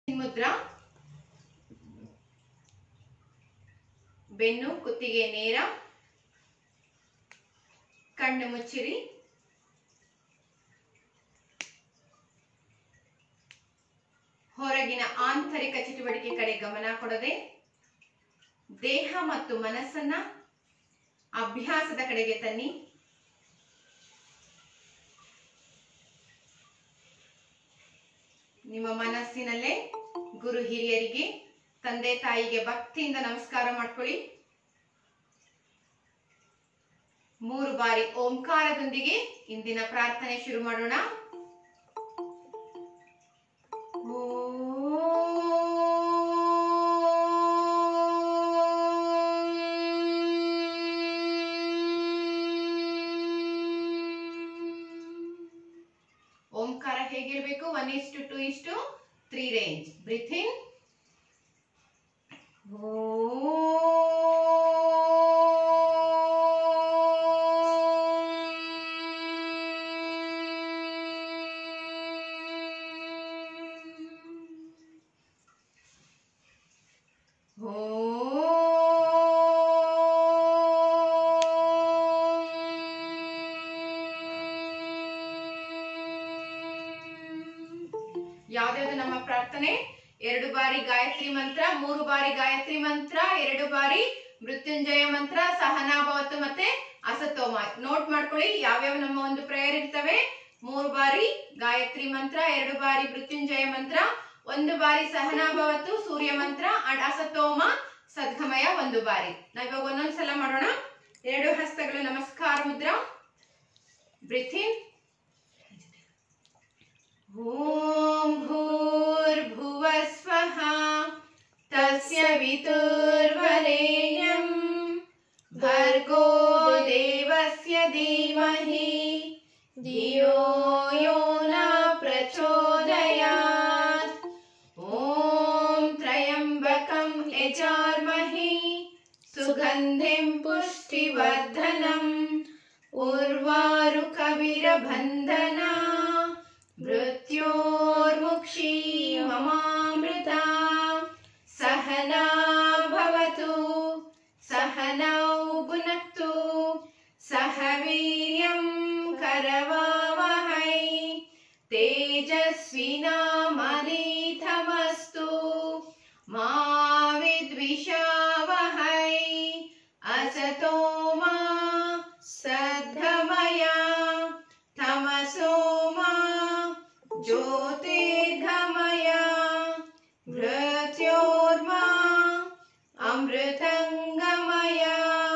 ಮುದ್ರಾ ಬೆನ್ನು ಕುತ್ತಿಗೆ ನೇರ ಕಣ್ಣು ಮುಚ್ಚಿರಿ ಹೊರಗಿನ ಆಂತರಿಕ ಚಟುವಟಿಕೆ ಕಡೆ ಗಮನ ಕೊಡದೆ ದೇಹ ಮತ್ತು ಮನಸ್ಸನ್ನ ಅಭ್ಯಾಸದ ಕಡೆಗೆ ತನ್ನಿ ನಿಮ್ಮ ಮನಸ್ಸಿನಲ್ಲೇ ಗುರು ಹಿರಿಯರಿಗೆ ತಂದೆ ತಾಯಿಗೆ ಭಕ್ತಿಯಿಂದ ನಮಸ್ಕಾರ ಮಾಡ್ಕೊಳ್ಳಿ ಮೂರು ಬಾರಿ ಓಂಕಾರದೊಂದಿಗೆ ಇಂದಿನ ಪ್ರಾರ್ಥನೆ ಶುರು ಮಾಡೋಣ ಓಂಕಾರ ಹೇಗಿರ್ಬೇಕು ಒನ್ ಇಷ್ಟು ಟು ಇಷ್ಟು ತ್ರೀ ರೇಂಜ್ ಬ್ರೀತ್ ಇನ್ ಯಾವ್ದ್ಯಾವ್ದು ನಮ್ಮ ಪ್ರಾರ್ಥನೆ ಎರಡು ಬಾರಿ ಗಾಯತ್ರಿ ಮಂತ್ರ ಮೂರು ಬಾರಿ ಗಾಯತ್ರಿ ಮಂತ್ರ ಎರಡು ಬಾರಿ ಮೃತ್ಯುಂಜಯ ಮಂತ್ರ ಸಹನಾಭವತ್ತು ಮತ್ತೆ ಅಸತೋಮ ನೋಟ್ ಮಾಡ್ಕೊಳ್ಳಿ ಯಾವ್ಯಾವ ನಮ್ಮ ಒಂದು ಪ್ರೇಯರ್ ಇರ್ತವೆ ಮೂರು ಬಾರಿ ಗಾಯತ್ರಿ ಮಂತ್ರ ಎರಡು ಬಾರಿ ಮೃತ್ಯುಂಜಯ ಮಂತ್ರ ಒಂದು ಬಾರಿ ಸಹನಾಭವತ್ತು ಸೂರ್ಯ ಮಂತ್ರ ಅಂಡ್ ಅಸತೋಮ ಸದ್ಗಮಯ ಒಂದು ಬಾರಿ ನಾವಿವಾಗ ಒಂದೊಂದ್ಸಲ ಮಾಡೋಣ ಎರಡು ಹಸ್ತಗಳು ನಮಸ್ಕಾರ ಮುದ್ರಾ ಬ್ರಿಥ್ ಇನ್ ॐ भूर्भुवस्वः तस्य वितुर्वरेण्यं भर्गो देवस्य धीमहि धियो यो न प्रचोदयात् ॐ त्र्यम्बकं यजार्महे सुगन्धिं पुष्टिवर्धनम् उर्वारुकविरबन्धना मृत्योर्मुक्षी ममामृता सहना भवतु सहनौ भुनक्तु सह वीर्यं करवावहै तेजस्विनामनीतमस्तु मा विद्विषावहै असतो मा सद्गमया तमसो मा ज्योतिर्गमया मृत्योर्मा अमृतङ्गमया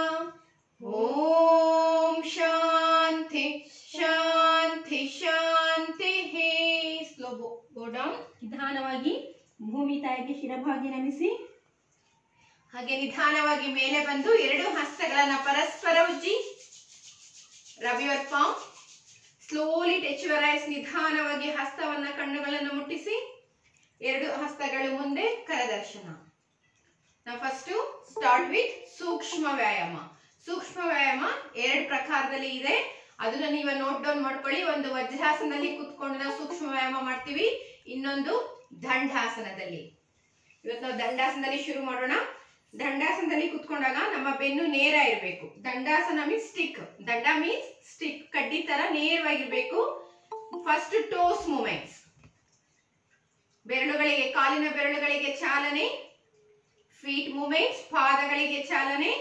ॐ शान्ति शान्ति शान्तिः स्लो गो ಡೌನ್ ನಿಧಾನವಾಗಿ ಭೂಮಿ ತಾಯಿಗೆ ಶಿರಭಾಗಿ ನಮಿಸಿ ಹಾಗೆ ನಿಧಾನವಾಗಿ ಮೇಲೆ ಬಂದು ಎರಡು ಹಸ್ತಗಳನ್ನ ಪರಸ್ಪರ ಉಜ್ಜಿ rub your palm slowly touch your eyes ನಿಧಾನವಾಗಿ ಹಸ್ತವನ್ನ ಕಣ್ಣುಗಳನ್ನು ಮುಟ್ಟಿಸಿ ಎರಡು ಹಸ್ತಗಳು ಮುಂದೆ ಕರದರ್ಶನ ನಾವು ಫಸ್ಟ್ ಸ್ಟಾರ್ಟ್ ವಿತ್ ಸೂಕ್ಷ್ಮ ವ್ಯಾಯಾಮ ಸೂಕ್ಷ್ಮ ವ್ಯಾಯಾಮ ಎರಡು ಪ್ರಕಾರದಲ್ಲಿ ಇದೆ ಅದನ್ನ ನೀವು ನೋಟ್ ಡೌನ್ ಮಾಡ್ಕೊಳ್ಳಿ ಒಂದು ವಜ್ರಾಸನದಲ್ಲಿ ಕುತ್ಕೊಂಡು ನಾವು ಸೂಕ್ಷ್ಮ ವ್ಯಾಯಾಮ ಮಾಡ್ತೀವಿ ಇನ್ನೊಂದು ದಂಡಾಸನದಲ್ಲಿ ಇವತ್ತು ನಾವು ದಂಡಾಸನದಲ್ಲಿ ಶುರು ಮಾಡೋಣ ದಂಡಾಸನದಲ್ಲಿ ಕುತ್ಕೊಂಡಾಗ ನಮ್ಮ ಬೆನ್ನು ನೇರ ಇರಬೇಕು Dandasana means stick danda means stick ಕಡ್ಡಿ ತರ ನೇರವಾಗಿರ್ಬೇಕು ಫಸ್ಟ್ ಟೋಸ್ ಮೂಮೆಂಟ್ಸ್ ಬೆರಳುಗಳಿಗೆ ಕಾಲಿನ ಬೆರಳುಗಳಿಗೆ ಚಾಲನೆ ಫೀಟ್ ಮೂಮೆಂಟ್ಸ್ ಪಾದಗಳಿಗೆ ಚಾಲನೆ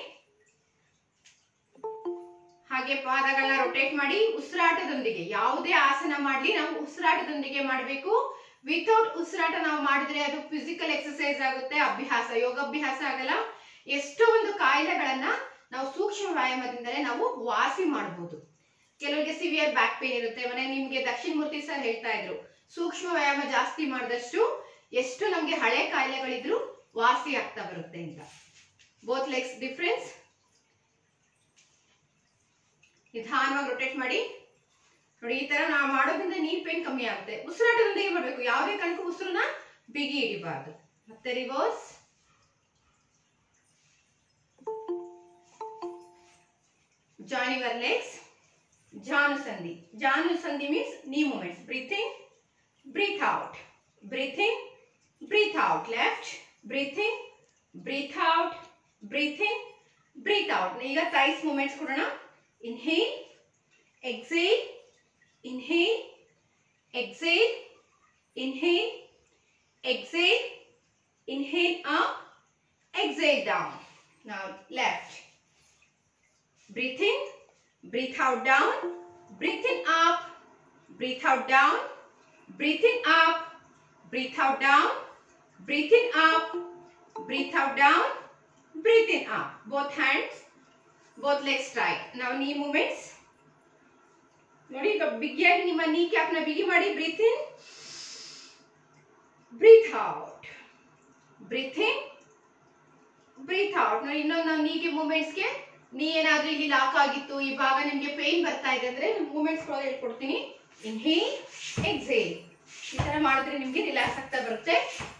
ಹಾಗೆ ಪಾದಗಳನ್ನ ರೊಟೇಟ್ ಮಾಡಿ ಉಸಿರಾಟದೊಂದಿಗೆ ಯಾವುದೇ ಆಸನ ಮಾಡ್ಲಿ ನಾವು ಉಸಿರಾಟದೊಂದಿಗೆ ಮಾಡಬೇಕು ವಿತೌಟ್ ಉಸಿರಾಟ ನಾವು ಮಾಡಿದ್ರೆ ಅದು ಫಿಸಿಕಲ್ ಎಕ್ಸರ್ಸೈಸ್ ಆಗುತ್ತೆ ಅಭ್ಯಾಸ ಯೋಗಾಭ್ಯಾಸ ಆಗಲ್ಲ ಎಷ್ಟೋ ಒಂದು ಕಾಯಿಲೆಗಳನ್ನ ನಾವು ಸೂಕ್ಷ್ಮ ವ್ಯಾಯಾಮದಿಂದಲೇ ನಾವು ವಾಸಿ ಮಾಡಬಹುದು ಕೆಲವರಿಗೆ ಸಿವಿಯರ್ ಬ್ಯಾಕ್ ಪೇನ್ ಇರುತ್ತೆ ಮನೆ ನಿಮ್ಗೆ ದಕ್ಷಿಣ ಮೂರ್ತಿ ಸರ್ ಹೇಳ್ತಾ ಇದ್ರು ಸೂಕ್ಷ್ಮ ವ್ಯಾಯಾಮ ಜಾಸ್ತಿ ಮಾಡಿದಷ್ಟು ಎಷ್ಟು ನಮ್ಗೆ ಹಳೆ ಕಾಯಿಲೆಗಳಿದ್ರು ವಾಸಿ ಆಗ್ತಾ ಬರುತ್ತೆ ಅಂತ ಬೋತ್ ಲೆಗ್ಸ್ ಡಿಫ್ರೆನ್ಸ್ ನಿಧಾನವಾಗಿ ರೊಟೇಟ್ ಮಾಡಿ ನೋಡಿ ಈ ತರ ನಾವು ಮಾಡೋದ್ರಿಂದ ನೀರ್ ಪೇನ್ ಕಮ್ಮಿ ಆಗುತ್ತೆ ಉಸಿರಾಟದೊಂದಿಗೆ ಮಾಡಬೇಕು ಯಾವುದೇ ಕಾರಣಕ್ಕೂ ಉಸಿರನ್ನ ಬಿಗಿ ಹಿಡಿಬಾರ್ದು ಮತ್ತೆ reverse join your legs janusandhi janusandhi means knee movements breathe in breathe out breathe in breathe out left breathe in breathe out breathe in breathe out ಈಗ ಥೈಸ್ ಮೂಮೆಂಟ್ಸ್ ಕೊಡೋಣ inhale exhale inhale exhale inhale exhale inhale up exhale down now left breathe in breathe out down breathe in up breathe out down breathe in up breathe out down breathe in up breathe out down breathe in up both hands both legs straight now knee movements ನೋಡಿ ಈಗ ಬಿಗಿಯಾಗಿ ನಿಮ್ಮ ನೀ ಕ್ಯಾಪ್ನ ಬಿಗಿ ಮಾಡಿ breathe in breathe out breathe in breathe out ನೋಡಿ ಇನ್ನೊಂದು ನಾವು ನೀಗೆ ಮೂಮೆಂಟ್ಸ್ಗೆ ನೀ ಏನಾದ್ರೂ ಇಲ್ಲಿ ಲಾಕ್ ಆಗಿತ್ತು ಈ ಭಾಗ ನಿಮ್ಗೆ ಪೇನ್ ಬರ್ತಾ ಇದೆ ಅಂದ್ರೆ ಮೂಮೆಂಟ್ಸ್ ಹೇಳ್ಕೊಡ್ತೀನಿ ಇನ್ಹೇಲ್ ಎಕ್ಸೇಲ್ ಈ ತರ ಮಾಡಿದ್ರೆ ನಿಮ್ಗೆ ರಿಲ್ಯಾಕ್ಸ್ ಆಗ್ತಾ ಬರುತ್ತೆ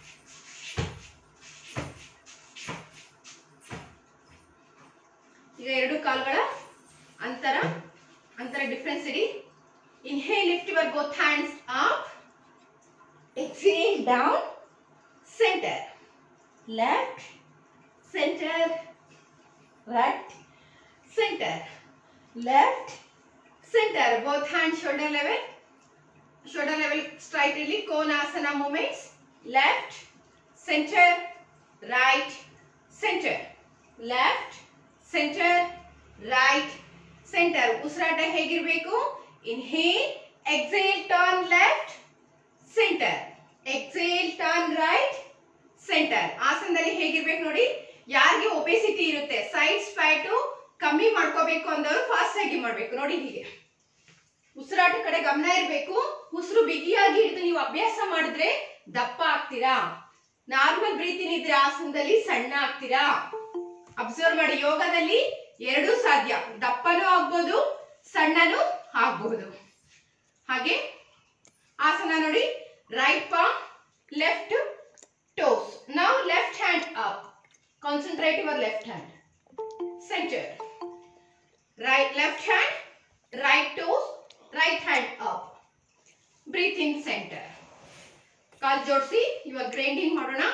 ಈಗ ಎರಡು ಕಾಲುಗಳ ಅಂತರ ಅಂತರ ಡಿಫ್ರೆನ್ಸ್ ಇಡಿ inhale lift your both hands up exhale down centre left centre right centre left centre both hand shoulder level shoulder level straight really konasana movements left center right center left center right center ಉಸಿರಾಟ ಹೇಗಿರ್ಬೇಕು inhale exhale turn left centre exhale turn right centre ಆಸನದಲ್ಲಿ ಹೇಗಿರ್ಬೇಕು ನೋಡಿ ಯಾರಿಗೆ obesity ಇರುತ್ತೆ sides fat ಕಮ್ಮಿ ಮಾಡ್ಕೋಬೇಕು ಅಂದವರು fast ಆಗಿ ಮಾಡ್ಬೇಕು ನೋಡಿ ಹೀಗೆ ಉಸಿರಾಟ ಕಡೆ ಗಮನ ಇರಬೇಕು ಉಸಿರು ಬಿಗಿಯಾಗಿ ಹಿಡಿದು ನೀವು ಅಭ್ಯಾಸ ಮಾಡಿದ್ರೆ ದಪ್ಪ ಆಗ್ತೀರಾ ನಾರ್ಮಲ್ ಬ್ರೀತಿಂಗ್ ಇದ್ರೆ ಆಸನದಲ್ಲಿ ಸಣ್ಣ ಆಗ್ತೀರಾ ಅಬ್ಸರ್ವ್ ಮಾಡಿ ಯೋಗದಲ್ಲಿ ಎರಡೂ ಸಾಧ್ಯ ದಪ್ಪನೂ ಆಗ್ಬೋದು ಸಣ್ಣನೂ ಆಗ್ಬಹುದು ಹಾಗೆ ಆಸನ ನೋಡಿ ರೈಟ್ ಪಾಮ್ ಲೆಫ್ಟ್ ಟೋಸ್ ನಾವು left hand up concentrate your left hand centre right left hand right toes right hand up breathe in center ಕಾಲ್ ಜೋಡಿಸಿ ಇವಾಗ ಗ್ರೈಂಡಿಂಗ್ ಮಾಡೋಣ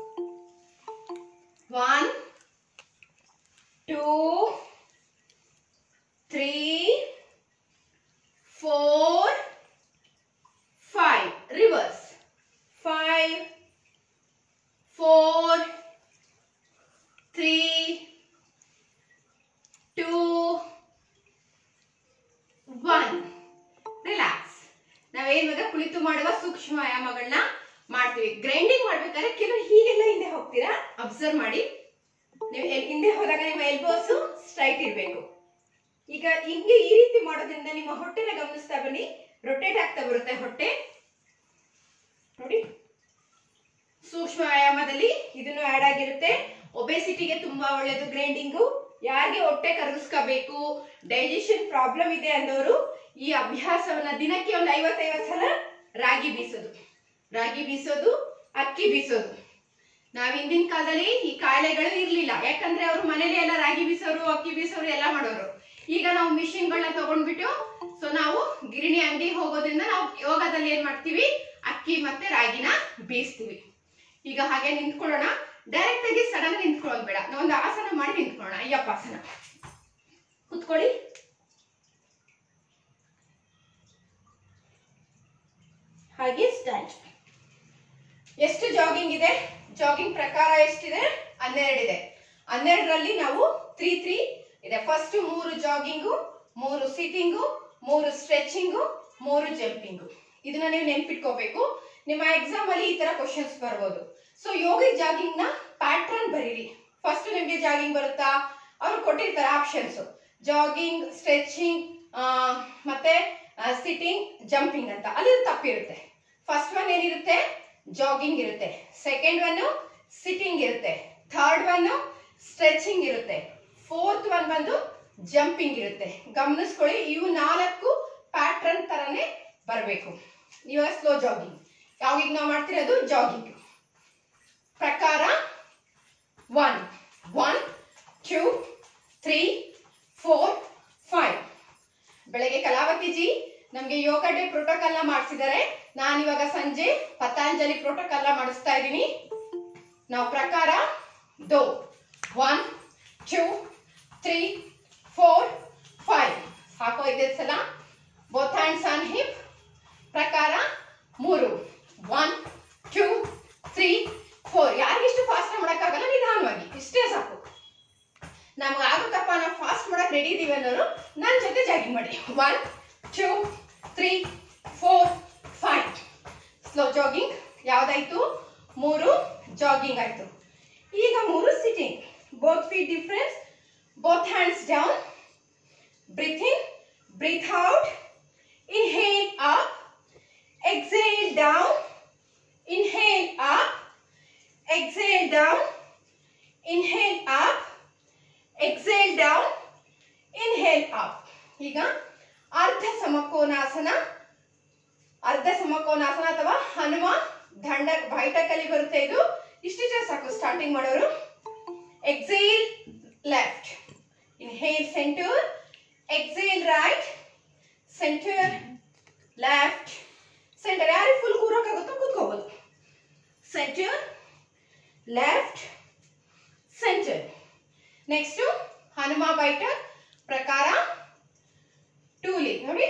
one two three four five reverse five four three two one relax ನಾವೇನ್ ಇವಾಗ ಕುಳಿತು ಮಾಡುವ ಸೂಕ್ಷ್ಮ ವ್ಯಾಯಾಮಗಳನ್ನ ಮಾಡ್ತೀವಿ ಗ್ರೈಂಡಿಂಗ್ ಮಾಡ್ಬೇಕಾದ್ರೆ ಕೆಲವರು ಹೀಗೆಲ್ಲ ಹಿಂದೆ ಹೋಗ್ತೀರಾ ಅಬ್ಸರ್ವ್ ಮಾಡಿ ನೀವು ಎಲ್- ಹಿಂದೆ ಹೋದಾಗ ನಿಮ್ಮ ಎಲ್ಬೋಸ್ ಸ್ಟ್ರೈಟ್ ಇರಬೇಕು ಈಗ ಹಿಂಗೆ ಈ ರೀತಿ ಮಾಡೋದ್ರಿಂದ ನಿಮ್ಮ ಹೊಟ್ಟೆನ ಗಮನಿಸ್ತಾ ಬನ್ನಿ ರೊಟೇಟ್ ಆಗ್ತಾ ಬರುತ್ತೆ ಹೊಟ್ಟೆ ನೋಡಿ ಸೂಕ್ಷ್ಮ ವ್ಯಾಯಾಮದಲ್ಲಿ ಇದನ್ನು ಆಡ್ ಆಗಿರುತ್ತೆ ಒಬೆಸಿಟಿಗೆ ತುಂಬಾ ಒಳ್ಳೇದು ಗ್ರೈಂಡಿಂಗು ಯಾರಿಗೆ ಹೊಟ್ಟೆ ಕರಗಿಸ್ಕೋಬೇಕು ಡೈಜೆಷನ್ ಪ್ರಾಬ್ಲಮ್ ಇದೆ ಅಂದವರು ಈ ಅಭ್ಯಾಸವನ್ನ ದಿನಕ್ಕೆ ಒಂದು ಐವತ್ತೈವತ್ತು ಸಲ ರಾಗಿ ಬೀಸೋದು ರಾಗಿ ಬೀಸೋದು ಅಕ್ಕಿ ಬೀಸೋದು ನಾವ್ ಹಿಂದಿನ ಕಾಲದಲ್ಲಿ ಈ ಕಾಯಿಲೆಗಳು ಇರ್ಲಿಲ್ಲ ಯಾಕಂದ್ರೆ ಅವ್ರು ಮನೇಲಿ ಎಲ್ಲ ರಾಗಿ ಬೀಸೋರು ಅಕ್ಕಿ ಬೀಸೋರು ಎಲ್ಲ ಮಾಡೋರು ಈಗ ನಾವು ಮಿಷಿನ್ಗಳನ್ನ ತಗೊಂಡ್ಬಿಟ್ಟು ಸೊ ನಾವು ಗಿರಣಿ ಅಂಗಡಿ ಹೋಗೋದ್ರಿಂದ ನಾವು ಯೋಗದಲ್ಲಿ ಏನ್ ಮಾಡ್ತೀವಿ ಅಕ್ಕಿ ಮತ್ತೆ ರಾಗಿನ ಬೀಸ್ತೀವಿ ಈಗ ಹಾಗೆ ನಿಂತ್ಕೊಳ್ಳೋಣ ಡೈರೆಕ್ಟ್ ಆಗಿ ಸಡನ್ ನಿಂತ್ಕೊಳ್ಳೋದು ಬೇಡ ನಾವೊಂದು ಆಸನ ಮಾಡಿ ನಿಂತ್ಕೊಳ್ಳೋಣ ಅಯ್ಯಪ್ಪ ಆಸನ ಕುತ್ಕೊಳ್ಳಿ ಹಾಗೆ ಸ್ಟ್ಯಾಂಡ್ ಎಷ್ಟು ಜಾಗಿಂಗ್ ಇದೆ ಜಾಗಿಂಗ್ ಪ್ರಕಾರ ಎಷ್ಟಿದೆ ಹನ್ನೆರಡಿದೆ ಹನ್ನೆರಡರಲ್ಲಿ ನಾವು ತ್ರೀ ತ್ರೀ ಇದೆ ಫಸ್ಟ್ ಮೂರು ಜಾಗಿಂಗು ಮೂರು ಸಿಟ್ಟಿಂಗು ಮೂರು ಸ್ಟ್ರೆಚಿಂಗು ಮೂರು ಜಂಪಿಂಗು ಇದನ್ನ ನೀವು ನೆನ್ಪಿಟ್ಕೋಬೇಕು ನಿಮ್ಮ ಎಕ್ಸಾಮ್ ಅಲ್ಲಿ ಈ ತರ ಕ್ವಶನ್ಸ್ ಬರ್ಬೋದು ಸೊ ಯೋಗ ಜಾಗಿಂಗ್ ನ ಪ್ಯಾಟ್ರನ್ ಬರೀರಿ ಫಸ್ಟ್ ನಿಮ್ಗೆ ಜಾಗಿಂಗ್ ಬರುತ್ತಾ ಅವ್ರು ಕೊಟ್ಟಿರ್ತಾರೆ ಆಪ್ಷನ್ಸ್ ಜಾಗಿಂಗ್ ಸ್ಟ್ರೆಚಿಂಗ್ ಮತ್ತೆ ಸಿಟ್ಟಿಂಗ್ ಜಂಪಿಂಗ್ ಅಂತ ಅಲ್ಲಿ ತಪ್ಪಿರುತ್ತೆ ಫಸ್ಟ್ ಒನ್ ಏನಿರುತ್ತೆ ಜಾಗಿಂಗ್ ಇರುತ್ತೆ ಸೆಕೆಂಡ್ ಒನ್ ಸಿಟ್ಟಿಂಗ್ ಇರುತ್ತೆ ಥರ್ಡ್ ಒನ್ ಸ್ಟ್ರೆಚಿಂಗ್ ಇರುತ್ತೆ ಫೋರ್ತ್ ಒನ್ ಬಂದು ಜಂಪಿಂಗ್ ಇರುತ್ತೆ ಗಮನಿಸ್ಕೊಳ್ಳಿ ಇವು ನಾಲ್ಕು ಪ್ಯಾಟ್ರನ್ ತರನೇ ಬರಬೇಕು ಇವಾಗ ಸ್ಲೋ ಜಾಗಿಂಗ್ ಯಾವಾಗ ನಾವು ಮಾಡ್ತಿರೋದು ಜಾಗಿಂಗ್ ಪ್ರಕಾರ one one two three four five ಬೆಳಗ್ಗೆ ಕಲಾವತಿ ಜಿ ನಮ್ಗೆ ಯೋಗ ಡೇ ಪ್ರೋಟೋಕಾಲ್ ನ ಮಾಡಿಸಿದ್ದಾರೆ ನಾನು ಇವಾಗ ಸಂಜೆ ಪತಾಂಜಲಿ ಪ್ರೋಟೋಕಾಲ್ ನ ಮಾಡಿಸ್ತಾ ಇದ್ದೀನಿ ನಾವು ಪ್ರಕಾರ ದೋ one two three four five ಹಾಕೋ ಇದೆ ಸಲ ಬೋತ್ ಹ್ಯಾಂಡ್ಸ್ ಆನ್ ಹಿಪ್ ಪ್ರಕಾರ ಮೂರು ಒನ್ ಟೂ ತ್ರೀ ಫೋರ್ ಯಾರಿಗಿಷ್ಟು ಫಾಸ್ಟ್ ಮಾಡೋಕ್ಕಾಗಲ್ಲ ನಿಧಾನವಾಗಿ ಇಷ್ಟೇ ಸಾಕು ನಮ್ಗೆ ಆಗುತ್ತಪ್ಪ ನಾವು ಫಾಸ್ಟ್ ಮಾಡಕ್ ರೆಡಿ ಇದೀವಿ ಅನ್ನೋರು ನನ್ನ ಜೊತೆ ಜಾಗಿಂಗ್ ಮಾಡಿ one two three four five slow jogging ಯಾವ್ದಾಯ್ತು ಮೂರು ಜಾಗಿಂಗ್ ಆಯ್ತು ಈಗ ಮೂರು sitting both feet difference both hands down breathe in breathe out inhale up exhale down inhale up exhale down inhale up exhale down inhale up ಈಗ ಅರ್ಧ ಸಮಕೋನಾಸನ ಅರ್ಧ ಸಮಕೋನಾಸನ ಅಥವಾ ಹನುಮ ದಂಡ ಬೈಟಕಲ್ಲಿ ಬರುತ್ತೆ ಇದು ಇಷ್ಟಿದ್ರೆ ಸಾಕು ಸ್ಟಾರ್ಟಿಂಗ್ ಮಾಡೋರು exhale left inhale centre exhale right centre left centre ಯಾರಿಗೆ ಫುಲ್ ಕೂರೋಕ್ಕಾಗುತ್ತೋ ಕೂತ್ಕೋಬೋದು ಸೆಂಟರ್ ಲೆಫ್ಟ್ ಸೆಂಟರ್ ನೆಕ್ಸ್ಟ್ ಹನುಮ ಬೈಟ ಪ್ರಕಾರ ಟೂಲಿ ನೋಡಿ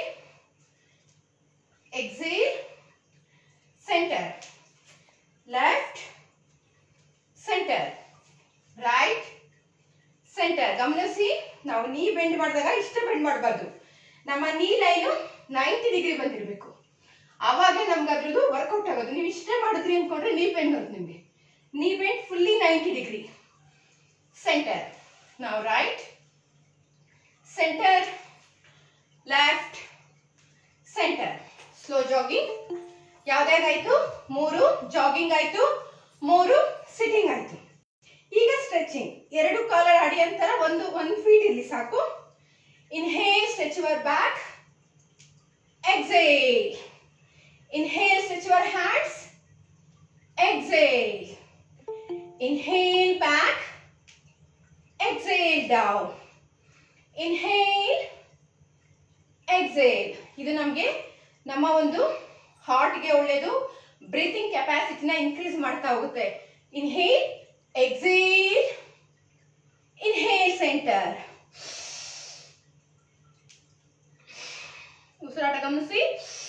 exhale centre left centre right centre ಗಮನಿಸಿ ನಾವು ನೀ ಬೆಂಡ್ ಮಾಡಿದಾಗ ಇಷ್ಟೇ ಬೆಂಡ್ ಮಾಡಬಾರ್ದು ನಮ್ಮ ನೀ ಲೈನು ನೈಂಟಿ ಡಿಗ್ರಿ ಬಂದಿರಬೇಕು ಆವಾಗ ನಮ್ಗೆ ಅದ್ರದ್ದು ವರ್ಕೌಟ್ ಆಗೋದು ನೀವು ಇಷ್ಟೇ ಮಾಡಿದ್ರಿ ಅಂದ್ಕೊಂಡ್ರೆ ನೀ ಬೆಂಡ್ ಬರುತ್ತೆ ನಿಮಗೆ knee bend fully ninety degree centre ನಾವು right centre left centre slow jogging ಯಾವ್ದಾಯ್ತು ಮೂರು ಜಾಗಿಂಗ್ ಆಯ್ತು ಮೂರು ಸಿಟ್ಟಿಂಗ್ ಆಯ್ತು ಈಗ ಸ್ಟ್ರೆಚಿಂಗ್ ಎರಡು ಕಾಲರ್ ಅಡಿ ಅಂತರ ಒಂದು ಒಂದು ಫೀಟ್ ಇರಲಿ ಸಾಕು inhale stretch your back exhale inhale stretch your hands exhale inhale back exhale down inhale exhale ಇದು ನಮಗೆ ನಮ್ಮ ಒಂದು ಹಾರ್ಟ್ಗೆ ಒಳ್ಳೆಯದು ಬ್ರೀತಿಂಗ್ ಕೆಪಾಸಿಟಿನ ಇನ್ಕ್ರೀಸ್ ಮಾಡ್ತಾ ಹೋಗುತ್ತೆ ಇನ್ಹೇಲ್ ಎಕ್ಸೇಲ್ ಇನ್ಹೇಲ್ ಸೆಂಟರ್ ಉಸಿರಾಟ ಗಮನಿಸಿ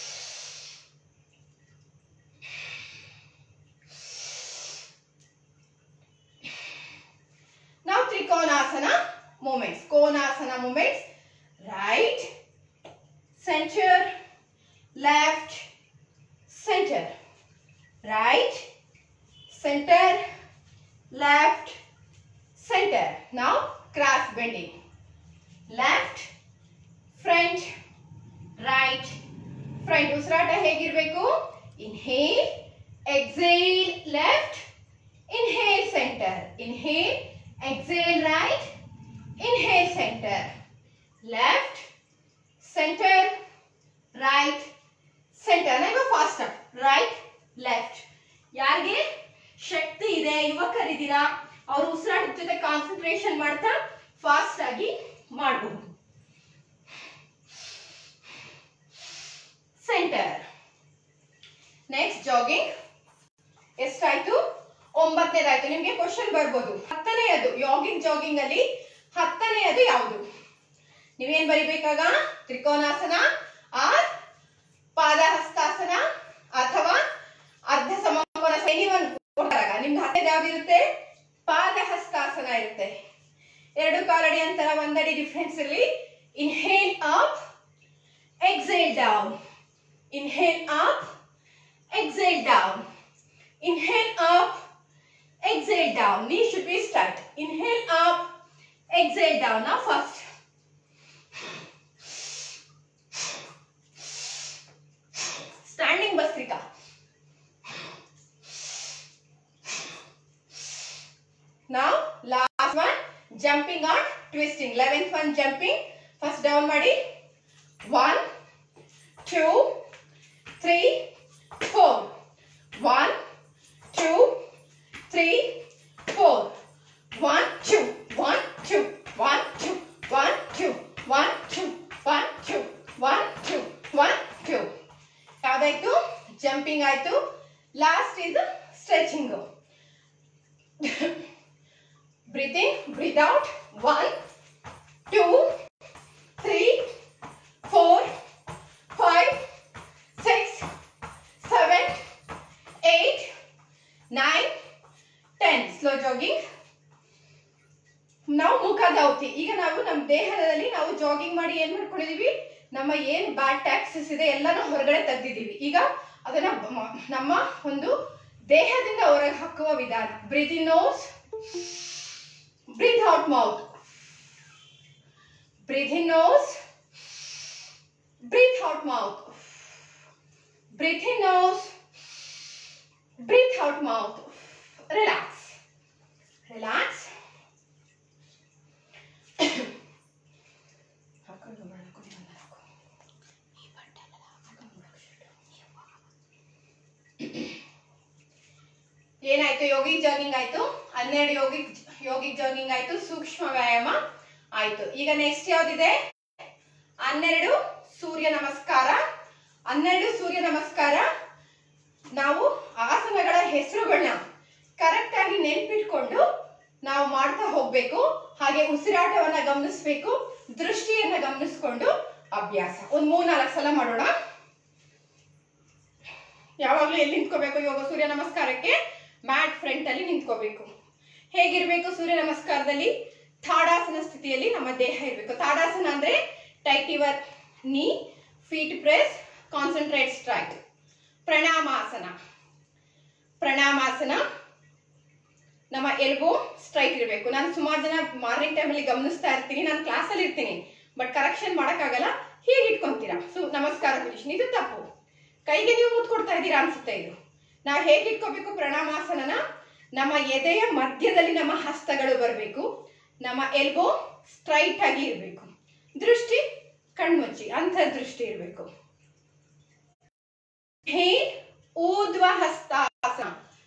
ನಾವು ತ್ರಿಕೋನಾಸನ ಮೂಮೆಂಟ್ಸ್ ಕೋನಾಸನ movements right centre left centre right centre left centre ನಾವು cross bending left front right front ಉಸಿರಾಟ ಹೇಗಿರಬೇಕು inhale exhale left inhale centre inhale exhale right inhale center left center right center now faster right left ಯಾರಿಗೆ ಶಕ್ತಿ ಇದೆ ಯುವಕರಿದ್ದೀರಾ ಅವರು ಉಸಿರಾಟದ ಜೊತೆ concentration ಮಾಡ್ತಾ fast ಆಗಿ ಮಾಡಬಹುದು ಸೆಂಟರ್ ನೆಕ್ಸ್ಟ್ ಜಾಗಿಂಗ್ ಎಷ್ಟಾಯ್ತು ಒಂಬತ್ತನೇದಾಯ್ತು ನಿಮ್ಗೆ ಕ್ವಶನ್ ಬರ್ಬೋದು ಹತ್ತನೆಯದು ಯೋಗಿಂಗ್ ಜಾಗಿಂಗ್ ಅಲ್ಲಿ ಹತ್ತನೆಯದು ಯಾವುದು ನೀವೇನ್ ಬರಿಬೇಕಾಗ ತ್ರಿಕೋನಾಸನ ಆರ್ ಪಾದಹಸ್ತಾಸನ ಅಥವಾ ಅರ್ಧ ಸಮಕೋನ ಎನಿವನ್ ಕೊಟ್ಟಾಗ ನಿಮ್ಗೆ ಹತ್ತನೇದು ಯಾವ್ದಿರುತ್ತೆ ಪಾದಹಸ್ತಾಸನ ಇರುತ್ತೆ ಎರಡು ಕಾಲಡಿ ಅಂತರ ಒಂದಡಿ ಡಿಫ್ರೆನ್ಸ್ ಇರಲಿ inhale up exhale down inhale up exhale down inhale up exhale down knee should be straight inhale up exhale down now first standing bastrika now last one jumping on twisting 11th one jumping first down madi one two three four one two, three, four. One, two, one, two, one, two, one, two, one, two, one, two, one, two, one, two. ಯಾವ್ದಾಯ್ತು jumping ಆಯ್ತು last ಇದು stretching breathe in breathe out one two three four five six seven eight nine ten slow jogging ನಾವು ಮುಖ ದಾವತಿ ಈಗ ನಾವು ನಮ್ಮ ದೇಹದಲ್ಲಿ ನಾವು ಜಾಗಿಂಗ್ ಮಾಡಿ ಏನ್ ಮಾಡ್ಕೊಂಡಿದೀವಿ ನಮ್ಮ ಏನ್ ಬ್ಯಾಡ್ ಟ್ಯಾಕ್ಸಸ್ ಇದೆ ಎಲ್ಲಾನು ಹೊರಗಡೆ ತೆಗ್ದಿದೀವಿ ಈಗ ಅದನ್ನ ಮ- ನಮ್ಮ ಒಂದು ದೇಹದಿಂದ ಹೊರಗೆ ಹಾಕುವ ವಿಧಾನ breathe in nose breathe out mouth breathe in nose breathe out mouth breathe in nose breathe out mouth relax relax ಹಾಕೊಂಡು ಮಾಡ್ಕೊಂಡು ಬಂದರಾಕು. ಈ ಬಟ್ಟೆ ಎಲ್ಲ ಹಾಕೊಂಡು ಮಾಡೋಕೆ ಏನಾಯ್ತು ಯೋಗಿಕ್ ಜಾಗಿಂಗ್ ಆಯ್ತು ಹನ್ನೆರಡು ಯೋಗಿಕ್ ಯೋಗಿಕ್ ಜಾಗಿಂಗ್ ಆಯ್ತು ಸೂಕ್ಷ್ಮ ವ್ಯಾಯಾಮ ಆಯ್ತು ಈಗ ನೆಕ್ಸ್ಟ್ ಯಾವ್ದಿದೆ ಹನ್ನೆರಡು ಸೂರ್ಯ ನಮಸ್ಕಾರ ಹನ್ನೆರಡು ಸೂರ್ಯ ನಮಸ್ಕಾರ ನಾವು ಆಸನಗಳ ಹೆಸರುಗಳನ್ನ ಕರೆಕ್ಟ್ ಆಗಿ ನೆನ್ಪಿಟ್ಕೊಂಡು ನಾವು ಮಾಡ್ತಾ ಹೋಗ್ಬೇಕು ಹಾಗೆ ಉಸಿರಾಟವನ್ನ ಗಮನಿಸ್ಬೇಕು ದೃಷ್ಟಿಯನ್ನ ಗಮನಿಸ್ಕೊಂಡು ಅಭ್ಯಾಸ ಒಂದ್ ಮೂರ್ ನಾಲ್ಕು ಸಲ ಮಾಡೋಣ ಯಾವಾಗ್ಲೂ ಎಲ್ಲಿ ನಿಂತ್ಕೋಬೇಕು ಯೋಗ ಸೂರ್ಯ ನಮಸ್ಕಾರಕ್ಕೆ ಮ್ಯಾಟ್ ಫ್ರಂಟ್ ಅಲ್ಲಿ ನಿಂತ್ಕೋಬೇಕು ಹೇಗಿರ್ಬೇಕು ಸೂರ್ಯ ನಮಸ್ಕಾರದಲ್ಲಿ ತಾಡಾಸನ ಸ್ಥಿತಿಯಲ್ಲಿ ನಮ್ಮ ದೇಹ ಇರಬೇಕು ತಾಡಾಸನ ಅಂದ್ರೆ tight your knee feet press concentrate straight ಪ್ರಣಾಮಾಸನ ಪ್ರಣಾಮಾಸನ ನಮ್ಮ ಎಲ್ಬೋ ಸ್ಟ್ರೈಟ್ ಇರಬೇಕು ನಾನು ಸುಮಾರು ಜನ ಮಾರ್ನಿಂಗ್ ಟೈಮಲ್ಲಿ ಗಮನಿಸ್ತಾ ಇರ್ತೀನಿ ನಾನು ಕ್ಲಾಸಲ್ಲಿ ಇರ್ತೀನಿ ಬಟ್ ಕರೆಕ್ಷನ್ ಮಾಡೋಕ್ಕಾಗಲ್ಲ ಹೀಗೆ ಇಟ್ಕೊಂತೀರಾ ಸೊ ನಮಸ್ಕಾರ ಪೊಸಿಷನ್ ಇದು ತಪ್ಪು ಕೈಗೆ ನೀವು ಮುತ್ತು ಕೊಡ್ತಾ ಇದ್ದೀರಾ ಅನ್ಸುತ್ತೆ ಇದು ನಾವು ಹೇಗೆ ಇಟ್ಕೋಬೇಕು ಪ್ರಣಾಮಾಸನನ ನಮ್ಮ ಎದೆಯ ಮಧ್ಯದಲ್ಲಿ ನಮ್ಮ ಹಸ್ತಗಳು ಬರಬೇಕು ನಮ್ಮ ಎಲ್ಬೋ ಸ್ಟ್ರೈಟ್ ಆಗಿ ಇರಬೇಕು ದೃಷ್ಟಿ ಕಣ್ಮುಚ್ಚಿ ಅಂತರ್ದೃಷ್ಟಿ ಇರಬೇಕು ಹೇ ಊರ್ಧ್ವ ಹಸ್ತಾಸನ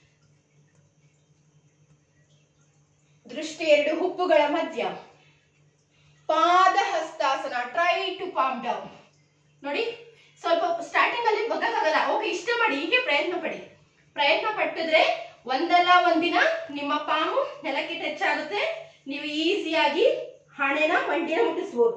ದೃಷ್ಟಿ ಎರಡು ಹುಬ್ಬುಗಳ ಮಧ್ಯ ಪಾದ ಹಸ್ತಾಸನ ಟ್ರೈ ಟು ಪಾಮ್ ಡೌನ್ ನೋಡಿ ಸ್ವಲ್ಪ ಸ್ಟಾರ್ಟಿಂಗ್ ಅಲ್ಲಿ ಗೊತ್ತಾಗಲ್ಲ ಓಕೆ ಇಷ್ಟ ಮಾಡಿ ಹೀಗೆ ಪ್ರಯತ್ನ ಪಡಿ ಪ್ರಯತ್ನ ಪಟ್ಟಿದ್ರೆ ಒಂದಲ್ಲ ಒಂದಿನ ನಿಮ್ಮ ಪಾಮು ನೆಲಕ್ಕೆ ಟಚ್ ಆಗುತ್ತೆ ನೀವು ಈಸಿಯಾಗಿ ಹಣೆನ ಮಂಡಿನ ಮುಟ್ಟಿಸ್ಬೋದು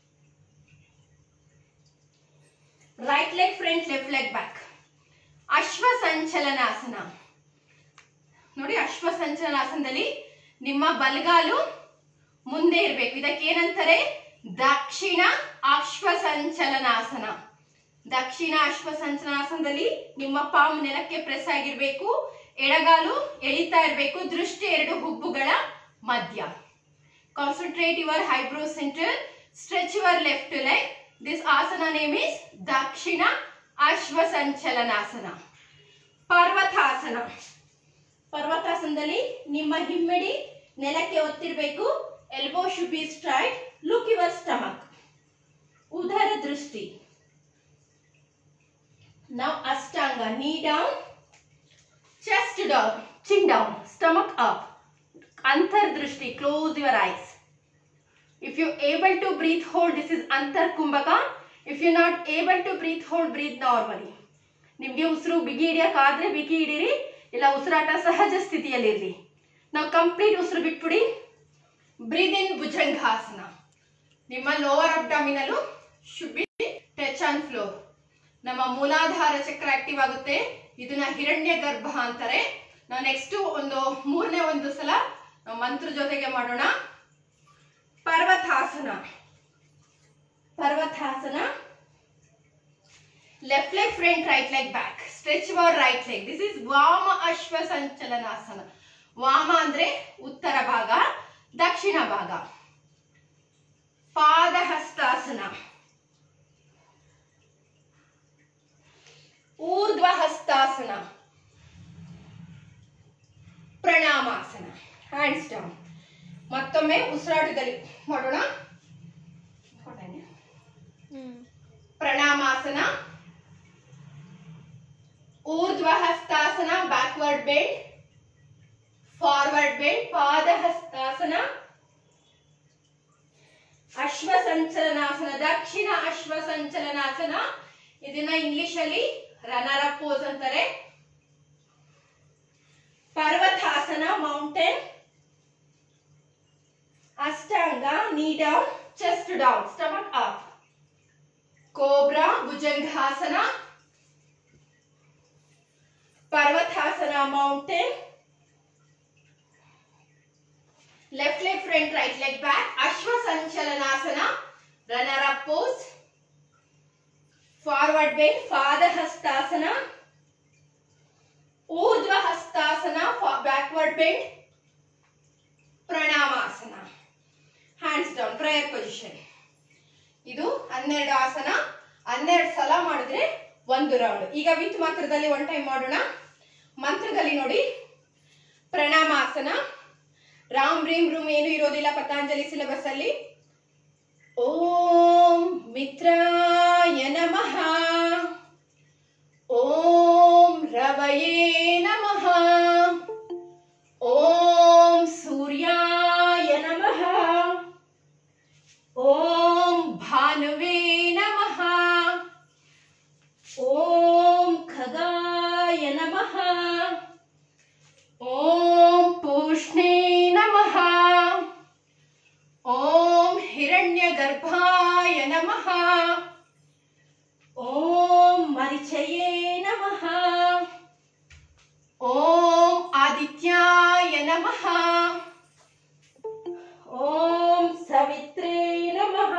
right leg front left leg back ಅಶ್ವ ಸಂಚಲನಾಸನ ನೋಡಿ ಅಶ್ವ ಸಂಚಲನಾಸನದಲ್ಲಿ ನಿಮ್ಮ ಬಲಗಾಲು ಮುಂದೆ ಇರಬೇಕು ಇದಕ್ಕೆ ಏನಂತಾರೆ ದಕ್ಷಿಣ ಅಶ್ವ ಸಂಚಲನಾಸನ ದಕ್ಷಿಣ ಅಶ್ವ ಸಂಚಲನಾಸನದಲ್ಲಿ ನಿಮ್ಮ ಪಾಮ್ ನೆಲಕ್ಕೆ ಪ್ರೆಸ್ ಆಗಿರ್ಬೇಕು ಎಡಗಾಲು ಎಳಿತಾ ಇರಬೇಕು ದೃಷ್ಟಿ ಎರಡು ಹುಬ್ಬುಗಳ ಮಧ್ಯ concentrate your eyebrow centre stretch your left leg this ಆಸನ ನೇಮ್ ಇಸ್ ದಕ್ಷಿಣ ಅಶ್ವ ಸಂಚಲನಾಸನ ಪರ್ವತಾಸನ ಪರ್ವತಾಸನದಲ್ಲಿ ನಿಮ್ಮ ಹಿಮ್ಮಡಿ ನೆಲಕ್ಕೆ ಒತ್ತಿರಬೇಕು elbow should be straight look your stomach ಉದರ ದೃಷ್ಟಿ ನಾವು ಅಷ್ಟಾಂಗ knee down chest down chin down stomach up ಅಂತರ್ದೃಷ್ಟಿ close your eyes if you able to breathe hold this is antar kumbhaka if you're not able to breathe hold breathe normally ನಿಮಗೆ ಉಸಿರು ಬಿಗಿ ಹಿಡಿಯೋಕ್ಕಾದ್ರೆ ಬಿಗಿ ಹಿಡೀರಿ ಇಲ್ಲ ಉಸಿರಾಟ ಸಹಜ ಸ್ಥಿತಿಯಲ್ಲಿರಲಿ ನಾವು ಕಂಪ್ಲೀಟ್ ಉಸಿರು ಬಿಟ್ಬಿಡಿ ಬ್ರೀದ್ ಇನ್ ಭುಜಂಗಾಸನ ನಿಮ್ಮ lower abdominal should be touch on floor ನಮ್ಮ ಮೂಲಾಧಾರ ಚಕ್ರ ಆಕ್ಟಿವ್ ಆಗುತ್ತೆ ಇದನ್ನ ಹಿರಣ್ಯ ಗರ್ಭ ಅಂತಾರೆ ನಾವು ನೆಕ್ಸ್ಟ್ ಒಂದು ಮೂರನೇ ಒಂದು ಸಲ ನಾವು ಮಂತ್ರ ಜೊತೆಗೆ ಮಾಡೋಣ ಪರ್ವತಾಸನ ಪರ್ವತಾಸನ left leg front right leg back stretch your right leg this is ವಾಮ ಅಶ್ವ ಸಂಚಲನಾಸನ ವಾಮ ಅಂದ್ರೆ ಉತ್ತರ ಭಾಗ ದಕ್ಷಿಣ ಭಾಗ ಪಾದ ಹಸ್ತಾಸನ ಊರ್ಧ್ವ ಹಸ್ತಾಸನ ಪ್ರಣಾಮಾಸನ ಹ್ಯಾಂಡ್ಸ್ ಡೌನ್ ಮತ್ತೊಮ್ಮೆ ಉಸಿರಾಟದಲ್ಲಿ ಮಾಡೋಣ ಪ್ರಣಾಮಾಸನ ಊರ್ಧ್ವ ಹಸ್ತಾಸನ ಬ್ಯಾಕ್ವರ್ಡ್ ಬೆಂಡ್ ಫಾರ್ವರ್ಡ್ ಬೆಂಡ್ ಪಾದ ಹಸ್ತಾಸನ ಅಶ್ವ ಸಂಚಲನಾಸನ ದಕ್ಷಿಣ ಅಶ್ವ ಸಂಚಲನಾಸನ ಇದನ್ನ ಇಂಗ್ಲಿಷ್ ಅಲ್ಲಿ ರನರ್ ಅಪ್ ಪೋಸ್ ಅಂತಾರೆ ಪರ್ವತಾಸನ ಮೌಂಟೇನ್ ಅಷ್ಟಾಂಗ knee down chest down stomach up cobra ಭುಜಂಗಾಸನ ಪರ್ವತಾಸನ mountain left leg front right leg back ಅಶ್ವ ಸಂಚಲನಾಸನ runner up pose forward bend ಪಾದಹಸ್ತಾಸನ ಊರ್ಧ್ವ ಹಸ್ತಾಸನ ಬ್ಯಾಕ್ವರ್ಡ್ ಬೆಂಡ್ ಪ್ರಣಾಮಾಸನ ಹ್ಯಾಂಡ್ಸ್ ಡೌನ್ ಪ್ರೇಯರ್ ಪೊಸಿಷನ್ ಇದು ಹನ್ನೆರಡು ಆಸನ ಹನ್ನೆರಡು ಸಲ ಮಾಡಿದ್ರೆ ಒಂದು ರೌಂಡ್ ಈಗ ವಿತ್ ಮಂತ್ರದಲ್ಲಿ ಒನ್ ಟೈಮ್ ಮಾಡೋಣ ಮಂತ್ರದಲ್ಲಿ ನೋಡಿ ಪ್ರಣಾಮಾಸನ ರಾಮ್ ರೀಮ್ ರೂಮ್ ಏನು ಇರೋದಿಲ್ಲ ಪತಾಂಜಲಿ ಸಿಲೆಬಸ್ ಅಲ್ಲಿ ಓಂ ಮಿತ್ರಾಯ ನಮಃ ಓಂ ರವಯೇ ನಮಃ ಓಂ ಸೂರ್ಯಾಯ ನಮಃ ಓಂ ಭಾನುವೇ ನಮಃ ಓಂ ಖಗಾಯ ನಮಃ ಓಂ ಪೂಷ್ಣೇ ನಮಃ ಓಂ ಹಿರಣ್ಯ ಗರ್ಭಾಯ ನಮಃ ಓಂ ಮರಿಚಯೇ ನಮಃ ಓಂ ಆದಿತ್ಯಾಯ ನಮಃ ಓಂ ಸವಿತ್ರೇ ನಮಃ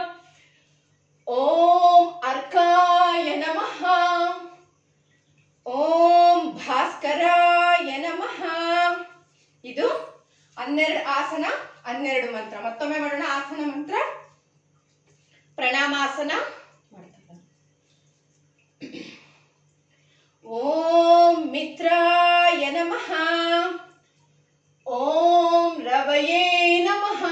ಓಂ ಅರ್ಕಾಯ ನಮಃ ಓಂ ಭಾಸ್ಕರಾಯ ನಮಃ ಇದು ಹನ್ನೆರಡು ಆಸನ ಹನ್ನೆರಡು ಮಂತ್ರ ಮತ್ತೊಮ್ಮೆ ಮಾಡೋಣ ಆಸನ ಮಂತ್ರ ಪ್ರಣಾಮಾಸನ ಓಂ ಮಿತ್ರಾಯ ನಮಃ ಓಂ ರವಯೇ ನಮಃ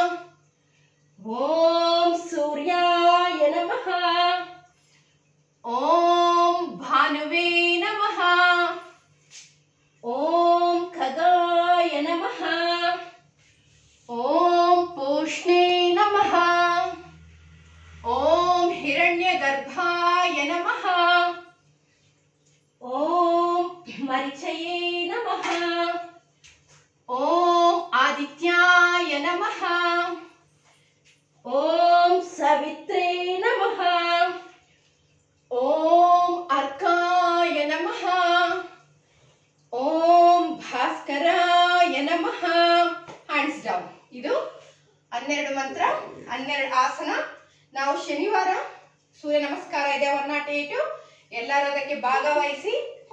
ಓಂ ಸೂರ್ಯಾಯ ನಮಃ ಓಂ ಭಾನುವೇ ನಮಃ ಓಂ ಖಗಾಯ ನಮಃ ಓಂ ಪೂಷ್ಣೇ ನಮಃ ಓಂ ಹಿರಣ್ಯ ಗರ್ಭಾಯ ನಮಃ ಓಂ ಮರಿಚಯೇ ನಮಃ ಓಂ ಆದಿತ್ಯಾಯ ನಮಃ ಓಂ ಸವಿತ್ರೇ ನಮಃ ಓಂ ಅರ್ಕಾಯ ನಮಃ ಓಂ ಭಾಸ್ಕರಾಯ ನಮಃ ಹ್ಯಾಂಡ್ಸ್ ಡೌನ್ ಇದು ಹನ್ನೆರಡು ಮಂತ್ರ ಹನ್ನೆರಡು ಆಸನ ನಾವು ಶನಿವಾರ ಸೂರ್ಯ ನಮಸ್ಕಾರ ಇದೆ ಒನ್ ನಾಟ್ ಏಟು ಎಲ್ಲರೂ ಅದಕ್ಕೆ ಭಾಗವಹಿಸಿ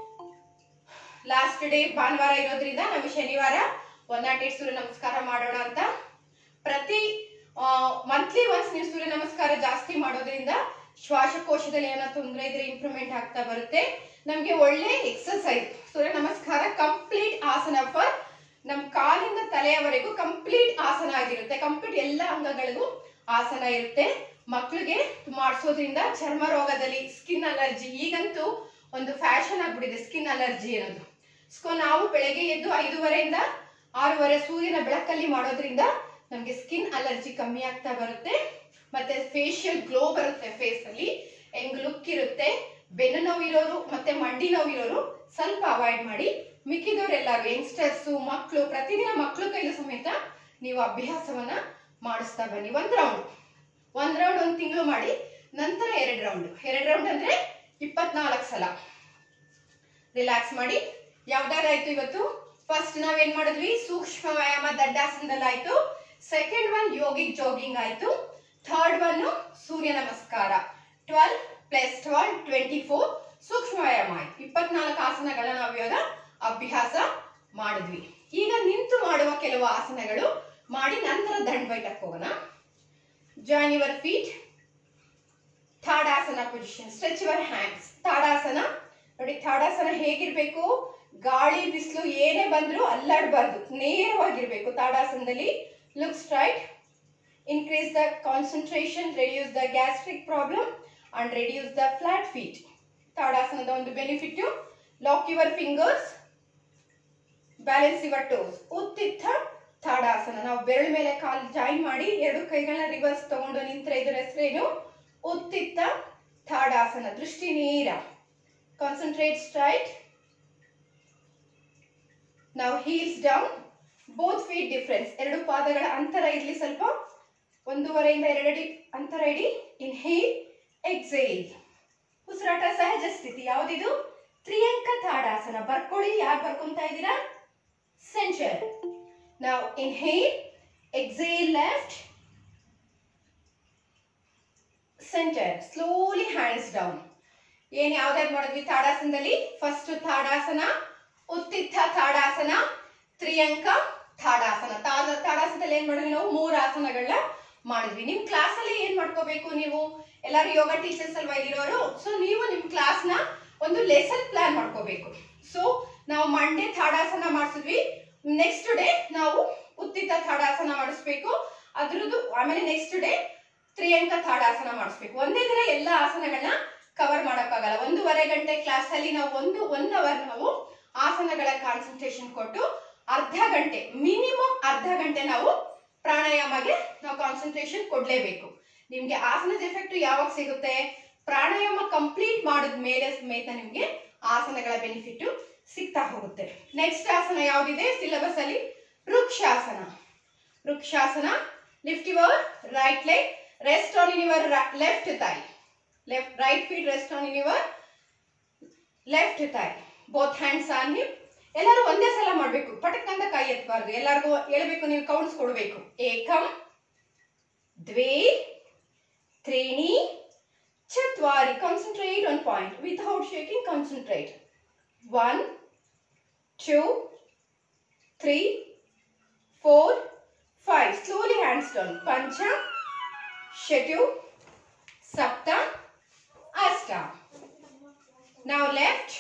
ಲಾಸ್ಟ್ ಡೇ ಭಾನುವಾರ ಇರೋದ್ರಿಂದ ನಾವು ಶನಿವಾರ ಒನ್ ನಾಟ್ ಏಟ್ ಸೂರ್ಯ ನಮಸ್ಕಾರ ಮಾಡೋಣ ಅಂತ ಪ್ರತಿ ಮಂತ್ಲಿ ಒನ್ಸ್ ನೀವು ಸೂರ್ಯ ನಮಸ್ಕಾರ ಜಾಸ್ತಿ ಮಾಡೋದ್ರಿಂದ ಶ್ವಾಸಕೋಶದಲ್ಲಿ ಏನೋ ತೊಂದರೆ ಇದ್ರೆ ಇಂಪ್ರೂವ್ಮೆಂಟ್ ಆಗ್ತಾ ಬರುತ್ತೆ ನಮ್ಗೆ ಒಳ್ಳೆ ಎಕ್ಸರ್ಸೈಸ್ ಸೂರ್ಯ ನಮಸ್ಕಾರ ಕಂಪ್ಲೀಟ್ ಆಸನ ಫಾರ್ ನಮ್ ಕಾಲಿಂದ ತಲೆಯವರೆಗೂ ಕಂಪ್ಲೀಟ್ ಆಸನ ಆಗಿರುತ್ತೆ ಕಂಪ್ಲೀಟ್ ಎಲ್ಲ ಅಂಗಗಳಿಗೂ ಆಸನ ಇರುತ್ತೆ ಮಕ್ಕಳಿಗೆ ಮಾಡಿಸೋದ್ರಿಂದ ಚರ್ಮ ರೋಗದಲ್ಲಿ ಸ್ಕಿನ್ ಅಲರ್ಜಿ ಈಗಂತೂ ಒಂದು ಫ್ಯಾಷನ್ ಆಗ್ಬಿಟ್ಟಿದೆ ಸ್ಕಿನ್ ಅಲರ್ಜಿ ಅನ್ನೋದು ಸೊ ನಾವು ಬೆಳಗ್ಗೆ ಎದ್ದು ಐದೂವರೆಯಿಂದ ಆರೂವರೆ ಸೂರ್ಯನ ಬೆಳಕಲ್ಲಿ ಮಾಡೋದ್ರಿಂದ ನಮಗೆ ಸ್ಕಿನ್ ಅಲರ್ಜಿ ಕಮ್ಮಿ ಆಗ್ತಾ ಬರುತ್ತೆ ಮತ್ತೆ ಫೇಶಿಯಲ್ ಗ್ಲೋ ಬರುತ್ತೆ ಫೇಸ್ ಅಲ್ಲಿ ಹೆಂಗ್ ಲುಕ್ ಇರುತ್ತೆ ಬೆನ್ನು ನೋವಿರೋರು ಮತ್ತೆ ಮಂಡಿ ನೋವಿರೋರು ಸ್ವಲ್ಪ ಅವಾಯ್ಡ್ ಮಾಡಿ ಮಿಕ್ಕಿದವರೆಲ್ಲರೂ ಯಂಗ್ಸ್ಟರ್ಸ್ ಮಕ್ಕಳು ಪ್ರತಿದಿನ ಮಕ್ಕಳು ಕೈಲೂ ಸಮೇತ ನೀವು ಅಭ್ಯಾಸವನ್ನ ಮಾಡಿಸ್ತಾ ಬನ್ನಿ ಒಂದ್ ರೌಂಡ್ ಒಂದ್ ರೌಂಡ್ ಒಂದ್ ತಿಂಗಳು ಮಾಡಿ ನಂತರ ಎರಡು ರೌಂಡ್ ಎರಡು ರೌಂಡ್ ಅಂದ್ರೆ ಇಪ್ಪತ್ನಾಲ್ಕು ಸಲ ರಿಲ್ಯಾಕ್ಸ್ ಮಾಡಿ ಯಾವ್ದಾರಾಯ್ತು ಇವತ್ತು ಫಸ್ಟ್ ನಾವೇನ್ ಮಾಡಿದ್ವಿ ಸೂಕ್ಷ್ಮ ವ್ಯಾಯಾಮ ದಡ್ಡಾಸನದಲ್ಲಿ ಆಯ್ತು ಸೆಕೆಂಡ್ ಒನ್ ಯೋಗಿಕ್ ಜಾಗಿಂಗ್ ಆಯ್ತು ಥರ್ಡ್ ಒನ್ ಸೂರ್ಯ ನಮಸ್ಕಾರ twelve plus twelve twenty four ಸೂಕ್ಷ್ಮ ವ್ಯಾಯಾಮ ಆಯ್ತು ಇಪ್ಪತ್ನಾಲ್ಕು ಆಸನಗಳನ್ನ ನಾವು ಇವಾಗ ಅಭ್ಯಾಸ ಮಾಡಿದ್ವಿ ಈಗ ನಿಂತು ಮಾಡುವ ಕೆಲವು ಆಸನಗಳು ಮಾಡಿ ನಂತರ ದಂಡ್ ಬೈಟಕ್ಕೆ ಹೋಗೋಣ ಜಾಯಿನ್ ಯುವರ್ ಫೀಟ್ ಥಾಡಾಸನ ಪೊಸಿಷನ್ ಸ್ಟ್ರೆಚ್ ಯುವರ್ ಹ್ಯಾಂಡ್ಸ್ ತಾಡಾಸನ ನೋಡಿ ತಾಡಾಸನ ಹೇಗಿರ್ಬೇಕು ಗಾಳಿ ಬಿಸಿಲು ಏನೇ ಬಂದ್ರೂ ಅಲ್ಲಾಡಬಾರ್ದು ನೇರವಾಗಿರ್ಬೇಕು ತಾಡಾಸನದಲ್ಲಿ look straight increase the concentration reduce the gastric problem and reduce the flat feet ತಾಡಾಸನದ ಒಂದು benefit lock your fingers balance your toes ಉತ್ತಿತ್ತ ತಾಡಾಸನ ನಾವು ಬೆರಳ ಮೇಲೆ ಕಾಲು ಜಾಯಿನ್ ಮಾಡಿ ಎರಡು ಕೈಗಳನ್ನ ರಿವರ್ಸ್ ತಗೊಂಡು ನಿಂತ್ರೆ ಇದರ ಹೆಸರೇನು ಉತ್ತಿತ್ತ ತಾಡಾಸನ ದೃಷ್ಟಿ ನೇರ ಕಾನ್ಸಂಟ್ರೇಟ್ ಸ್ಟ್ರೈಟ್ ನಾವು heels down both feet difference ಎರಡು ಪಾದಗಳ ಅಂತರ ಇರಲಿ ಸ್ವಲ್ಪ ಒಂದೂವರೆಯಿಂದ ಎರಡಡಿ ಅಂತರ ಇಡಿ ಇನ್ಹೇಲ್ ಎಕ್ಸೇಲ್ ಉಸಿರಾಟ ಸಹಜ ಸ್ಥಿತಿ ಯಾವುದಿದು ತ್ರಿಯಂಕ ತಾಡಾಸನ ಬರ್ಕೊಳ್ಳಿ ಯಾರು ಬರ್ಕೊಂತಾ ಇದ್ದೀರಾ ಸೆಂಚರ್ ನಾವು inhale exhale left centre slowly hands down ಏನ್ ಯಾವ್ದಾದ್ರು ಮಾಡಿದ್ವಿ ತಾಡಾಸನದಲ್ಲಿ ಫಸ್ಟ್ ತಾಡಾಸನ ಉತ್ತಿತ್ತ ತಾಡಾಸನ ತ್ರಿಯಂಕ ತಾಡಾಸನ ತಾಡ ತಾಡಾಸನದಲ್ಲಿ ಏನ್ ಮಾಡಿದ್ವಿ ನಾವು ಮೂರು ಆಸನಗಳನ್ನ ಮಾಡಿದ್ವಿ ನಿಮ್ ಕ್ಲಾಸ್ ಅಲ್ಲಿ ಏನ್ ಮಾಡ್ಕೋಬೇಕು ನೀವು ಎಲ್ಲಾರು ಯೋಗ ಟೀಚರ್ಸ್ ಅಲ್ವಾ ಇಲ್ಲಿರೋರು ಸೊ ನೀವು ನಿಮ್ ಕ್ಲಾಸ್ ನ ಒಂದು ಲೆಸನ್ ಪ್ಲಾನ್ ಮಾಡ್ಕೋಬೇಕು ಸೊ ನಾವು ಮಂಡೇ ತಾಡಾಸನ ಮಾಡಿಸಿದ್ವಿ ನೆಕ್ಸ್ಟ್ ಡೇ ನಾವು ಉತ್ತಿತ ತಾಡಾಸನ ಮಾಡಿಸ್ಬೇಕು ಅದ್ರದ್ದು ಆಮೇಲೆ ನೆಕ್ಸ್ಟ್ ಡೇ ತ್ರಿಯಂಕ ತಾಡಾಸನ ಮಾಡಿಸ್ಬೇಕು ಒಂದೇ ದಿನ ಎಲ್ಲ ಆಸನಗಳನ್ನ ಕವರ್ ಮಾಡೋಕ್ಕಾಗಲ್ಲ ಒಂದೂವರೆ ಗಂಟೆ ಕ್ಲಾಸ್ ಅಲ್ಲಿ ನಾವು ಒಂದು ಒನ್ ಅವರ್ ನಾವು ಆಸನಗಳ ಕಾನ್ಸಂಟ್ರೇಷನ್ ಕೊಟ್ಟು ಅರ್ಧ ಗಂಟೆ ಮಿನಿಮಮ್ ಅರ್ಧ ಗಂಟೆ ನಾವು ಪ್ರಾಣಾಯಾಮಗೆ ನಾವು ಕಾನ್ಸಂಟ್ರೇಷನ್ ಕೊಡ್ಲೇಬೇಕು ನಿಮ್ಗೆ ಆಸನದ ಎಫೆಕ್ಟ್ ಯಾವಾಗ ಸಿಗುತ್ತೆ ಪ್ರಾಣಾಯಾಮ ಕಂಪ್ಲೀಟ್ ಮಾಡಿದ ಮೇಲೆ ಸಮೇತ ನಿಮ್ಗೆ ಆಸನಗಳ ಬೆನಿಫಿಟ್ ಸಿಗ್ತಾ ಹೋಗುತ್ತೆ ನೆಕ್ಸ್ಟ್ ಆಸನ ಯಾವ್ದಿದೆ ಸಿಲೆಬಸ್ ಅಲ್ಲಿ ವೃಕ್ಷಾಸನ ವೃಕ್ಷಾಸನ lift your right leg rest on in your left thigh left right feet rest on in your left thigh both hands on hip ಎಲ್ಲರೂ ಒಂದೇ ಸಲ ಮಾಡಬೇಕು ಪಟಕ್ ಅಂತ ಕೈ ಎತ್ತಬಾರ್ದು ಎಲ್ಲರಿಗೂ ಹೇಳ್ಬೇಕು ನೀವು ಕೌಂಟ್ಸ್ ಕೊಡಬೇಕು ಏಕಂ ದ್ವೇ ತ್ರೀಣಿ ಚತ್ವಾರಿ concentrate one point without shaking concentrate one two three four five slowly hands down ಪಂಚ ಷಟು ಸಪ್ತ ಅಷ್ಟ ನಾವು ಲೆಫ್ಟ್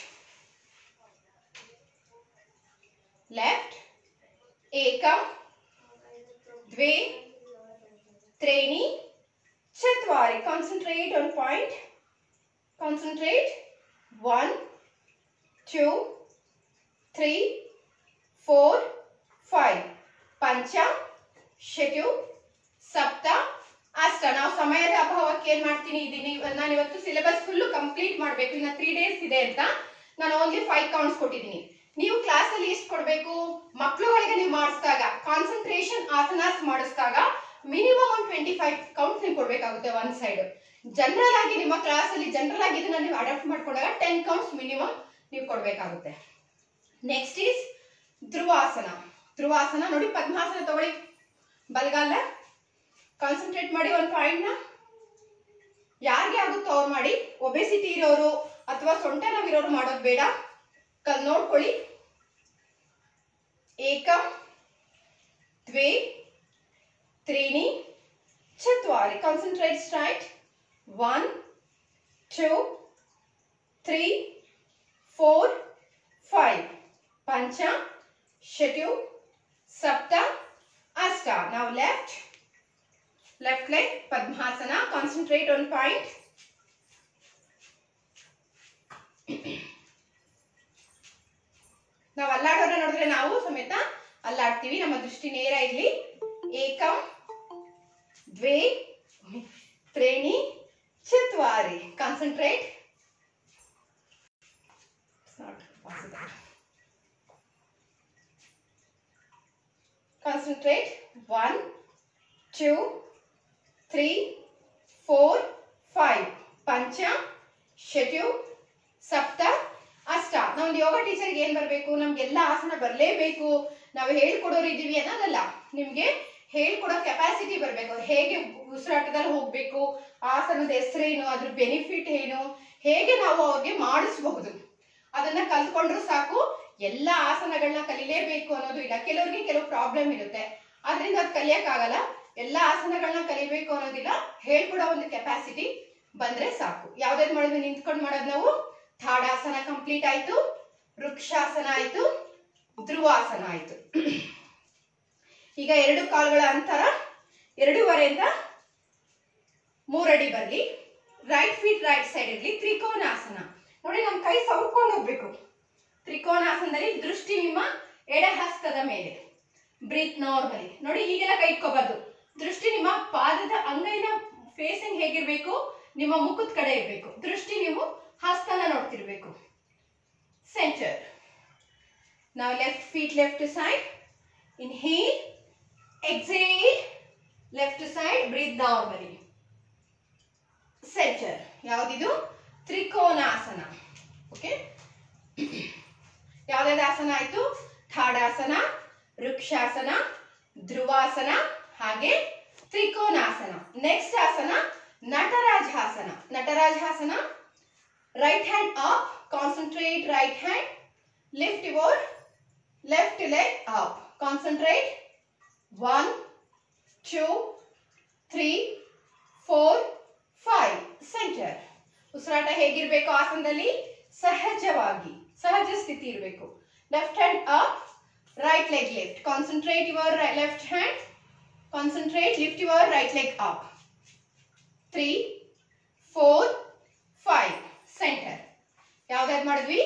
ಲೆಫ್ಟ್ ಏಕಂ ದ್ವೇ त्रीणि चत्वारि concentrate on point concentrate one two three four five ಪಂಚ ಷಟು ಸಪ್ತ ಅಷ್ಟ ನಾವು ಸಮಯದ ಅಭಾವಕ್ಕೆ ಏನ್ ಮಾಡ್ತೀನಿ ಇದೀನಿ ನಾನು ಇವತ್ತು ಸಿಲೆಬಸ್ ಫುಲ್ಲು ಕಂಪ್ಲೀಟ್ ಮಾಡ್ಬೇಕು ಇನ್ನ ತ್ರೀ ಡೇಸ್ ಇದೆ ಅಂತ ನಾನು ಓನ್ಲಿ ಫೈವ್ ಕೌಂಟ್ಸ್ ಕೊಟ್ಟಿದ್ದೀನಿ ನೀವು ಕ್ಲಾಸ್ ಅಲ್ಲಿ ಎಷ್ಟು ಕೊಡ್ಬೇಕು ಮಕ್ಳುಗಳಿಗೆ ನೀವು ಮಾಡಿಸಿದಾಗ ಕಾನ್ಸಂಟ್ರೇಷನ್ ಆಸನಾಸ್ ಮಾಡಿಸಿದಾಗ ಮಿನಿಮಮ್ ಒಂದು ಟ್ವೆಂಟಿ ಫೈವ್ ಕೌಂಟ್ಸ್ ನೀವು ಕೊಡ್ಬೇಕಾಗುತ್ತೆ ಒನ್ ಸೈಡ್ ಜನರಲ್ ಆಗಿ ನಿಮ್ಮ ಕ್ಲಾಸ್ ಅಲ್ಲಿ ಜನರಲ್ ಆಗಿ ಇದನ್ನ ನೀವು ಅಡಾಪ್ಟ್ ಮಾಡ್ಕೊಂಡಾಗ ಟೆನ್ ಕೌಂಟ್ಸ್ ಮಿನಿಮಮ್ ನೀವು ಕೊಡ್ಬೇಕಾಗುತ್ತೆ ನೆಕ್ಸ್ಟ್ ಈಸ್ ಧ್ರುವಾಸನ ಧ್ರುವಾಸನ ನೋಡಿ ಪದ್ಮಾಸನ ತಗೊಳ್ಳಿ ಬಲಗಾಲ ಕಾನ್ಸಂಟ್ರೇಟ್ ಮಾಡಿ ಒಂದು ಪಾಯಿಂಟ್ನ ಯಾರಿಗೆ ಆಗುತ್ತೋ ಅವ್ರು ಮಾಡಿ ಒಬೆಸಿಟಿ ಇರೋರು ಅಥವಾ ಸೊಂಟ ನೋವಿರೋರು ಮಾಡೋದು ಬೇಡ ಕಲ್ ನೋಡ್ಕೊಳ್ಳಿ ಏಕಂ ದ್ವೇ ತ್ರೀಣಿ ಚತ್ವಾರಿ concentrate straight one two three four five ಪಂಚ ಷಟು ಸಪ್ತ ಅಷ್ಟ ನಾವು ಲೆಫ್ಟ್ ಲೆಫ್ಟ್ ಲೆಗ್ ಪದ್ಮಾಸನ ಕಾನ್ಸಂಟ್ರೇಟ್ ಆನ್ ಪಾಯಿಂಟ್ ನಾವು ಅಲ್ಲಾಡೋರ ನೋಡಿದ್ರೆ ನಾವು ಸಮೇತ ಅಲ್ಲಾಡ್ತೀವಿ ನಮ್ಮ ದೃಷ್ಟಿ ನೇರ ಇರ್ಲಿ ಏಕಂ ದ್ವೇ ತ್ರೀಣಿ ಚತ್ವಾರಿ concentrate concentrate one two three four five ಪಂಚ ಷಟು ಸಪ್ತ ಅಷ್ಟ ನಮ್ದು ಯೋಗ ಟೀಚರ್ಗೆ ಏನ್ ಬರಬೇಕು ನಮ್ಗೆಲ್ಲ ಆಸನ ಬರಲೇಬೇಕು ನಾವು ಹೇಳ್ಕೊಡೋರು ಇದೀವಿ ಅನ್ನೋದಲ್ಲ ನಿಮ್ಗೆ ಹೇಳ್ಕೊಡೋ ಕೆಪಾಸಿಟಿ ಬರಬೇಕು ಹೇಗೆ ಉಸಿರಾಟದಲ್ಲಿ ಹೋಗ್ಬೇಕು ಆಸನದ ಹೆಸರೇನು ಅದ್ರ ಬೆನಿಫಿಟ್ ಏನು ಹೇಗೆ ನಾವು ಅವ್ರಿಗೆ ಮಾಡಿಸಬಹುದು ಅದನ್ನ ಕಲ್ತ್ಕೊಂಡ್ರು ಸಾಕು ಎಲ್ಲ ಆಸನಗಳನ್ನ ಕಲಿಲೇಬೇಕು ಅನ್ನೋದು ಇಲ್ಲ ಕೆಲವ್ರಿಗೆ ಕೆಲವು ಪ್ರಾಬ್ಲಮ್ ಇರುತ್ತೆ ಅದರಿಂದ ಅದು ಕಲಿಯಕ್ಕಾಗಲ್ಲ ಎಲ್ಲ ಆಸನಗಳನ್ನ ಕಲಿಬೇಕು ಅನ್ನೋದಿಲ್ಲ ಹೇಳ್ಕೊಡೋ ಒಂದು ಕೆಪಾಸಿಟಿ ಬಂದ್ರೆ ಸಾಕು ಯಾವ್ದಾದ್ರು ಮಾಡಿದ್ವಿ ನಿಂತ್ಕೊಂಡು ಮಾಡೋದು ನಾವು ತಾಡಾಸನ ಕಂಪ್ಲೀಟ್ ಆಯ್ತು ವೃಕ್ಷಾಸನ ಆಯ್ತು ಧ್ರುವಾಸನ ಆಯ್ತು ಈಗ ಎರಡು ಕಾಲುಗಳ ಅಂತರ ಎರಡೂವರೆಯಿಂದ ಮೂರಡಿ ಬರಲಿ ರೈಟ್ ಫೀಟ್ ರೈಟ್ ಸೈಡ್ ಇರಲಿ ತ್ರಿಕೋನಾಸನ ನೋಡಿ ನಮ್ಮ ಕೈ ಸವರ್ಕೊಂಡು ಹೋಗ್ಬೇಕು ತ್ರಿಕೋನಾಸನದಲ್ಲಿ ದೃಷ್ಟಿ ನಿಮ್ಮ ಎಡ ಹಸ್ತದ ಮೇಲೆ ಬ್ರೀತ್ ನಾರ್ಮಲಿ ನೋಡಿ ಈಗೆಲ್ಲ ಕೈ ಇಟ್ಕೋಬಾರ್ದು ದೃಷ್ಟಿ ನಿಮ್ಮ ಪಾದದ ಅಂಗೈನ ಫೇಸಿಂಗ್ ಹೇಗಿರ್ಬೇಕು ನಿಮ್ಮ ಮುಖದ ಕಡೆ ಇರಬೇಕು ದೃಷ್ಟಿ ನೀವು ಹಸ್ತನ ನೋಡ್ತಿರ್ಬೇಕು centre Now left feet left side. Inhale. Exhale. Left side. Breathe normally. Center. ಯಾವುದಿದು ತ್ರಿಕೋನಾಸನ ಓಕೆ ಯಾವ್ದಾವ್ದು ಆಸನ ಆಯ್ತು ಥಾಡಾಸನ ವೃಕ್ಷಾಸನ ಧ್ರುವಾಸನ ಹಾಗೆ ತ್ರಿಕೋನಾಸನ ನೆಕ್ಸ್ಟ್ ಆಸನ ನಟರಾಜಾಸನ ನಟರಾಜಾಸನ right hand up concentrate right hand lift your left leg up concentrate one two three four five center ಉಸಿರಾಟ ಹೇಗಿರ್ಬೇಕು ಆಸನದಲ್ಲಿ ಸಹಜವಾಗಿ ಸಹಜ ಸ್ಥಿತಿ ಇರಬೇಕು left hand up right leg lift concentrate your left hand concentrate lift your right leg up three four five centre ಯಾವ್ದಾದ್ರು ಮಾಡಿದ್ವಿ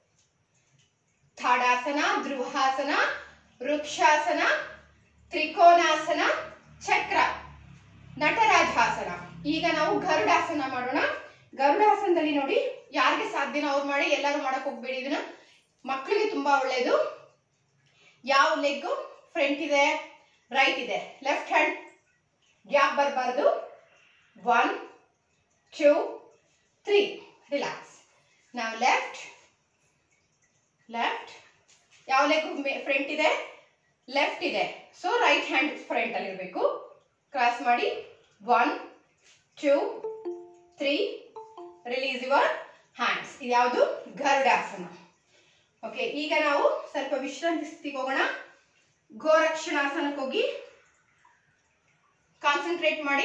ಥಾಡಾಸನ ಧ್ರುವಾಸನ ವೃಕ್ಷಾಸನ ತ್ರಿಕೋನಾಸನ ಚಕ್ರ ನಟರಾಜಾಸನ ಈಗ ನಾವು ಗರುಡಾಸನ ಮಾಡೋಣ ಗರುಡಾಸನದಲ್ಲಿ ನೋಡಿ ಯಾರಿಗೆ ಸಾಧ್ಯನೋ ಅವ್ರು ಮಾಡಿ ಎಲ್ಲರೂ ಮಾಡಕ್ ಹೋಗ್ಬೇಡಿ ಇದನ್ನ ಮಕ್ಕಳಿಗೆ ತುಂಬಾ ಒಳ್ಳೆಯದು ಯಾವ ಲೆಗ್ ಫ್ರಂಟ್ ಇದೆ ರೈಟ್ ಇದೆ ಲೆಫ್ಟ್ ಹ್ಯಾಂಡ್ ಗ್ಯಾಪ್ ಬರಬಾರ್ದು ಒನ್ ಟೂ ತ್ರೀ ರಿಲ್ಯಾಕ್ಸ್ ನಾವು ಲೆಫ್ಟ್ ಲೆಫ್ಟ್ ಯಾವ ಲೆಗ್ ಫ್ರಂಟ್ ಇದೆ ಲೆಫ್ಟ್ ಇದೆ ಸೊ ರೈಟ್ ಹ್ಯಾಂಡ್ ಫ್ರಂಟ್ ಅಲ್ಲಿ ಇರಬೇಕು ಕ್ರಾಸ್ ಮಾಡಿ one two three release your hands ಇದು ಯಾವುದು ಗರುಡಾಸನ ಓಕೆ ಈಗ ನಾವು ಸ್ವಲ್ಪ ವಿಶ್ರಾಂತಿ ಸ್ಥಿತಿಗೆ ಹೋಗೋಣ ಗೋರಕ್ಷಣಾಸನಕ್ಕೆ ಹೋಗಿ ಕಾನ್ಸಂಟ್ರೇಟ್ ಮಾಡಿ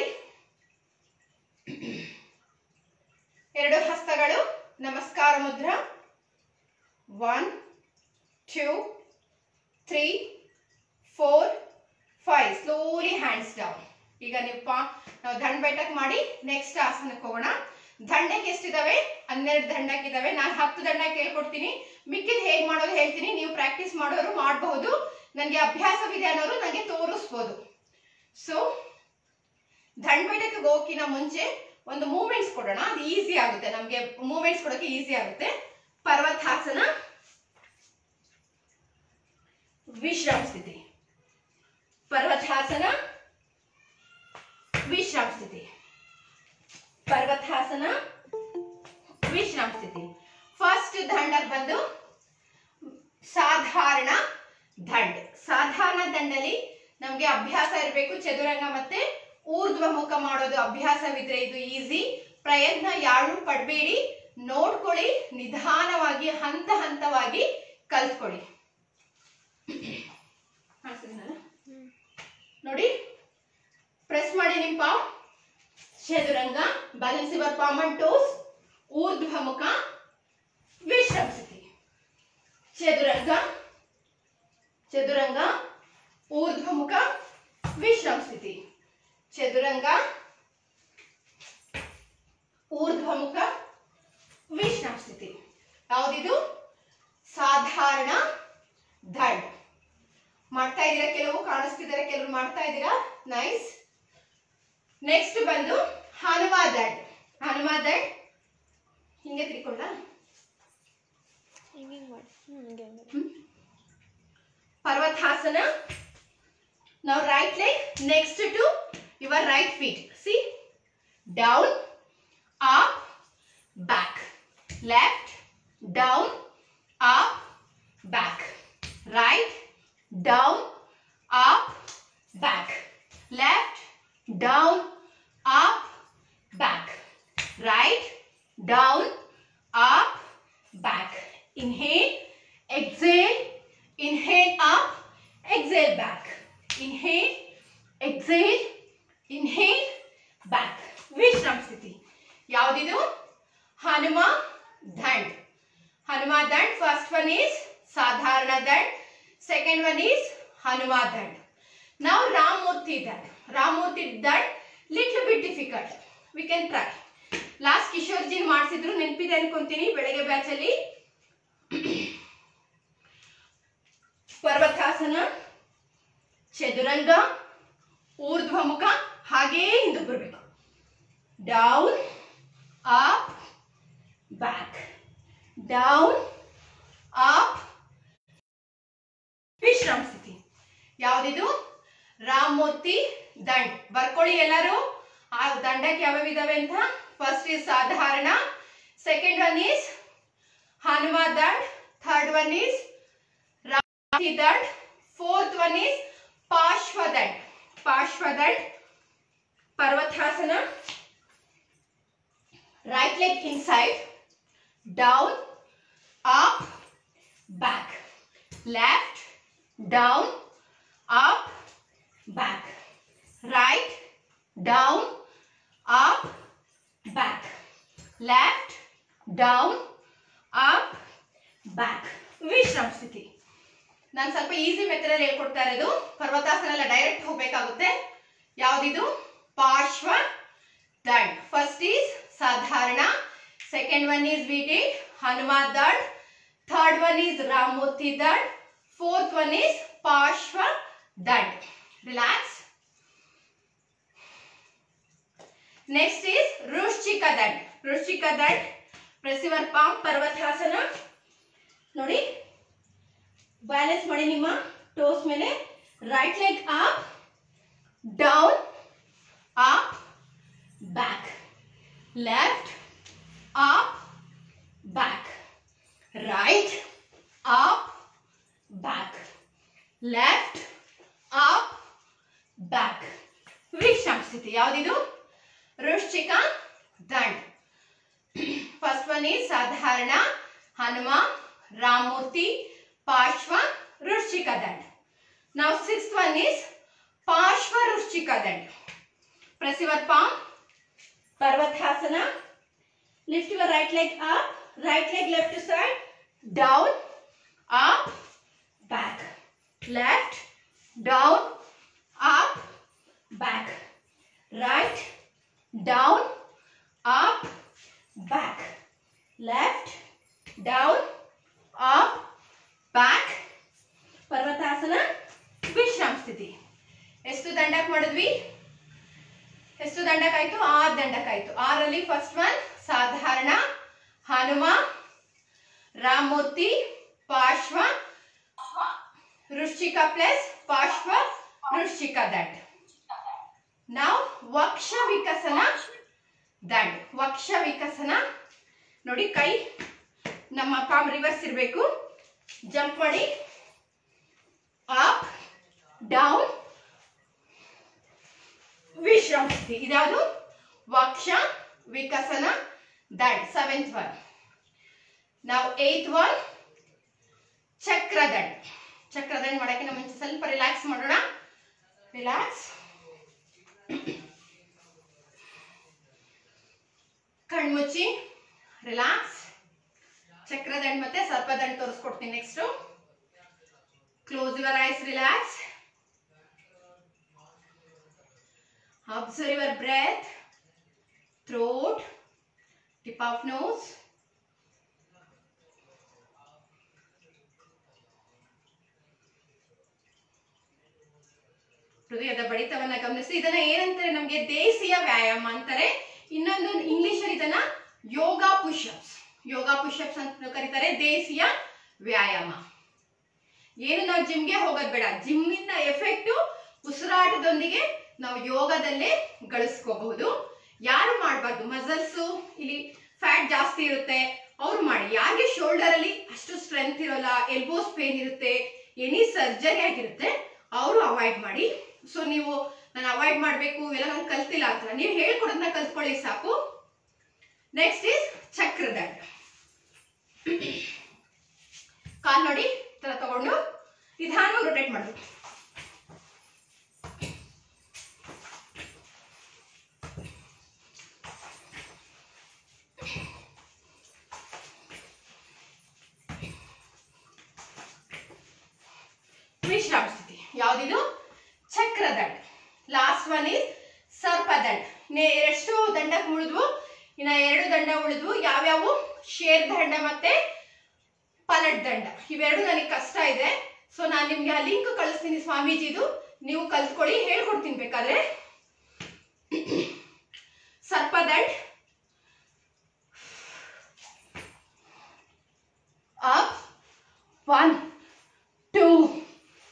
ಎರಡು ಹಸ್ತಗಳು ನಮಸ್ಕಾರ ಮುದ್ರ one two three four five slowly hands down ಈಗ ನೀವು ಪಾ ನಾವು ದಂಡ ಬೆಟ್ಟಕ್ ಮಾಡಿ ನೆಕ್ಸ್ಟ್ ಆಸನಕ್ಕೆ ಹೋಗೋಣ ದಂಡಕ್ಕೆ ಎಷ್ಟಿದಾವೆ ಹನ್ನೆರಡು ದಂಡಕ್ಕೆ ಇದಾವೆ ನಾನು ಹತ್ತು ದಂಡಕ್ಕೆ ಹೇಳ್ಕೊಡ್ತೀನಿ ಮಿಕ್ಕಿದ್ ಹೇಗ್ ಮಾಡೋದು ಹೇಳ್ತೀನಿ ನೀವು ಪ್ರಾಕ್ಟೀಸ್ ಮಾಡೋರು ಮಾಡಬಹುದು ನನಗೆ ಅಭ್ಯಾಸವಿದೆ ಅನ್ನೋರು ನನಗೆ ತೋರಿಸ್ಬೋದು ಸೊ ದಂಡಬೇಟಕ್ಕೆ ಹೋಗೋಕ್ಕಿಂತ ಮುಂಚೆ ಒಂದು ಮೂಮೆಂಟ್ಸ್ ಕೊಡೋಣ ಅದು ಈಸಿ ಆಗುತ್ತೆ ನಮಗೆ ಮೂಮೆಂಟ್ಸ್ ಕೊಡೋಕೆ ಈಸಿ ಆಗುತ್ತೆ ಪರ್ವತಾಸನ ವಿಶ್ರಾಮ ಸ್ಥಿತಿ ಪರ್ವತಾಸನ ವಿಶ್ರಾಮ ಸ್ಥಿತಿ ಪರ್ವತಾಸನ ವಿಶ್ರಾಮ ಸ್ಥಿತಿ ಫಸ್ಟ್ ದಂಡಕ್ಕೆ ಬಂದು ಸಾಧಾರಣ ದಂಡ್ ಸಾಧಾರಣ ದಂಡಲ್ಲಿ ನಮ್ಗೆ ಅಭ್ಯಾಸ ಇರಬೇಕು ಚದುರಂಗ ಮತ್ತೆ ಊರ್ಧ್ವ ಮುಖ ಮಾಡೋದು ಅಭ್ಯಾಸವಿದ್ರೆ ಇದು ಈಸಿ ಪ್ರಯತ್ನ ಯಾರು ಪಡಬೇಡಿ ನೋಡ್ಕೊಳ್ಳಿ ನಿಧಾನವಾಗಿ ಹಂತ ಹಂತವಾಗಿ ಕಲ್ತ್ಕೊಳ್ಳಿ ಕಾಣಿಸ್ತಿದೆನಲ್ಲ? ನೋಡಿ ಪ್ರೆಸ್ ಮಾಡಿ ನಿಮ್ ಪಾವ್ ಚದುರಂಗ balance your palm and toes ಊರ್ಧ್ವ ಮುಖ ವಿಶ್ರಾಮ ಸ್ಥಿತಿ ಚದುರಂಗ ಚದುರಂಗ ಊರ್ಧ್ವ ಮುಖ ವಿಶ್ರಾಮ ಸ್ಥಿತಿ ಚದುರಂಗ ಊರ್ಧ್ವ ಮುಖ ವಿಶ್ರಾಮ ಸ್ಥಿತಿ ಯಾವುದಿದು ಸಾಧಾರಣ ದಂಡ್ ಮಾಡ್ತಾ ಇದ್ದೀರಾ ಕೆಲವು ಕಾಣಿಸ್ತಿದ್ದಾರೆ ಕೆಲವು ಮಾಡ್ತಾ ಇದ್ದೀರಾ ನೈಸ್ ನೆಕ್ಸ್ಟ್ ಬಂದು ಹನುಮ ದಂಡ್ ಹನುಮ ದಂಡ್ ಹಿಂಗೆ ತಿರ್ಕೊಳ್ಳ ಹಿಂಗೆ ಮಾಡಿ ಹ್ಞೂ ಹಿಂಗೆ ಹಿಂಗೆ ಪರ್ವತಾಸನ now right leg next to your right feet see down up back left down up back right down up back left down up back right down up back inhale exhale inhale up exhale back inhale exhale inhale back ವಿಶ್ರಾಮ ಸ್ಥಿತಿ ಯಾವುದಿದು ಹನುಮ ದಂಡ್ ಹನುಮ ದಂಡ್ first one is ಸಾಧಾರಣ ದಂಡ್ second one is ಹನುಮ ದಂಡ್ ನಾವು ರಾಮಮೂರ್ತಿ ದಂಡ್ ರಾಮಮೂರ್ತಿ ದಂಡ್ little bit difficult we can try last Kishore ji ಮಾಡಿಸಿದ್ರು ನೆನಪಿದೆ ಅನ್ಕೊಂತೀನಿ ಬೆಳಗ್ಗೆ ಬ್ಯಾಚ್ ಅಲ್ಲಿ ಪರ್ವತಾಸನ ಚದುರಂಗ ಊರ್ಧ್ವ ಮುಖ ಹಾಗೇ ಹಿಂದೆ ಬರಬೇಕು down up back down up ವಿಶ್ರಾಮ ಸ್ಥಿತಿ ಯಾವ್ದಿದು ರಾಮಮೂರ್ತಿ ದಂಡ್ ಬರ್ಕೊಳ್ಳಿ ಎಲ್ಲರೂ ಆ ದಂಡಕ್ಕೆ ಯಾವ್ಯಾವ ಇದಾವೆ ಅಂತ ಫಸ್ಟ್ ಇಸ್ ಸಾಧಾರಣ ಸೆಕೆಂಡ್ ಒನ್ ಈಸ್ ಹನುಮ ದಂಡ್ ಥರ್ಡ್ ಒನ್ ಈಸ್ ರಾಮಮೂರ್ತಿ ದಂಡ್ ಫೋರ್ತ್ ಒನ್ ಈಸ್ ಪಾರ್ಶ್ವದಂಡ್ ಪಾರ್ಶ್ವದಂಡ್ ಪರ್ವತಾಸನ right leg inside, down, up, back, left, down, up, back, right, down, up, back, left, down, up, back. ವಿಶ್ರಾಮ ಸ್ಥಿತಿ ನಾನು ಸ್ವಲ್ಪ ಈಸಿ ಮೆಥಡ್ ಹೇಳ್ಕೊಡ್ತಾ ಇರೋದು ಪರ್ವತಾಸನ ಎಲ್ಲ ಡೈರೆಕ್ಟ್ ಹೋಗ್ಬೇಕಾಗುತ್ತೆ ಯಾವ್ದಿದು ಪಾರ್ಶ್ವ ದಂಡ್ ಫಸ್ಟ್ ಈಸ್ ಸಾಧಾರಣ second one is we did ಹನುಮ ದಂಡ್ ಥರ್ಡ್ ಒನ್ ಈಸ್ ರಾಮಮೂರ್ತಿ ದಂಡ್ ಫೋರ್ತ್ ಒನ್ ಈಸ್ ಪಾರ್ಶ್ವ ದಂಡ್ ರಿಲ್ಯಾಕ್ಸ್ ನೆಕ್ಸ್ಟ್ ಈಸ್ ವೃಶ್ಚಿಕ ದಂಡ್ ವೃಶ್ಚಿಕ ದಂಡ್ ಪ್ರೆಸಿವರ್ ಪಾಮ್ ಪರ್ವತಾಸನ ನೋಡಿ ಬ್ಯಾಲೆನ್ಸ್ ಮಾಡಿ ನಿಮ್ಮ ಟೋಸ್ ಮೇಲೆ right leg up down up back left up back right up back left up back ವಿಶ್ರಾಮ ಸ್ಥಿತಿ ಯಾವ್ದಿದು ವೃಶ್ಚಿಕ ದಂಡ್ ಫಸ್ಟ್ ಒನ್ ಈಸ್ ಸಾಧಾರಣ ಹನುಮ ರಾಮಮೂರ್ತಿ ಪಾರ್ಶ್ವ ವೃಶ್ಚಿಕ ದಂಡ್ ನಾವು ಸಿಕ್ಸ್ತ್ ಒನ್ ಈಸ್ ಪಾರ್ಶ್ವ ವೃಶ್ಚಿಕ ದಂಡ್ press your palm parvathasana lift your right leg up right leg left side down up back left down up back right down up back left down up back ಪರ್ವತಾಸನ ವಿಶ್ರಾಮ ಸ್ಥಿತಿ ಎಷ್ಟು ದಂಡಕ್ ಮಾಡಿದ್ವಿ ಎಷ್ಟು ದಂಡಕ್ಕಾಯ್ತು ಆರು ದಂಡಕ್ಕಾಯ್ತು ಆರಲ್ಲಿ first one ಸಾಧಾರಣ ಹನುಮ ರಾಮಮೂರ್ತಿ ಪಾರ್ಶ್ವ ವೃಶ್ಚಿಕ ಪ್ಲಸ್ ಪಾರ್ಶ್ವ ವೃಶ್ಚಿಕ ದಂಡ್ ನಾವು ವಕ್ಷ ವಿಕಸನ ದಂಡ್ ವಕ್ಷ ವಿಕಸನ ನೋಡಿ ಕೈ ನಮ್ಮ ಪಾಮ್ ರಿವರ್ಸ್ ಇರಬೇಕು ಜಂಪ್ ಮಾಡಿ ಅಪ್ ಡೌನ್ ವಿಶ್ರಾಮ ಸ್ಥಿತಿ ಇದ್ಯಾವುದು ವಕ್ಷ ವಿಕಸನ ದಂಡ್ ಸೆವೆಂತ್ ಒನ್ ನಾವು ಏತ್ ಒನ್ ಚಕ್ರದಂಡ್ ಚಕ್ರದಂಡ್ ಮಾಡಕ್ಕೆ ನಮ್ಮ ಮುಂಚೆ ಸ್ವಲ್ಪ ರಿಲ್ಯಾಕ್ಸ್ ಮಾಡೋಣ ರಿಲ್ಯಾಕ್ಸ್ ಕಣ್ಮುಚ್ಚಿ ರಿಲ್ಯಾಕ್ಸ್ ಚಕ್ರದಂಡ್ ಮತ್ತೆ ಸರ್ಪದಂಡ್ ತೋರಿಸ್ಕೊಡ್ತೀನಿ next close your eyes relax Observe your breath, throat, tip of nose. ಹೃದಯದ ಬಡಿತವನ್ನ ಗಮನಿಸಿ ಇದನ್ನ ಏನಂತಾರೆ ನಮ್ಗೆ ದೇಸಿಯ ವ್ಯಾಯಾಮ ಅಂತಾರೆ ಇನ್ನೊಂದು ಇಂಗ್ಲಿಷ್ ಅಲ್ಲಿ ಇದನ್ನ ಯೋಗ ಪುಷಪ್ಸ್ ಯೋಗ ಪುಷಪ್ಸ್ ಅಂತ ಕರೀತಾರೆ ದೇಸಿಯ ವ್ಯಾಯಾಮ ಏನು ನಾವು ಜಿಮ್ಗೆ ಹೋಗೋದ್ ಬೇಡ ಜಿಮ್ ಇಂದ ಎಫೆಕ್ಟ್ ಉಸಿರಾಟದೊಂದಿಗೆ ನಾವು ಯೋಗದಲ್ಲೇ ಗಳಿಸ್ಕೋಬಹುದು ಯಾರು ಮಾಡಬಾರ್ದು ಮಸಲ್ಸ್ ಇಲ್ಲಿ ಫ್ಯಾಟ್ ಜಾಸ್ತಿ ಇರುತ್ತೆ ಅವ್ರು ಮಾಡಿ ಯಾರಿಗೆ ಶೋಲ್ಡರ್ ಅಲ್ಲಿ ಅಷ್ಟು ಸ್ಟ್ರೆಂತ್ ಇರೋಲ್ಲ ಎಲ್ಬೋಸ್ ಪೇನ್ ಇರುತ್ತೆ ಎನಿ ಸರ್ಜರಿ ಆಗಿರುತ್ತೆ ಅವರು ಅವಾಯ್ಡ್ ಮಾಡಿ ಸೊ ನೀವು ನಾನು ಅವಾಯ್ಡ್ ಮಾಡಬೇಕು ಇವೆಲ್ಲ ನಾನು ಕಲ್ತಿಲ್ಲ ಅಂತ ನೀವು ಹೇಳ್ಕೊಡೋದನ್ನ ಕಲ್ತ್ಕೊಳ್ಳಿ ಸಾಕು ನೆಕ್ಸ್ಟ್ ಇಸ್ ಚಕ್ರದಂಡ ಕಾಲ್ ನೋಡಿ ಈ ತರ ತಗೊಂಡು ನಿಧಾನವಾಗಿ ರೊಟೇಟ್ ಮಾಡಬೇಕು ವಿಶ್ರಾಮ ಸ್ಥಿತಿ ಯಾವ್ದಿದು ಚಕ್ರದಂಡ ಲಾಸ್ಟ್ ಒನ್ ಇಸ್ ಸರ್ಪದಂಡ ನೆ- ಎಷ್ಟು ದಂಡಕ್ಕೆ ಉಳಿದ್ವು ಇನ್ನ ಎರಡು ದಂಡ ಉಳಿದ್ವು ಯಾವ್ಯಾವು ಶೇರ್ ದಂಡ ಮತ್ತೆ ಪಲಟ್ ದಂಡ ಇವೆರಡು ನನಗೆ ಕಷ್ಟ ಇದೆ ಸೊ ನಾನು ನಿಮ್ಗೆ ಆ ಲಿಂಕ್ ಕಳಿಸ್ತೀನಿ ಸ್ವಾಮೀಜಿದು ನೀವು ಕಲ್ತ್ಕೊಳ್ಳಿ ಹೇಳ್ಕೊಡ್ತೀನಿ ಬೇಕಾದ್ರೆ ಸರ್ಪದಂಡ್ ಅಪ್ ಒನ್ ಟೂ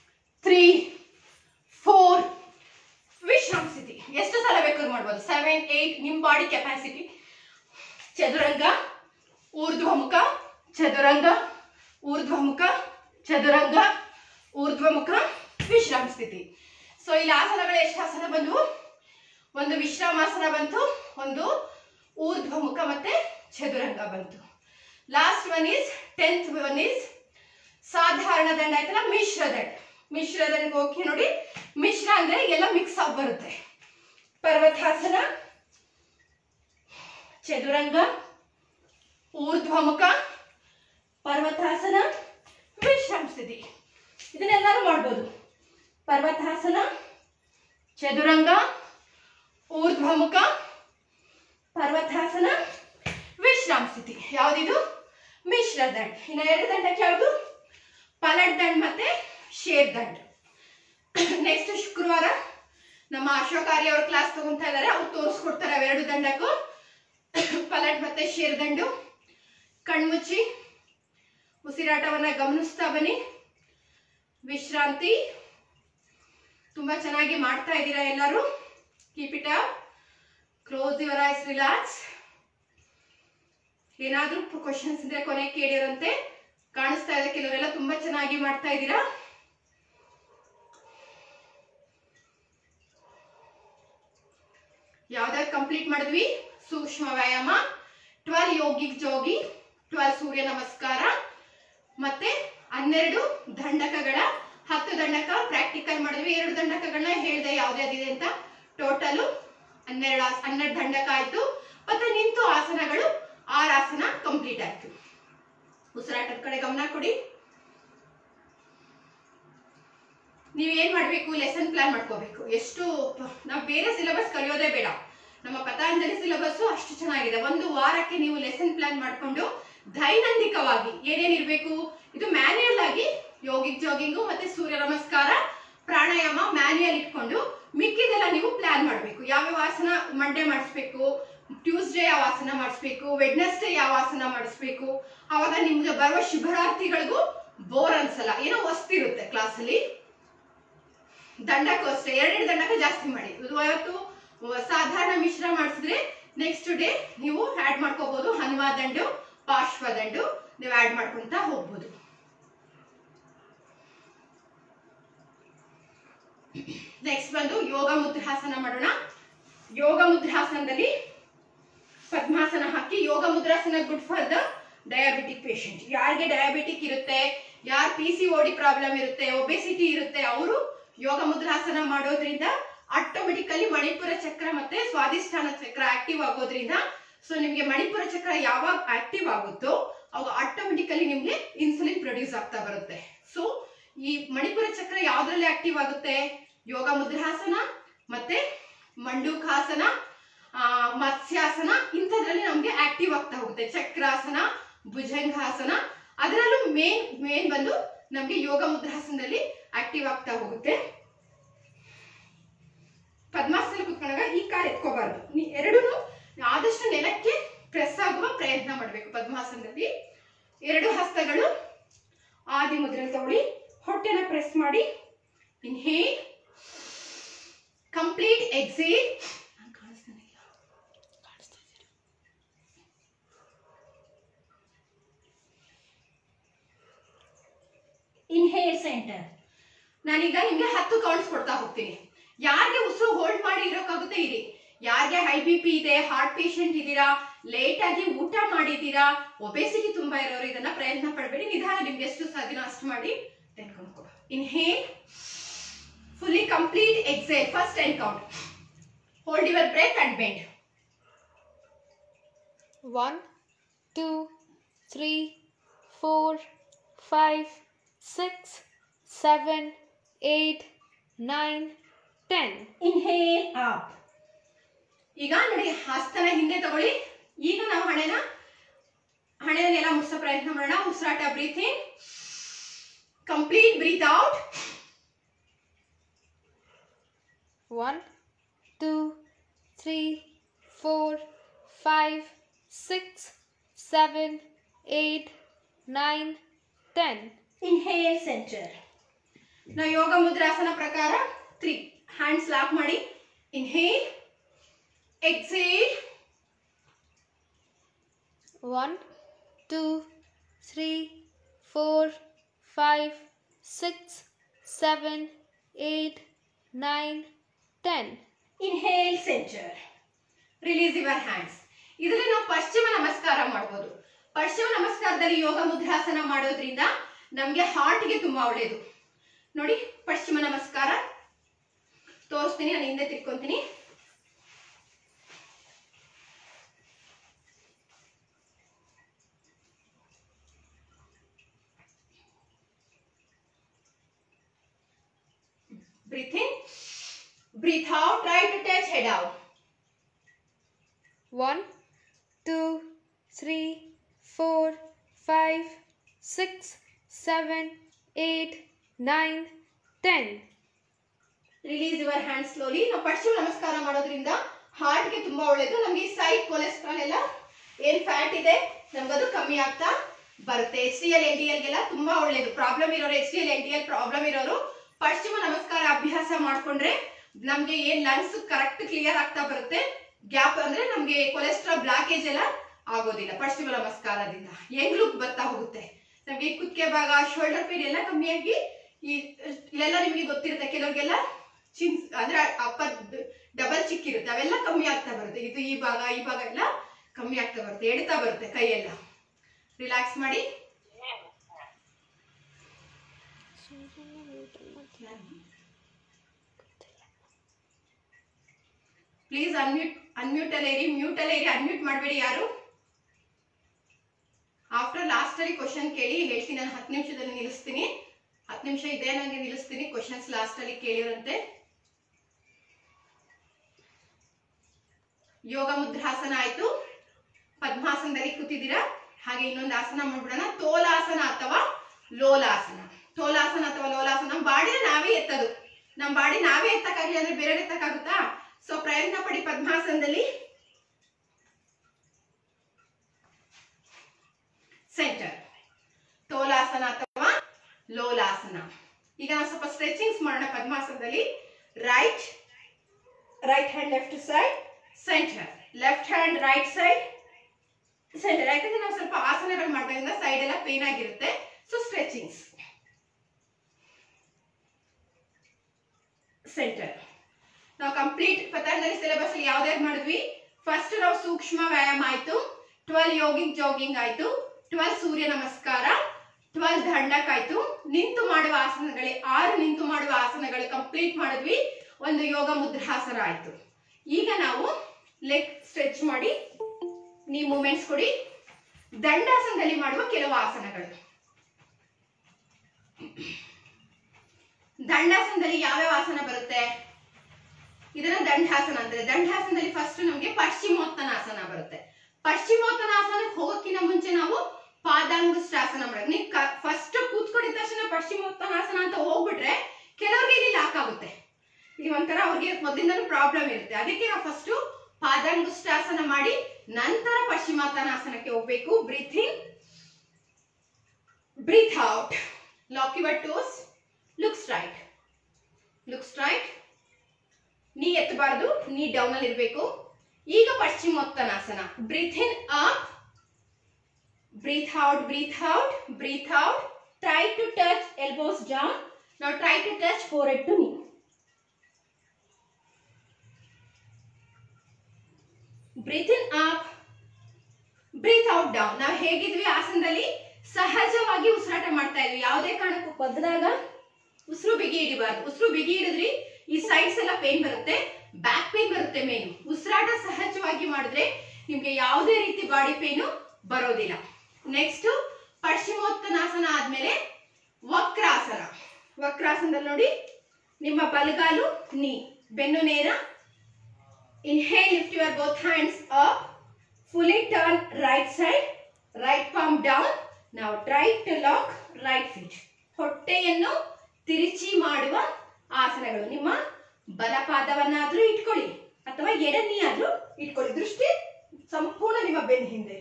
ಮಾಡ್ಬೋದು ಸೆವೆನ್ ಏಟ್ ನಿಮ್ಮ ಬಾಡಿ ಕೆಪಾಸಿಟಿ ಚದುರಂಗ ಊರ್ಧ್ವಮುಖ ಚದುರಂಗ ಊರ್ಧ್ವಮುಖ ಚದುರಂಗ ಊರ್ಧ್ವಮುಖ ವಿಶ್ರಾಮ ಸ್ಥಿತಿ ಸೊ ಇಲ್ಲಿ ಆಸನಗಳು ಎಷ್ಟು ಆಸನ ಬಂದವು ಒಂದು ವಿಶ್ರಾಮಾಸನ ಬಂತು ಒಂದು ಊರ್ಧ್ವಮುಖ ಮತ್ತೆ ಚದುರಂಗ ಬಂತು last one is tenth one is ಸಾಧಾರಣ ದಂಡ ಆಯ್ತಲ್ಲ ಮಿಶ್ರ ದಂಡ ಮಿಶ್ರ ದಂಡ ಓಕೆ ನೋಡಿ ಮಿಶ್ರ ಅಂದ್ರೆ ಎಲ್ಲ ಮಿಕ್ಸ್ ಆಗಿ ಬರುತ್ತೆ ಪರ್ವತಾಸನ ಚದುರಂಗ ಊರ್ಧ್ವಮುಖ ಪರ್ವತಾಸನ ವಿಶ್ರಾಮ ಸ್ಥಿತಿ ಇದನ್ನೆಲ್ಲರೂ ಮಾಡ್ಬೋದು ಪರ್ವತಾಸನ ಚದುರಂಗ ಊರ್ಧ್ವಮುಖ ಪರ್ವತಾಸನ ವಿಶ್ರಾಮ ಸ್ಥಿತಿ ಯಾವ್ದಿದು ಮಿಶ್ರ ದಂಡ್ ಇನ್ನು ಎರಡು ದಂಡಕ್ಕೆ ಯಾವುದು ಪಲಟ್ ದಂಡ್ ಮತ್ತೆ ಶೇರ್ ದಂಡ್ ನೆಕ್ಸ್ಟ್ ಶುಕ್ರವಾರ ನಮ್ಮ ಅಶೋಕಾರಿ ಅವ್ರ ಕ್ಲಾಸ್ ತಗೊಂತಾ ಇದಾರೆ ಅವ್ರು ತೋರಿಸ್ಕೊಡ್ತಾರೆ ಅವೆರಡು ದಂಡಕ್ಕೂ ಪಲಟ್ ಮತ್ತೆ ಶೇರ್ ದಂಡು ಕಣ್ಮುಚ್ಚಿ ಉಸಿರಾಟವನ್ನ ಗಮನಿಸ್ತಾ ಬನ್ನಿ ವಿಶ್ರಾಂತಿ ತುಂಬಾ ಚೆನ್ನಾಗಿ ಮಾಡ್ತಾ ಇದ್ದೀರಾ ಎಲ್ಲರೂ keep it up close your eyes relax ಏನಾದ್ರೂ ಕ್ವಶನ್ಸ್ ಇದ್ರೆ ಕೊನೆ ಕೇಳಿರಂತೆ ಕಾಣಿಸ್ತಾ ಇದೆ ಕೆಲವರೆಲ್ಲ ತುಂಬಾ ಚೆನ್ನಾಗಿ ಮಾಡ್ತಾ ಇದ್ದೀರಾ ಯಾವ್ದಾದ್ರು ಕಂಪ್ಲೀಟ್ ಮಾಡಿದ್ವಿ ಸೂಕ್ಷ್ಮ ವ್ಯಾಯಾಮ ಟ್ವೆಲ್ ಯೋಗಿಕ್ ಜೋಗಿ ಟ್ವೆಲ್ ಸೂರ್ಯ ನಮಸ್ಕಾರ ಮತ್ತೆ ಹನ್ನೆರಡು ದಂಡಕಗಳ ಹತ್ತು ದಂಡಕ ಪ್ರಾಕ್ಟಿಕಲ್ ಮಾಡಿದ್ವಿ ಎರಡು ದಂಡಕಗಳನ್ನ ಹೇಳ್ದೆ ಯಾವ್ದ್ಯಾವ್ದಿದೆ ಅಂತ ಟೋಟಲ್ ಹನ್ನೆರಡು ಆಸ ಹನ್ನೆರಡು ದಂಡಕ ಆಯ್ತು ಮತ್ತೆ ನಿಂತು ಆಸನಗಳು ಆರು ಆಸನ ಕಂಪ್ಲೀಟ್ ಆಯ್ತು ಉಸಿರಾಟದ ಕಡೆ ಗಮನ ಕೊಡಿ ನೀವು ಏನ್ ಮಾಡ್ಬೇಕು ಲೆಸನ್ ಪ್ಲಾನ್ ಮಾಡ್ಕೋಬೇಕು ಎಷ್ಟು ನಾವು ಬೇರೆ ಸಿಲೆಬಸ್ ಕಲಿಯೋದೇ ಬೇಡ ನಮ್ಮ ಪತಾಂಜಲಿ ಸಿಲೆಬಸ್ ಅಷ್ಟು ಚೆನ್ನಾಗಿದೆ ಒಂದು ವಾರಕ್ಕೆ ನೀವು ಲೆಸನ್ ಪ್ಲಾನ್ ಮಾಡ್ಕೊಂಡು ದೈನಂದಿಕವಾಗಿ ಏನೇನ್ ಇರ್ಬೇಕು ಇದು ಮ್ಯಾನ್ಯಲ್ ಆಗಿ ಯೋಗಿಕ್ ಜಾಗಿಂಗು ಮತ್ತೆ ಸೂರ್ಯ ನಮಸ್ಕಾರ ಪ್ರಾಣಾಯಾಮ ಮ್ಯಾನ್ಯಲ್ ಇಟ್ಕೊಂಡು ಮಿಕ್ಕಿದೆಲ್ಲ ನೀವು ಪ್ಲಾನ್ ಮಾಡಬೇಕು ಯಾವ್ಯಾವ ಆಸನ ಮಂಡೇ ಮಾಡಿಸ್ಬೇಕು ಟ್ಯೂಸ್ಡೇ ಯಾವ ಆಸನ ಮಾಡಿಸ್ಬೇಕು ವೆಡ್ನೆಸ್ಡೇ ಯಾವ ಆಸನ ಮಾಡಿಸ್ಬೇಕು ಅವಾಗ ನಿಮ್ಗೆ ಬರುವ ಶಿಬಿರಾರ್ಥಿಗಳಿಗೂ ಬೋರ್ ಅನ್ಸಲ್ಲ ಏನೋ ಹೊಸ್ತಿರುತ್ತೆ ಕ್ಲಾಸಲ್ಲಿ ದಂಡಕ್ಕೂ ಅಷ್ಟೇ ಎರಡೆರಡು ದಂಡಕ ಜಾಸ್ತಿ ಮಾಡಿ ಇದು ಇವತ್ತು ಸಾಧಾರಣ ಮಿಶ್ರ ಮಾಡಿಸಿದ್ರೆ ನೆಕ್ಸ್ಟ್ ಡೇ ನೀವು ಆಡ್ ಮಾಡ್ಕೋಬಹುದು ಹನುಮ ದಂಡು ಪಾರ್ಶ್ವ ದಂಡು ನೀವು ಆಡ್ ಮಾಡ್ಕೊಂತ ಹೋಗ್ಬೋದು ನೆಕ್ಸ್ಟ್ ಬಂದು ಯೋಗ ಮುದ್ರಾಸನ ಮಾಡೋಣ ಯೋಗ ಮುದ್ರಾಸನದಲ್ಲಿ ಪದ್ಮಾಸನ ಹಾಕಿ ಯೋಗ ಮುದ್ರಾಸನ good for the diabetic patient ಯಾರಿಗೆ ಡಯಾಬಿಟಿಕ್ ಇರುತ್ತೆ ಯಾರು ಪಿ ಸಿ ಓಡಿ ಪ್ರಾಬ್ಲಮ್ ಇರುತ್ತೆ ಒಬೆಸಿಟಿ ಇರುತ್ತೆ ಅವರು ಯೋಗ ಮುದ್ರಾಸನ ಮಾಡೋದ್ರಿಂದ ಆಟೋಮೆಟಿಕಲಿ ಮಣಿಪುರ ಚಕ್ರ ಮತ್ತೆ ಸ್ವಾದಿಷ್ಠಾನ ಚಕ್ರ ಆಕ್ಟಿವ್ ಆಗೋದ್ರಿಂದ ಸೊ ನಿಮ್ಗೆ ಮಣಿಪುರ ಚಕ್ರ ಯಾವಾಗ ಆಕ್ಟಿವ್ ಆಗುತ್ತೋ ಅವಾಗ ಆಟೋಮೆಟಿಕಲಿ ನಿಮ್ಗೆ ಇನ್ಸುಲಿನ್ ಪ್ರೊಡ್ಯೂಸ್ ಆಗ್ತಾ ಬರುತ್ತೆ ಸೊ ಈ ಮಣಿಪುರ ಚಕ್ರ ಯಾವ್ದ್ರಲ್ಲಿ ಆಕ್ಟಿವ್ ಆಗುತ್ತೆ ಯೋಗ ಮುದ್ರಾಸನ ಮತ್ತೆ ಮಂಡೂಕಾಸನ ಆ, ಮತ್ಸ್ಯಾಸನ ಇಂಥದ್ರಲ್ಲಿ ನಮ್ಗೆ ಆಕ್ಟಿವ್ ಆಗ್ತಾ ಹೋಗುತ್ತೆ ಚಕ್ರಾಸನ ಭುಜಂಗಾಸನ ಅದರಲ್ಲೂ ಮೇನ್ ಮೇನ್ ಬಂದು ನಮ್ಗೆ ಯೋಗ ಮುದ್ರಾಸನದಲ್ಲಿ ಆಕ್ಟಿವ್ ಆಗ್ತಾ ಹೋಗುತ್ತೆ ಪದ್ಮಾಸನ ಕುತ್ಕೊಂಡಾಗ ಈ ಕಾಲು ಎತ್ಕೋಬಾರ್ದು ನೀ ಎರಡೂ ಆದಷ್ಟು ನೆಲಕ್ಕೆ ಪ್ರೆಸ್ ಆಗುವ ಪ್ರಯತ್ನ ಮಾಡಬೇಕು ಪದ್ಮಾಸನದಲ್ಲಿ ಎರಡು ಹಸ್ತಗಳು ಆದಿ ಮುದ್ರೆ ತಗೊಳ್ಳಿ ಹೊಟ್ಟೆನ ಪ್ರೆಸ್ ಮಾಡಿ inhale complete exhale inhale centre ನಾನೀಗ ನಿಮ್ಗೆ ಹತ್ತು ಕೌಂಟ್ಸ್ ಕೊಡ್ತಾ ಹೋಗ್ತೀನಿ ಯಾರಿಗೆ ಉಸಿರು ಹೋಲ್ಡ್ ಮಾಡಿ ಇರೋಕ್ಕಾಗುತ್ತೆ ಇರಿ ಯಾರಿಗೆ ಹೈ ಬಿ ಪಿ ಇದೆ ಹಾರ್ಟ್ ಪೇಷಂಟ್ ಇದ್ದೀರಾ ಲೇಟ್ ಆಗಿ ಊಟ ಮಾಡಿದ್ದೀರಾ ಒಬೆಸಿಟಿ ತುಂಬಾ ಇರೋರು ಇದನ್ನ ಪ್ರಯತ್ನ ಪಡಬೇಡಿ ನಿಧಾನ ನಿಮ್ಗೆ ಎಷ್ಟು ಸಾಧ್ಯನೋ ಅಷ್ಟು ಮಾಡಿ ತೆನ್ಕೊಂಡ್ಕೊ inhale fully complete exhale first ten count hold your breath and bend One, two, three, four, five, six, seven, eight, nine, ten. Inhale up ಈಗ ನೋಡಿ ಹಸ್ತನ ಹಿಂದೆ ತಗೊಳ್ಳಿ ಈಗ ನಾವು ಹಣೆನ ಹಣೆನೆಲ್ಲ ಮುಟ್ಸೋ ಪ್ರಯತ್ನ ಮಾಡೋಣ ಉಸಿರಾಟ breathing complete breathe out One, two, three, four, five, six, seven, eight, nine, ten. Inhale center ನಾವು ಯೋಗ ಮುದ್ರಾಸನ ಪ್ರಕಾರ ತ್ರೀ ಹ್ಯಾಂಡ್ಸ್ ಲಾಕ್ ಮಾಡಿ inhale exhale One, two, three, four, five, six, seven, eight, nine, ten. Inhale center release your hands ಇದರಲ್ಲಿ ನಾವು ಪಶ್ಚಿಮ ನಮಸ್ಕಾರ ಮಾಡ್ಬೋದು ಪಶ್ಚಿಮ ನಮಸ್ಕಾರದಲ್ಲಿ ಯೋಗ ಮುದ್ರಾಸನ ಮಾಡೋದ್ರಿಂದ ನಮಗೆ ಹಾರ್ಟ್ಗೆ ತುಂಬಾ ಒಳ್ಳೇದು ನೋಡಿ ಪಶ್ಚಿಮ ನಮಸ್ಕಾರ ತೋರಿಸ್ತೀನಿ ನಾನು ಹಿಂದೆ ತಿರ್ಕೊಂತೀನಿ Breathe in. Breathe out. Try to touch head out. One, two, three, four, five, six, seven, eight, nine, ten. Release your hand slowly ನಾವು ಪಶ್ಚಿಮ ನಮಸ್ಕಾರ ಮಾಡೋದ್ರಿಂದ ಹಾರ್ಟ್ಗೆ ತುಂಬಾ ಒಳ್ಳೇದು ನಮಗೆ ಈ ಸೈಡ್ ಕೊಲೆಸ್ಟ್ರಾಲ್ ಎಲ್ಲ ಏನ್ ಫ್ಯಾಟ್ ಇದೆ ನಮ್ಗದು ಕಮ್ಮಿ ಆಗ್ತಾ ಬರುತ್ತೆ H D L L D ಎಲ್ಗೆಲ್ಲ ತುಂಬಾ ಒಳ್ಳೇದು ಪ್ರಾಬ್ಲಮ್ ಇರೋರು H D L L D L problem ಇರೋರು ಪಶ್ಚಿಮ ನಮಸ್ಕಾರ ಅಭ್ಯಾಸ ಮಾಡ್ಕೊಂಡ್ರೆ ನಮ್ಗೆ ಏನ್ ಲಂಗ್ಸ್ ಕರೆಕ್ಟ್ ಕ್ಲಿಯರ್ ಆಗ್ತಾ ಬರುತ್ತೆ ಗ್ಯಾಪ್ ಅಂದ್ರೆ ನಮ್ಗೆ ಕೊಲೆಸ್ಟ್ರಾಲ್ ಬ್ಲಾಕೇಜ್ ಎಲ್ಲ ಆಗೋದಿಲ್ಲ ಪಶ್ಚಿಮ ನಮಸ್ಕಾರದಿಂದ ಯಂಗ್ ಲುಕ್ ಬರ್ತಾ ಹೋಗುತ್ತೆ ನಮ್ಗೆ ಈ ಕುತ್ತಿಗೆ ಭಾಗ ಶೋಲ್ಡರ್ ಪೇನ್ ಎಲ್ಲ ಕಮ್ಮಿಯಾಗಿ ಈ ಇಲ್ಲೆಲ್ಲ ನಿಮಗೆ ಗೊತ್ತಿರುತ್ತೆ ಕೆಲವ್ರಿಗೆಲ್ಲ ಚಿನ್ ಅಂದ್ರೆ ಅಪ್ಪರ್ ಡಬಲ್ ಚಿಕ್ ಇರುತ್ತೆ ಅವೆಲ್ಲ ಕಮ್ಮಿ ಆಗ್ತಾ ಬರುತ್ತೆ ಇದು ಈ ಭಾಗ ಈ ಭಾಗ ಎಲ್ಲ ಕಮ್ಮಿ ಆಗ್ತಾ ಬರುತ್ತೆ ಎಡ್ತಾ ಬರುತ್ತೆ ಕೈಯೆಲ್ಲ ರಿಲ್ಯಾಕ್ಸ್ ಮಾಡಿ ಪ್ಲೀಸ್ ಅನ್ಮ್ಯೂಟ್ ಅನ್ಮ್ಯೂಟ್ ಅಲ್ಲಿ ಇರಿ ಮ್ಯೂಟ್ ಅಲ್ಲಿ ಇರಿ ಅನ್ಮ್ಯೂಟ್ ಮಾಡಬೇಡಿ ಯಾರು ಆಫ್ಟರ್ ಲಾಸ್ಟ್ ಅಲ್ಲಿ ಕ್ವಶನ್ ಕೇಳಿ ಹೇಳ್ತೀನಿ ನಾನು ಹತ್ತು ನಿಮಿಷದಲ್ಲಿ ನಿಲ್ಲಿಸ್ತೀನಿ ಹತ್ತು ನಿಮಿಷ ಇದೆ ನನಗೆ ನಿಲ್ಲಿಸ್ತೀನಿ ಕ್ವಶನ್ಸ್ ಲಾಸ್ಟ್ ಅಲ್ಲಿ ಕೇಳಿರಂತೆ ಯೋಗ ಮುದ್ರಾಸನ ಆಯ್ತು ಪದ್ಮಾಸನದಲ್ಲಿ ಕೂತಿದ್ದೀರಾ ಹಾಗೆ ಇನ್ನೊಂದು ಆಸನ ಮಾಡ್ಬಿಡೋಣ ತೋಲಾಸನ ಅಥವಾ ಲೋಲಾಸನ ತೋಲಾಸನ ಅಥವಾ ಲೋಲಾಸನ ನಮ್ಮ ಬಾಡಿನ ನಾವೇ ಎತ್ತದು ನಮ್ಮ ಬಾಡಿ ನಾವೇ ಎತ್ತಕ್ಕಾಗಲಿ ಅಂದ್ರೆ ಬೇರೆ ಎತ್ತಕ್ಕಾಗುತ್ತಾ ಸೊ ಪ್ರಯತ್ನ ಪಡಿ ಪದ್ಮಾಸನದಲ್ಲಿ ಸೆಂಟರ್ ತೋಲಾಸನ ಅಥವಾ ಲೋಲಾಸನ ಈಗ ನಾವು ಸ್ವಲ್ಪ ಸ್ಟ್ರೆಚಿಂಗ್ಸ್ ಮಾಡೋಣ ಪದ್ಮಾಸನದಲ್ಲಿ right right hand left side center left hand right side center ಯಾಕಂದ್ರೆ ನಾವು ಸ್ವಲ್ಪ ಆಸನಗಳು ಮಾಡೋದ್ರಿಂದ ಸೈಡ್ ಎಲ್ಲ ಪೇನ್ ಆಗಿರುತ್ತೆ ಸೊ ಸ್ಟ್ರೆಚಿಂಗ್ಸ್ ಸೆಂಟರ್ ನಾವು ಕಂಪ್ಲೀಟ್ ಪತಂಜಲಿ ಸಿಲೆಬಸ್ ಅಲ್ಲಿ ಯಾವ್ದ್ಯಾವ್ದು ಮಾಡಿದ್ವಿ ಫಸ್ಟ್ ನಾವು ಸೂಕ್ಷ್ಮ ವ್ಯಾಯಾಮ ಆಯ್ತು ಟ್ವೆಲ್ ಯೋಗಿಕ್ ಜಾಗಿಂಗ್ ಆಯ್ತು ಟ್ವೆಲ್ ಸೂರ್ಯ ನಮಸ್ಕಾರ ಟ್ವೆಲ್ ದಂಡಕ್ ಆಯ್ತು ನಿಂತು ಮಾಡುವ ಆಸನಗಳೇ ಆರು ನಿಂತು ಮಾಡುವ ಆಸನಗಳು ಕಂಪ್ಲೀಟ್ ಮಾಡಿದ್ವಿ ಒಂದು ಯೋಗ ಮುದ್ರಾಸನ ಆಯ್ತು ಈಗ ನಾವು ಲೆಗ್ ಸ್ಟ್ರೆಚ್ ಮಾಡಿ ನೀವು ಮೂಮೆಂಟ್ಸ್ ಕೊಡಿ ದಂಡಾಸನದಲ್ಲಿ ಮಾಡುವ ಕೆಲವು ಆಸನಗಳು ದಂಡಾಸನದಲ್ಲಿ ಯಾವ್ಯಾವ ಆಸನ ಬರುತ್ತೆ ಇದನ್ನ ದಂಡಾಸನ ಅಂತಾರೆ ದಂಡಾಸನದಲ್ಲಿ ಫಸ್ಟ್ ನಮಗೆ ಪಶ್ಚಿಮೋತ್ತನಾಸನ ಬರುತ್ತೆ ಪಶ್ಚಿಮೋತ್ತನಾಸನಕ್ಕೆ ಹೋಗೋಕ್ಕಿಂತ ಮುಂಚೆ ನಾವು ಪಾದಾಂಗುಷ್ಟಾಸನ ಮಾಡೋದು ನೀವು ಫಸ್ಟ್ ಕೂತ್ಕೊಂಡಿದ ತಕ್ಷಣ ಪಶ್ಚಿಮೋತ್ತನಾಸನ ಅಂತ ಹೋಗ್ಬಿಟ್ರೆ ಕೆಲವ್ರಿಗೆ ಇಲ್ಲಿ ಲಾಕ್ ಆಗುತ್ತೆ ಇಲ್ಲಿ ಒಂಥರ ಅವ್ರಿಗೆ ಮೊದಲಿಂದನೂ ಪ್ರಾಬ್ಲಮ್ ಇರುತ್ತೆ ಅದಕ್ಕೆ ನಾವು ಫಸ್ಟ್ ಪಾದಾಂಗುಷ್ಟಾಸನ ಮಾಡಿ ನಂತರ ಪಶ್ಚಿಮೋತ್ತನಾಸನಕ್ಕೆ ಹೋಗ್ಬೇಕು breathe in breathe out lock your toes look straight look straight knee ಎತ್ತಬಾರ್ದು ನೀ ಡೌನ್ ಅಲ್ಲಿ ಇರಬೇಕು ಈಗ ಪಶ್ಚಿಮೋತ್ತನಾಸನ breathe in up breathe out breathe out breathe out try to touch elbows down ನಾವು try to touch forehead to knee breathe in up breathe out down ನಾವು ಹೇಗಿದ್ವಿ ಆಸನದಲ್ಲಿ ಸಹಜವಾಗಿ ಉಸಿರಾಟ ಮಾಡ್ತಾ ಇದ್ವಿ ಯಾವುದೇ ಕಾರಣಕ್ಕೂ ಬದಲಾಗ ಉಸಿರು ಬಿಗಿ ಹಿಡಿಬಾರ್ದು ಉಸಿರು ಬಿಗಿ ಹಿಡಿದ್ರಿ ಈ ಸೈಡ್ಸ್ ಎಲ್ಲ ಪೇನ್ ಬರುತ್ತೆ ಬ್ಯಾಕ್ ಪೇನ್ ಬರುತ್ತೆ ಮೇನು ಉಸಿರಾಟ ಸಹಜವಾಗಿ ಮಾಡಿದ್ರೆ ನಿಮ್ಗೆ ಯಾವುದೇ ರೀತಿ ಬಾಡಿ ಪೇನು ಬರೋದಿಲ್ಲ ನೆಕ್ಸ್ಟ್ ಪಶ್ಚಿಮೋತ್ತನಾಸನ ಆದ್ಮೇಲೆ ವಕ್ರಾಸನ ವಕ್ರಾಸನದಲ್ಲಿ ನೋಡಿ ನಿಮ್ಮ ಬಲಗಾಲು ನೀ ಬೆನ್ನು ನೇರ inhale lift your both hands up fully turn right side right palm down ನಾವು try to lock right feet ಹೊಟ್ಟೆಯನ್ನು ತಿರುಚಿ ಮಾಡುವ ಆಸನಗಳು ನಿಮ್ಮ ಬಲಪಾದವನ್ನಾದ್ರೂ ಇಟ್ಕೊಳ್ಳಿ ಅಥವಾ ಎಡನಿ ಆದ್ರೂ ಇಟ್ಕೊಳ್ಳಿ ದೃಷ್ಟಿ ಸಂಪೂರ್ಣ ನಿಮ್ಮ ಬೆನ್ನ ಹಿಂದೆ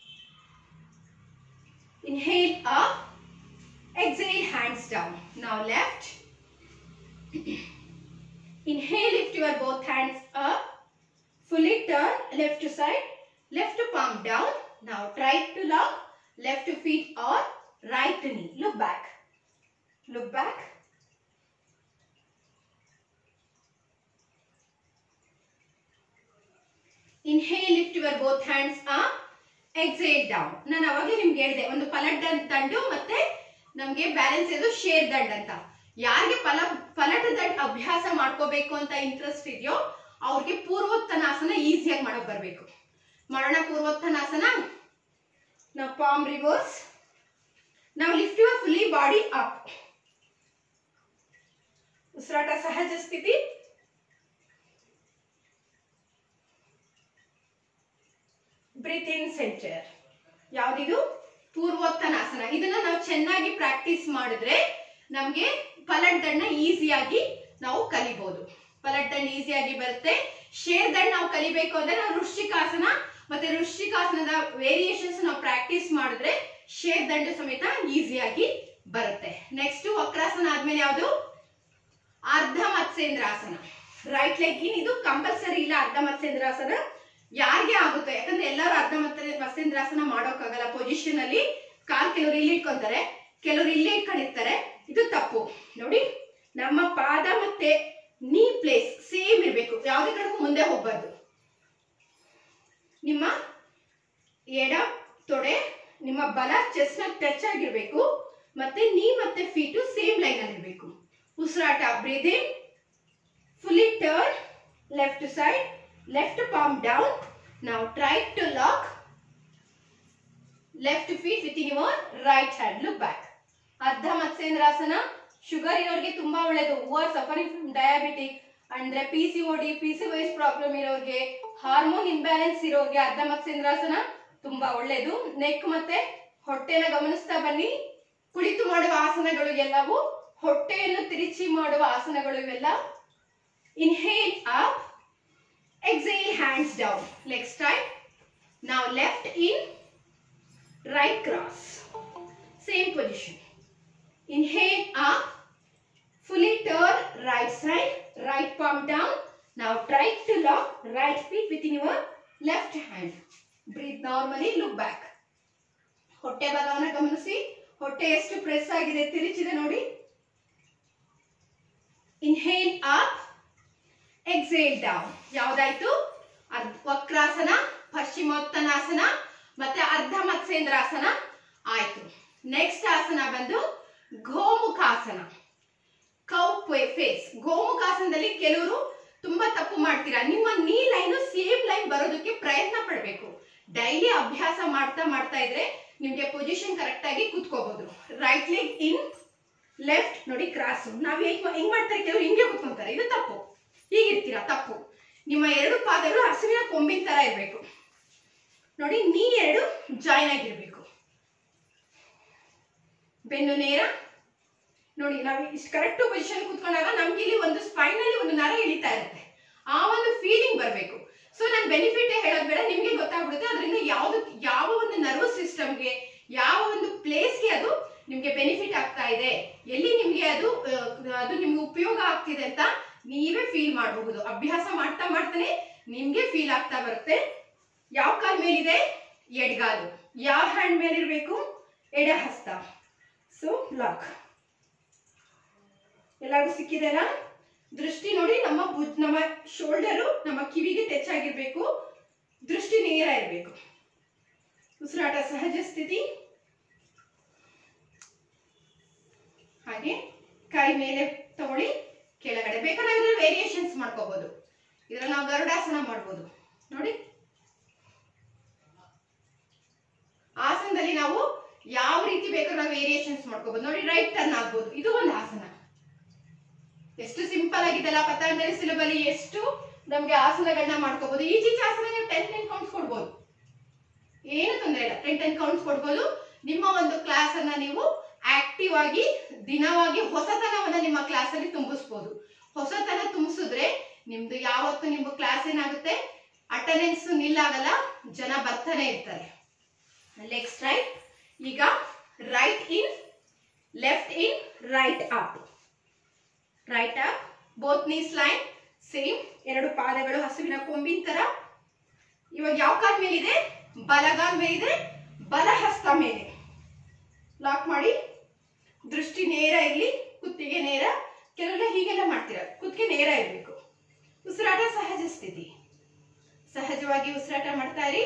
inhale up exhale hands down ನಾವು left inhale lift your both hands up fully turn left to side, left palm down. Now try to lock left feet or right knee. Look back. Look back. Inhale, lift your both hands up. Exhale down. ನಾನು ಅವಾಗಲೇ ನಿಮ್ಗೆ ಹೇಳಿದೆ ಒಂದು ಪಲಟ್ ದಂಡ್- ದಂಡು ಮತ್ತೆ ನಮ್ಗೆ balance ಇದು share ದಂಡ್ ಅಂತ ಯಾರಿಗೆ ಫಲ ಪಲಟ ದಂಡ್ ಅಭ್ಯಾಸ ಮಾಡ್ಕೋಬೇಕು ಅಂತ ಇಂಟ್ರೆಸ್ಟ್ ಇದೆಯೋ ಅವ್ರಿಗೆ ಪೂರ್ವೋತ್ತನಾಸನ ಈಸಿಯಾಗಿ ಮಾಡೋಕ್ ಬರ್ಬೇಕು ಮಾಡೋಣ ಪೂರ್ವೋತ್ತನಾಸನ ನಾವು ಪಾಮ್ ರಿವರ್ಸ್ ನಾವು lift your fully body up ಉಸಿರಾಟ ಸಹಜ ಸ್ಥಿತಿ ಬ್ರೀತ್ ಇನ್ ಸೆಂಟರ್ ಯಾವ್ದಿದು ಪೂರ್ವೋತ್ತನಾಸನ ಇದನ್ನ ನಾವು ಚೆನ್ನಾಗಿ ಪ್ರಾಕ್ಟೀಸ್ ಮಾಡಿದ್ರೆ ನಮ್ಗೆ ಪಲಟ್ ದಂಡ ಈಸಿಯಾಗಿ ನಾವು ಕಲಿಬಹುದು ಪಲಟ್ ದಂಡ ಈಸಿಯಾಗಿ ಬರುತ್ತೆ ಶೇರ್ ದಂಡ ನಾವು ಕಲಿಬೇಕು ಅಂದ್ರೆ ನಾವು ವೃಶ್ಚಿಕಾಸನ ಮತ್ತೆ ವೃಶ್ಚಿಕಾಸನದ ವೇರಿಯೇಷನ್ಸ್ ನಾವು ಪ್ರಾಕ್ಟೀಸ್ ಮಾಡಿದ್ರೆ ಶೇರ್ ದಂಡ ಸಮೇತ ಈಸಿಯಾಗಿ ಬರುತ್ತೆ ನೆಕ್ಸ್ಟ್ ವಕ್ರಾಸನ ಆದ್ಮೇಲೆ ಯಾವುದು ಅರ್ಧ ಮತ್ಸ್ಯೇಂದ್ರಾಸನ ರೈಟ್ ಲೆಗ್ ಇನ್ ಇದು ಕಂಪಲ್ಸರಿ ಇಲ್ಲ ಅರ್ಧ ಮತ್ಸ್ಯೇಂದ್ರಾಸನ ಯಾರಿಗೆ ಆಗುತ್ತೆ ಯಾಕಂದ್ರೆ ಎಲ್ಲರೂ ಅರ್ಧ ಮತ್ತೆ ಮತ್ಸ್ಯೇಂದ್ರಾಸನ ಮಾಡೋಕ್ಕಾಗಲ್ಲ ಪೊಸಿಷನ್ ಅಲ್ಲಿ ಕಾಲ್ ಕೆಲವರು ಇಲ್ಲಿ ಇಟ್ಕೊಂತಾರೆ ಕೆಲವರು ಇಲ್ಲೇ ಇಟ್ಕೊಂಡಿರ್ತಾರೆ ಇದು ತಪ್ಪು ನೋಡಿ ನಮ್ಮ ಪಾದ ಮತ್ತೆ ನೀ ಪ್ಲೇಸ್ ಸೇಮ್ ಇರಬೇಕು ಯಾವುದೇ ಕಡೆಗೂ ಮುಂದೆ ಹೋಗ್ಬಾರ್ದು ನಿಮ್ಮ ಎಡ ತೊಡೆ ನಿಮ್ಮ ಬಲ ಚೆಸ್ಟ್ ನ ಟಚ್ ಆಗಿರ್ಬೇಕು ಮತ್ತೆ ನೀ ಮತ್ತೆ ಫೀಟು ಸೇಮ್ ಲೈನ್ ಅಲ್ಲಿ ಇರಬೇಕು ಉಸಿರಾಟ breathing fully turn left side left palm down now try to lock left feet within your right hand look back ಅರ್ಧ ಮತ್ಸ್ಯೇಂದ್ರಾಸನ ಶುಗರ್ ಇರೋರಿಗೆ ತುಂಬಾ ಒಳ್ಳೇದು who are suffering from diabetic ಅಂದ್ರೆ P C O D P C ವೈಸ್ problem ಇರೋರಿಗೆ hormone imbalance ಇರೋರಿಗೆ ಅರ್ಧ ಮತ್ಸ್ಯೇಂದ್ರಾಸನ ತುಂಬಾ ಒಳ್ಳೇದು ನೆಕ್ ಮತ್ತೆ ಹೊಟ್ಟೆನ ಗಮನಿಸ್ತಾ ಬನ್ನಿ ಕುಳಿತು ಮಾಡುವ ಆಸನಗಳು ಎಲ್ಲವೂ ಹೊಟ್ಟೆಯನ್ನು ತಿರುಚಿ ಮಾಡುವ ಆಸನಗಳು ಇವೆಲ್ಲ Inhale up. Exhale, hands down. Legs straight. Now left in, right cross. Same position. Inhale up. Fully turn right side, right palm down. Now try to lock right feet within your left hand. Breathe normally, look back. ಹೊಟ್ಟೆ ಭಾಗವನ್ನ ಗಮನಿಸಿ ಹೊಟ್ಟೆ ಎಷ್ಟು press ಆಗಿದೆ ತಿರುಚಿದೆ ನೋಡಿ inhale up exhale down ಯಾವ್ದಾಯ್ತು ಅರ್ಧ ವಕ್ರಾಸನ ಪಶ್ಚಿಮೋತ್ತನಾಸನ ಮತ್ತೆ ಅರ್ಧ ಮತ್ಸ್ಯೇಂದ್ರಾಸನ ಆಯ್ತು ನೆಕ್ಸ್ಟ್ ಆಸನ ಬಂದು ಗೋಮುಖಾಸನ ಕೌ ಫೇಸ್ ಗೋಮುಖಾಸನದಲ್ಲಿ ಕೆಲವರು ತುಂಬಾ ತಪ್ಪು ಮಾಡ್ತೀರಾ ನಿಮ್ಮ ನೀ ಲೈನ್ ಸೇಮ್ ಲೈನ್ ಬರೋದಕ್ಕೆ ಪ್ರಯತ್ನ ಪಡಬೇಕು ಡೈಲಿ ಅಭ್ಯಾಸ ಮಾಡ್ತಾ ಮಾಡ್ತಾ ಇದ್ರೆ ನಿಮ್ಗೆ ಪೊಸಿಷನ್ ಕರೆಕ್ಟ್ ಆಗಿ ಕುತ್ಕೋಬಹುದು ರೈಟ್ ಲೆಗ್ ಇನ್ ಲೆಫ್ಟ್ ನೋಡಿ ಕ್ರಾಸ್ ನಾವ್ ಹೆಂಗ್ ಹೆಂಗ್ ಮಾಡ್ತಾರೆ ಕೆಲವರು ಹಿಂಗೆ ಕುತ್ಕೊಂತಾರೆ ಇದು ತಪ್ಪು ಹೀಗಿರ್ತೀರಾ ತಪ್ಪು ನಿಮ್ಮ ಎರಡು ಪಾದಗಳು ಹಸುವಿನ ಕೊಂಬಿನ ತರ ಇರಬೇಕು ನೋಡಿ ನೀ ಎರಡು ಜಾಯಿನ್ ಆಗಿರ್ಬೇಕು ಬೆನ್ನು ನೇರ ನೋಡಿ ನಾವು ಇಷ್ಟು ಕರೆಕ್ಟ್ ಪೊಸಿಷನ್ ಕುತ್ಕೊಂಡಾಗ ನಮ್ಗೆ ಇಲ್ಲಿ ಒಂದು ಸ್ಪೈನ್ ಅಲ್ಲಿ ಒಂದು ನರ ಇಳಿತಾ ಇರುತ್ತೆ ಆ ಒಂದು ಫೀಲಿಂಗ್ ಬರಬೇಕು ಸೊ ನಾನು ಬೆನಿಫಿಟ್ ಹೇಳೋದು ಬೇಡ ನಿಮ್ಗೆ ಗೊತ್ತಾಗ್ಬಿಡುತ್ತೆ ಅದರಿಂದ ಯಾವ್ದು ಯಾವ ಒಂದು ನರ್ವಸ್ ಸಿಸ್ಟಮ್ಗೆ ಯಾವ ಒಂದು ಪ್ಲೇಸ್ಗೆ ಅದು ನಿಮ್ಗೆ ಬೆನಿಫಿಟ್ ಆಗ್ತಾ ಇದೆ ಎಲ್ಲಿ ನಿಮ್ಗೆ ಅದು ಆ, ಅದು ನಿಮ್ಗೆ ಉಪಯೋಗ ಆಗ್ತಿದೆ ಅಂತ ನೀವೇ ಫೀಲ್ ಮಾಡಬಹುದು ಅಭ್ಯಾಸ ಮಾಡ್ತಾ ಮಾಡ್ತಾನೆ ನಿಮ್ಗೆ ಫೀಲ್ ಆಗ್ತಾ ಬರುತ್ತೆ ಯಾವ ಕಾಲ್ ಮೇಲಿದೆ ಎಡ್ಗಾಲು ಯಾವ ಹ್ಯಾಂಡ್ ಮೇಲಿರ್ಬೇಕು ಎಡ ಹಸ್ತ ಸೊ ಲಾಕ್ ಎಲ್ಲರಿಗೂ ಸಿಕ್ಕಿದೆಲ್ಲ ದೃಷ್ಟಿ ನೋಡಿ ನಮ್ಮ ಭುಜ ನಮ್ಮ ಶೋಲ್ಡರು ನಮ್ಮ ಕಿವಿಗೆ ಟಚ್ ಆಗಿರ್ಬೇಕು ದೃಷ್ಟಿ ನೇರ ಇರಬೇಕು ಉಸಿರಾಟ ಸಹಜ ಸ್ಥಿತಿ ಹಾಗೆ ಕೈ ಮೇಲೆ ತಗೊಳ್ಳಿ ಕೆಳಗಡೆ ಬೇಕಾದ್ರೆ ಇದ್ರಲ್ಲಿ ವೇರಿಯೇಷನ್ಸ್ ಮಾಡ್ಕೋಬಹುದು ಇದ್ರಲ್ಲಿ ನಾವು ಗರುಡಾಸನ ಮಾಡ್ಬೋದು ನೋಡಿ ಆಸನದಲ್ಲಿ ನಾವು ಯಾವ ರೀತಿ ಬೇಕಾದ್ರೂ ನಾವು ವೇರಿಯೇಷನ್ಸ್ ಮಾಡ್ಕೋಬಹುದು ನೋಡಿ ರೈಟ್ ಟರ್ನ್ ಆಗ್ಬೋದು ಇದು ಒಂದು ಆಸನ ಎಷ್ಟು ಸಿಂಪಲ್ ಆಗಿದೆಲ್ಲ ಪತಂಜಲಿ ಸಿಲಬಲಿ ಎಷ್ಟು ನಮ್ಗೆ ಆಸನಗಳನ್ನ ಮಾಡ್ಕೋಬಹುದು ಈಚೀಚ ಆಸನ ನೀವು ಟೆನ್ ಟೆನ್ ಕೌಂಟ್ಸ್ ಕೊಡ್ಬೋದು ಏನು ತೊಂದರೆ ಇಲ್ಲ ಟೆನ್ ಟೆನ್ ಕೌಂಟ್ಸ್ ಕೊಡ್ಬೋದು ನಿಮ್ಮ ಒಂದು ಕ್ಲಾಸ್ ಅನ್ನ ನೀವು ಆಕ್ಟಿವ್ ಆಗಿ ದಿನವಾಗಿ ಹೊಸತನವನ್ನ ನಿಮ್ಮ ಕ್ಲಾಸ್ ಅಲ್ಲಿ ತುಂಬಿಸ್ಬೋದು ಹೊಸತನ ತುಂಬಿಸಿದ್ರೆ ನಿಮ್ದು ಯಾವತ್ತು ನಿಮ್ಮ ಕ್ಲಾಸ್ ಏನಾಗುತ್ತೆ ಅಟೆಂಡೆನ್ಸ್ ನಿಲ್ಲಾಗಲ್ಲ ಜನ ಬರ್ತಾನೆ ಇರ್ತಾರೆ ನೆಕ್ಸ್ಟ್ ರೈಟ್ ಈಗ right in left in right up right up both knees line same ಎರಡು ಪಾದಗಳು ಹಸುವಿನ ಕೊಂಬಿನ ತರ ಇವಾಗ ಯಾವ ಕಾಲ್ ಮೇಲಿದೆ ಬಲಗಾಲ್ ಮೇಲಿದೆ ಬಲಹಸ್ತ ಮೇಲೆ ಲಾಕ್ ಮಾಡಿ ದೃಷ್ಟಿ ನೇರ ಇರಲಿ ಕುತ್ತಿಗೆ ನೇರ ಕೆಲವೆಲ್ಲ ಹೀಗೆಲ್ಲ ಮಾಡ್ತೀರಾ ಕುತ್ತಿಗೆ ನೇರ ಇರಬೇಕು ಉಸಿರಾಟ ಸಹಜ ಸ್ಥಿತಿ ಸಹಜವಾಗಿ ಉಸಿರಾಟ ಮಾಡ್ತಾ ಇರಿ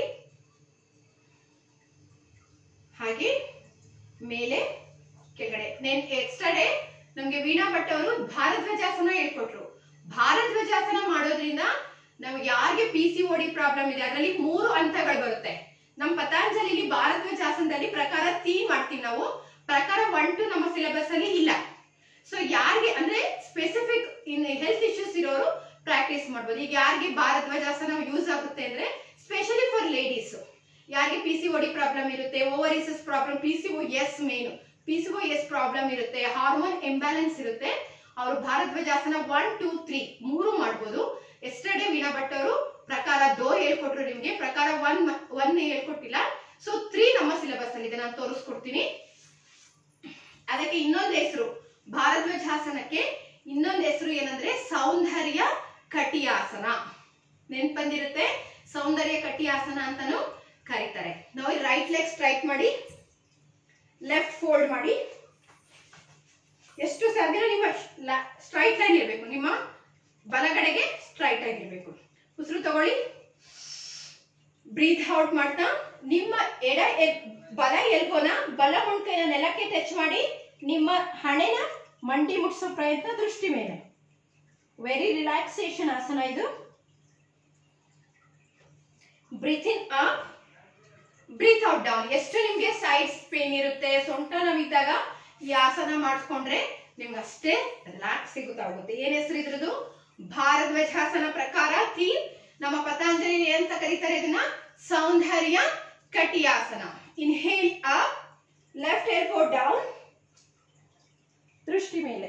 ಹಾಗೆ ಮೇಲೆ ಕೆಳಗಡೆ ನೆನ್ ಎಕ್ಸ್ಟ್ರಾ ಡೇ ನಮ್ಗೆ ವೀಣಾ ಭಟ್ ಅವರು ಭಾರದ್ವಾಜಾಸನ ಹೇಳ್ಕೊಟ್ರು ಭಾರದ್ವಾಜಾಸನ ಮಾಡೋದ್ರಿಂದ ನಮ್ಗೆ ಯಾರಿಗೆ ಪಿ ಸಿ ಓಡಿ ಪ್ರಾಬ್ಲಮ್ ಇದೆ ಅದರಲ್ಲಿ ಮೂರು ಹಂತಗಳು ಬರುತ್ತೆ ನಮ್ಮ ಪತಾಂಜಲಿಲಿ ಭಾರದ್ವಾಜಾಸನದಲ್ಲಿ ಪ್ರಕಾರ ತೀ ಮಾಡ್ತೀವಿ ನಾವು ಪ್ರಕಾರ ಒನ್ ಟು ನಮ್ಮ ಸಿಲೆಬಸ್ ಅಲ್ಲಿ ಇಲ್ಲ ಸೊ ಯಾರಿಗೆ ಅಂದ್ರೆ ಸ್ಪೆಸಿಫಿಕ್ ಇನ್ ಹೆಲ್ತ್ ಇಶ್ಯೂಸ್ ಇರೋರು ಪ್ರಾಕ್ಟೀಸ್ ಮಾಡ್ಬೋದು ಈಗ ಯಾರಿಗೆ ಭಾರದ್ವಾಜಾಸನ ಯೂಸ್ ಆಗುತ್ತೆ ಅಂದ್ರೆ ಸ್ಪೆಷಲಿ ಫಾರ್ ಲೇಡೀಸ್ ಯಾರಿಗೆ ಪಿ ಸಿ ಓಡಿ ಪ್ರಾಬ್ಲಮ್ ಇರುತ್ತೆ ಓವರಿಸಸ್ ಪ್ರಾಬ್ಲಮ್ ಪಿ ಸಿ ಓ ಎಸ್ ಮೇನು ಪಿ ಸಿ ಓ ಎಸ್ ಪ್ರಾಬ್ಲಮ್ ಇರುತ್ತೆ ಹಾರ್ಮೋನ್ ಇಂಬ್ಯಾಲೆನ್ಸ್ ಇರುತ್ತೆ ಅವರು ಭಾರದ್ವಾಜಾಸನ ಒನ್ ಟೂ ತ್ರೀ ಮೂರು ಮಾಡ್ಬೋದು ಎಸ್ಟರ್ಡೇ ವೀಣಾ ಭಟ್ ಅವರು ಪ್ರಕಾರ ದೋ ಹೇಳ್ಕೊಟ್ರು ನಿಮ್ಗೆ ಪ್ರಕಾರ ಒನ್ ಒನ್ ಹೇಳ್ಕೊಟ್ಟಿಲ್ಲ ಸೊ ತ್ರೀ ನಮ್ಮ ಸಿಲೆಬಸ್ ಅಲ್ಲಿ ಇದೆ ನಾನು ತೋರಿಸ್ಕೊಡ್ತೀನಿ ಅದಕ್ಕೆ ಇನ್ನೊಂದು ಹೆಸರು ಭಾರದ್ವಾಜಾಸನಕ್ಕೆ ಇನ್ನೊಂದು ಹೆಸರು ಏನಂದ್ರೆ ಸೌಂದರ್ಯ ಕಟಿಯಾಸನ ನೆನ್ಪ್ ಬಂದಿರುತ್ತೆ ಸೌಂದರ್ಯ ಕಟಿಯಾಸನ ಅಂತಾನು ಕರೀತಾರೆ ನಾವು ರೈಟ್ ಲೆಗ್ ಸ್ಟ್ರೈಕ್ ಮಾಡಿ ಲೆಫ್ಟ್ ಫೋಲ್ಡ್ ಮಾಡಿ ಎಷ್ಟು ಸಾಧ್ಯ ನಿಮ್ಮ ಸ್ಟ್ರೈಟ್ ಲೈನ್ ಇರಬೇಕು ನಿಮ್ಮ ಬಲಗಡೆಗೆ ಸ್ಟ್ರೈಟ್ ಲೈನ್ ಇರಬೇಕು ಉಸಿರು ತಗೊಳ್ಳಿ ಬ್ರೀತ್ ಔಟ್ ಮಾಡ್ತಾ ನಿಮ್ಮ ಎಡ ಎಲ್- ಬಲ ಎಲ್ಬೋನ ಬಲ ಮೊಣಕೈನ ನೆಲಕ್ಕೆ ಟಚ್ ಮಾಡಿ ನಿಮ್ಮ ಹಣೆನ ಮಂಡಿ ಮುಟ್ಸೋ ಪ್ರಯತ್ನ ದೃಷ್ಟಿ ಮೇಲೆ ವೆರಿ ರಿಲ್ಯಾಕ್ಸೇಷನ್ ಆಸನ ಇದು breathe in up breathe out down ಎಷ್ಟು ನಿಮ್ಗೆ ಸೈಡ್ಸ್ ಪೇನ್ ಇರುತ್ತೆ ಸೊಂಟ ನೋವಿದ್ದಾಗ ಈ ಆಸನ ಮಾಡಿಸ್ಕೊಂಡ್ರೆ ನಿಮ್ಗೆ ಅಷ್ಟೇ ರಿಲ್ಯಾಕ್ಸ್ ಸಿಗುತ್ತಾಗುತ್ತೆ ಏನ್ ಹೆಸರು ಇದ್ರದ್ದು ಭಾರದ್ವಾಜಾಸನ ಪ್ರಕಾರ ಥೀಮ್ ನಮ್ಮ ಪತಾಂಜಲಿ ಅಂತ ಕರೀತಾರೆ ಇದನ್ನ ಸೌಂದರ್ಯ ಕಟಿಯಾಸನ inhale up left air go down ದೃಷ್ಟಿ ಮೇಲೆ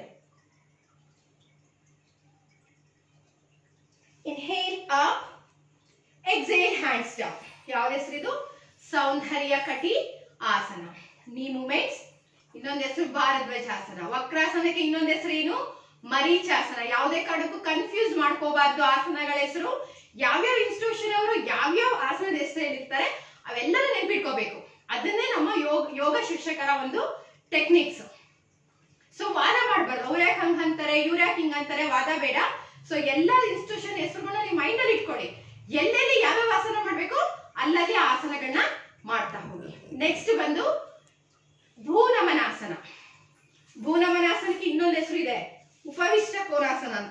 inhale up exhale hands down ಯಾವ ಹೆಸರಿದು ಸೌಂದರ್ಯ ಕಟಿ ಆಸನ ನೀ ಮೂಮೆಂಟ್ಸ್ ಇನ್ನೊಂದು ಹೆಸರು ಭಾರದ್ವಾಜಾಸನ ವಕ್ರಾಸನಕ್ಕೆ ಇನ್ನೊಂದು ಹೆಸರು ಏನು ಮರೀಚಾಸನ ಯಾವುದೇ ಕಾರಣಕ್ಕೂ ಕನ್ಫ್ಯೂಸ್ ಮಾಡ್ಕೋಬಾರ್ದು ಆಸನಗಳ ಹೆಸರು ಯಾವ್ಯಾವ ಇನ್ಸ್ಟಿಟ್ಯೂಷನ್ ಅವರು ಯಾವ್ಯಾವ ಆಸನದ ಹೆಸರು ಹೇಳಿರ್ತಾರೆ ಅವೆಲ್ಲನೂ ನೆನ್ಪಿಟ್ಕೋಬೇಕು ಅದನ್ನೇ ನಮ್ಮ ಯೋಗ ಯೋಗ ಶಿಕ್ಷಕರ ಒಂದು ಟೆಕ್ನಿಕ್ಸ್ ಸೊ ವಾದ ಮಾಡ್ಬಾರ್ದು ಅವ್ರು ಯಾಕೆ ಹಂಗ್ ಅಂತಾರೆ ಇವ್ರು ಯಾಕೆ ಹಿಂಗ್ ಅಂತಾರೆ ವಾದ ಬೇಡ ಸೊ ಎಲ್ಲ ಇನ್ಸ್ಟಿಟ್ಯೂಷನ್ ಹೆಸರುಗಳನ್ನ ನೀವು ಮೈಂಡ್ ಅಲ್ಲಿ ಇಟ್ಕೊಳ್ಳಿ ಎಲ್ಲೆಲ್ಲಿ ಯಾವ್ಯಾವ ಆಸನ ಮಾಡ್ಬೇಕು ಅಲ್ಲಲ್ಲಿ ಆ ಆಸನಗಳನ್ನ ಮಾಡ್ತಾ ಹೋಗಿ ನೆಕ್ಸ್ಟ್ ಬಂದು ಭೂನಮನಾಸನ ಭೂನಮನಾಸನಕ್ಕೆ ಇನ್ನೊಂದು ಹೆಸರು ಇದೆ ಉಪವಿಷ್ಟ ಕೋನಾಸನ ಅಂತ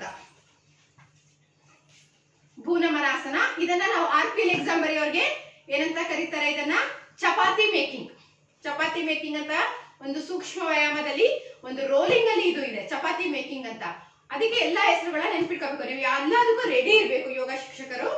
ಭೂನಮನಾಸನ ಇದನ್ನ ನಾವು ಆರ್ ಪಿ ಎಲ್ ಎಕ್ಸಾಮ್ ಬರೆಯೋರ್ಗೆ ಏನಂತ ಕರೀತಾರೆ ಇದನ್ನ ಚಪಾತಿ ಮೇಕಿಂಗ್ ಚಪಾತಿ ಮೇಕಿಂಗ್ ಅಂತ ಒಂದು ಸೂಕ್ಷ್ಮ ವ್ಯಾಯಾಮದಲ್ಲಿ ಒಂದು ರೋಲಿಂಗ್ ಅಲ್ಲಿ ಇದು ಇದೆ ಚಪಾತಿ ಮೇಕಿಂಗ್ ಅಂತ ಅದಕ್ಕೆ ಎಲ್ಲಾ ಹೆಸರುಗಳನ್ನ ನೆನ್ಪಿಟ್ಕೋಬೇಕು ನೀವು ಎಲ್ಲದಕ್ಕೂ ರೆಡಿ ಇರಬೇಕು ಯೋಗ ಶಿಕ್ಷಕರು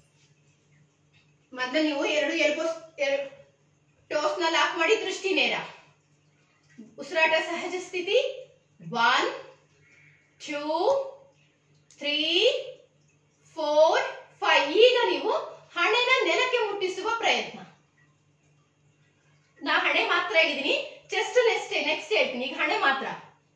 ಮೊದಲು ನೀವು ಎರಡು ಎಲ್ಬೋಸ್ ಟೋಸ್ ನ ಲಾಕ್ ಮಾಡಿ ದೃಷ್ಟಿ ನೇರ ಉಸಿರಾಟ ಸಹಜ ಸ್ಥಿತಿ one two three four five ಈಗ ನೀವು ಹಣೆನ ನೆಲಕ್ಕೆ ಮುಟ್ಟಿಸುವ ಪ್ರಯತ್ನ ನಾ ಹಣೆ ಮಾತ್ರ ಹೇಳಿದೀನಿ ಚೆಸ್ಟ್ ನೆಕ್ಸ್ಟ್ ನೆಕ್ಸ್ಟ್ ಹೇಳ್ತೀನಿ ಈಗ ಹಣೆ ಮಾತ್ರ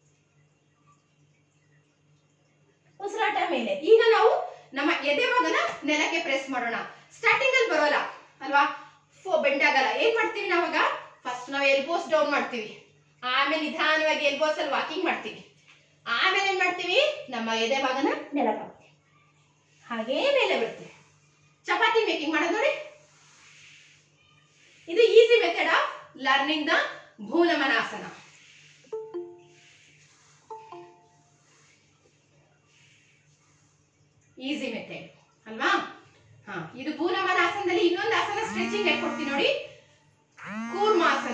ಉಸಿರಾಟ ಮೇಲೆ ಈಗ ನಾವು ನಮ್ಮ ಎದೆ ಭಾಗನ ನೆಲಕ್ಕೆ ಪ್ರೆಸ್ ಮಾಡೋಣ ಸ್ಟಾರ್ಟಿಂಗ್ ಅಲ್ಲಿ ಬರೋಲ್ಲ ಅಲ್ವಾ ಫೋ ಬೆಂಡ್ ಆಗಲ್ಲ ಏನ್ ಮಾಡ್ತೀವಿ ನಾವಾಗ ಫಸ್ಟ್ ನಾವು ಎಲ್ಬೋಸ್ ಡೌನ್ ಮಾಡ್ತೀವಿ ಆಮೇಲೆ ನಿಧಾನವಾಗಿ ಎಲ್ಬೋಸ್ ಅಲ್ಲಿ ವಾಕಿಂಗ್ ಮಾಡ್ತೀವಿ ಆಮೇಲೆ ಏನ್ ಮಾಡ್ತೀವಿ ನಮ್ಮ ಎದೆ ಭಾಗನ ನೆಲಕ್ಕೆ ಹಾಕ್ತೀವಿ ಹಾಗೇ ಮೇಲೆ ಬರ್ತೀವಿ ಚಪಾತಿ ಮೇಕಿಂಗ್ ಮಾಡೋದು ನೋಡಿ ಇದು easy method of learning the ಭೂನಮನಾಸನ ಈಸಿ ಮೆಥಡ್ ಅಲ್ವಾ ಹಾ ಇದು ಭೂನಮನಾಸನದಲ್ಲಿ ಇನ್ನೊಂದು ಆಸನ ಸ್ಟ್ರೆಚಿಂಗ್ ಹೇಳ್ಕೊಡ್ತೀನಿ ನೋಡಿ ಕೂರ್ಮಾಸನ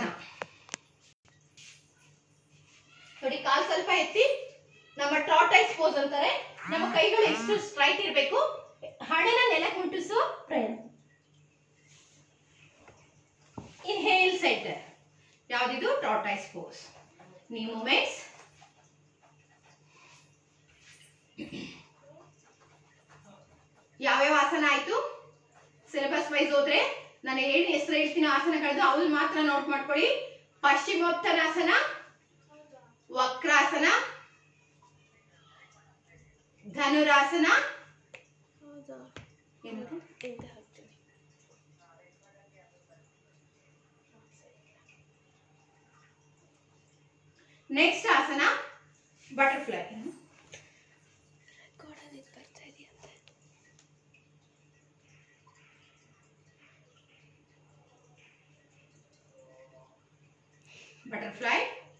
ನೋಡಿ ಕಾಲ್ ಸ್ವಲ್ಪ ಎತ್ತಿ ನಮ್ಮ ಟಾಟೈಸ್ ಪೋಸ್ ಅಂತಾರೆ ನಮ್ಮ ಕೈಗಳು ಎಷ್ಟು ಸ್ಟ್ರೈಟ್ ಇರಬೇಕು ಹಣೆನ ನೆಲಕ್ಕೆ ಮುಟ್ಟಿಸೋ ಪ್ರಯತ್ನ ಇನ್ಹೇಲ್ ಸೆಂಟರ್ ಯಾವ್ದಿದು ಟಾಟೈಸ್ ಪೋಸ್ ನೀ ಮೂಮೆಂಟ್ಸ್ ಯಾವ್ಯಾವ ಆಸನ ಆಯ್ತು ಸಿಲೆಬಸ್ ವೈಸ್ ಹೋದ್ರೆ ನಾನು ಏನ್ ಹೆಸರು ಹೇಳ್ತೀನಿ ಆಸನಗಳದ್ದು ಅವ್ರು ಮಾತ್ರ ನೋಟ್ ಮಾಡ್ಕೊಳ್ಳಿ ಪಶ್ಚಿಮೋತ್ತನಾಸನ ವಕ್ರಾಸನ ಧನುರಾಸನ ಹೌದಾ ಏನದು? ಇಂದ ಹಾಕ್ತೀನಿ ನೆಕ್ಸ್ಟ್ ಆಸನ ಬಟರ್ಫ್ಲೈ ಬಟರ್ಫ್ಲೈ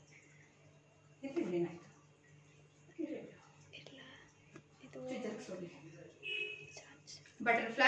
ಬಟರ್ಫ್ಲೈ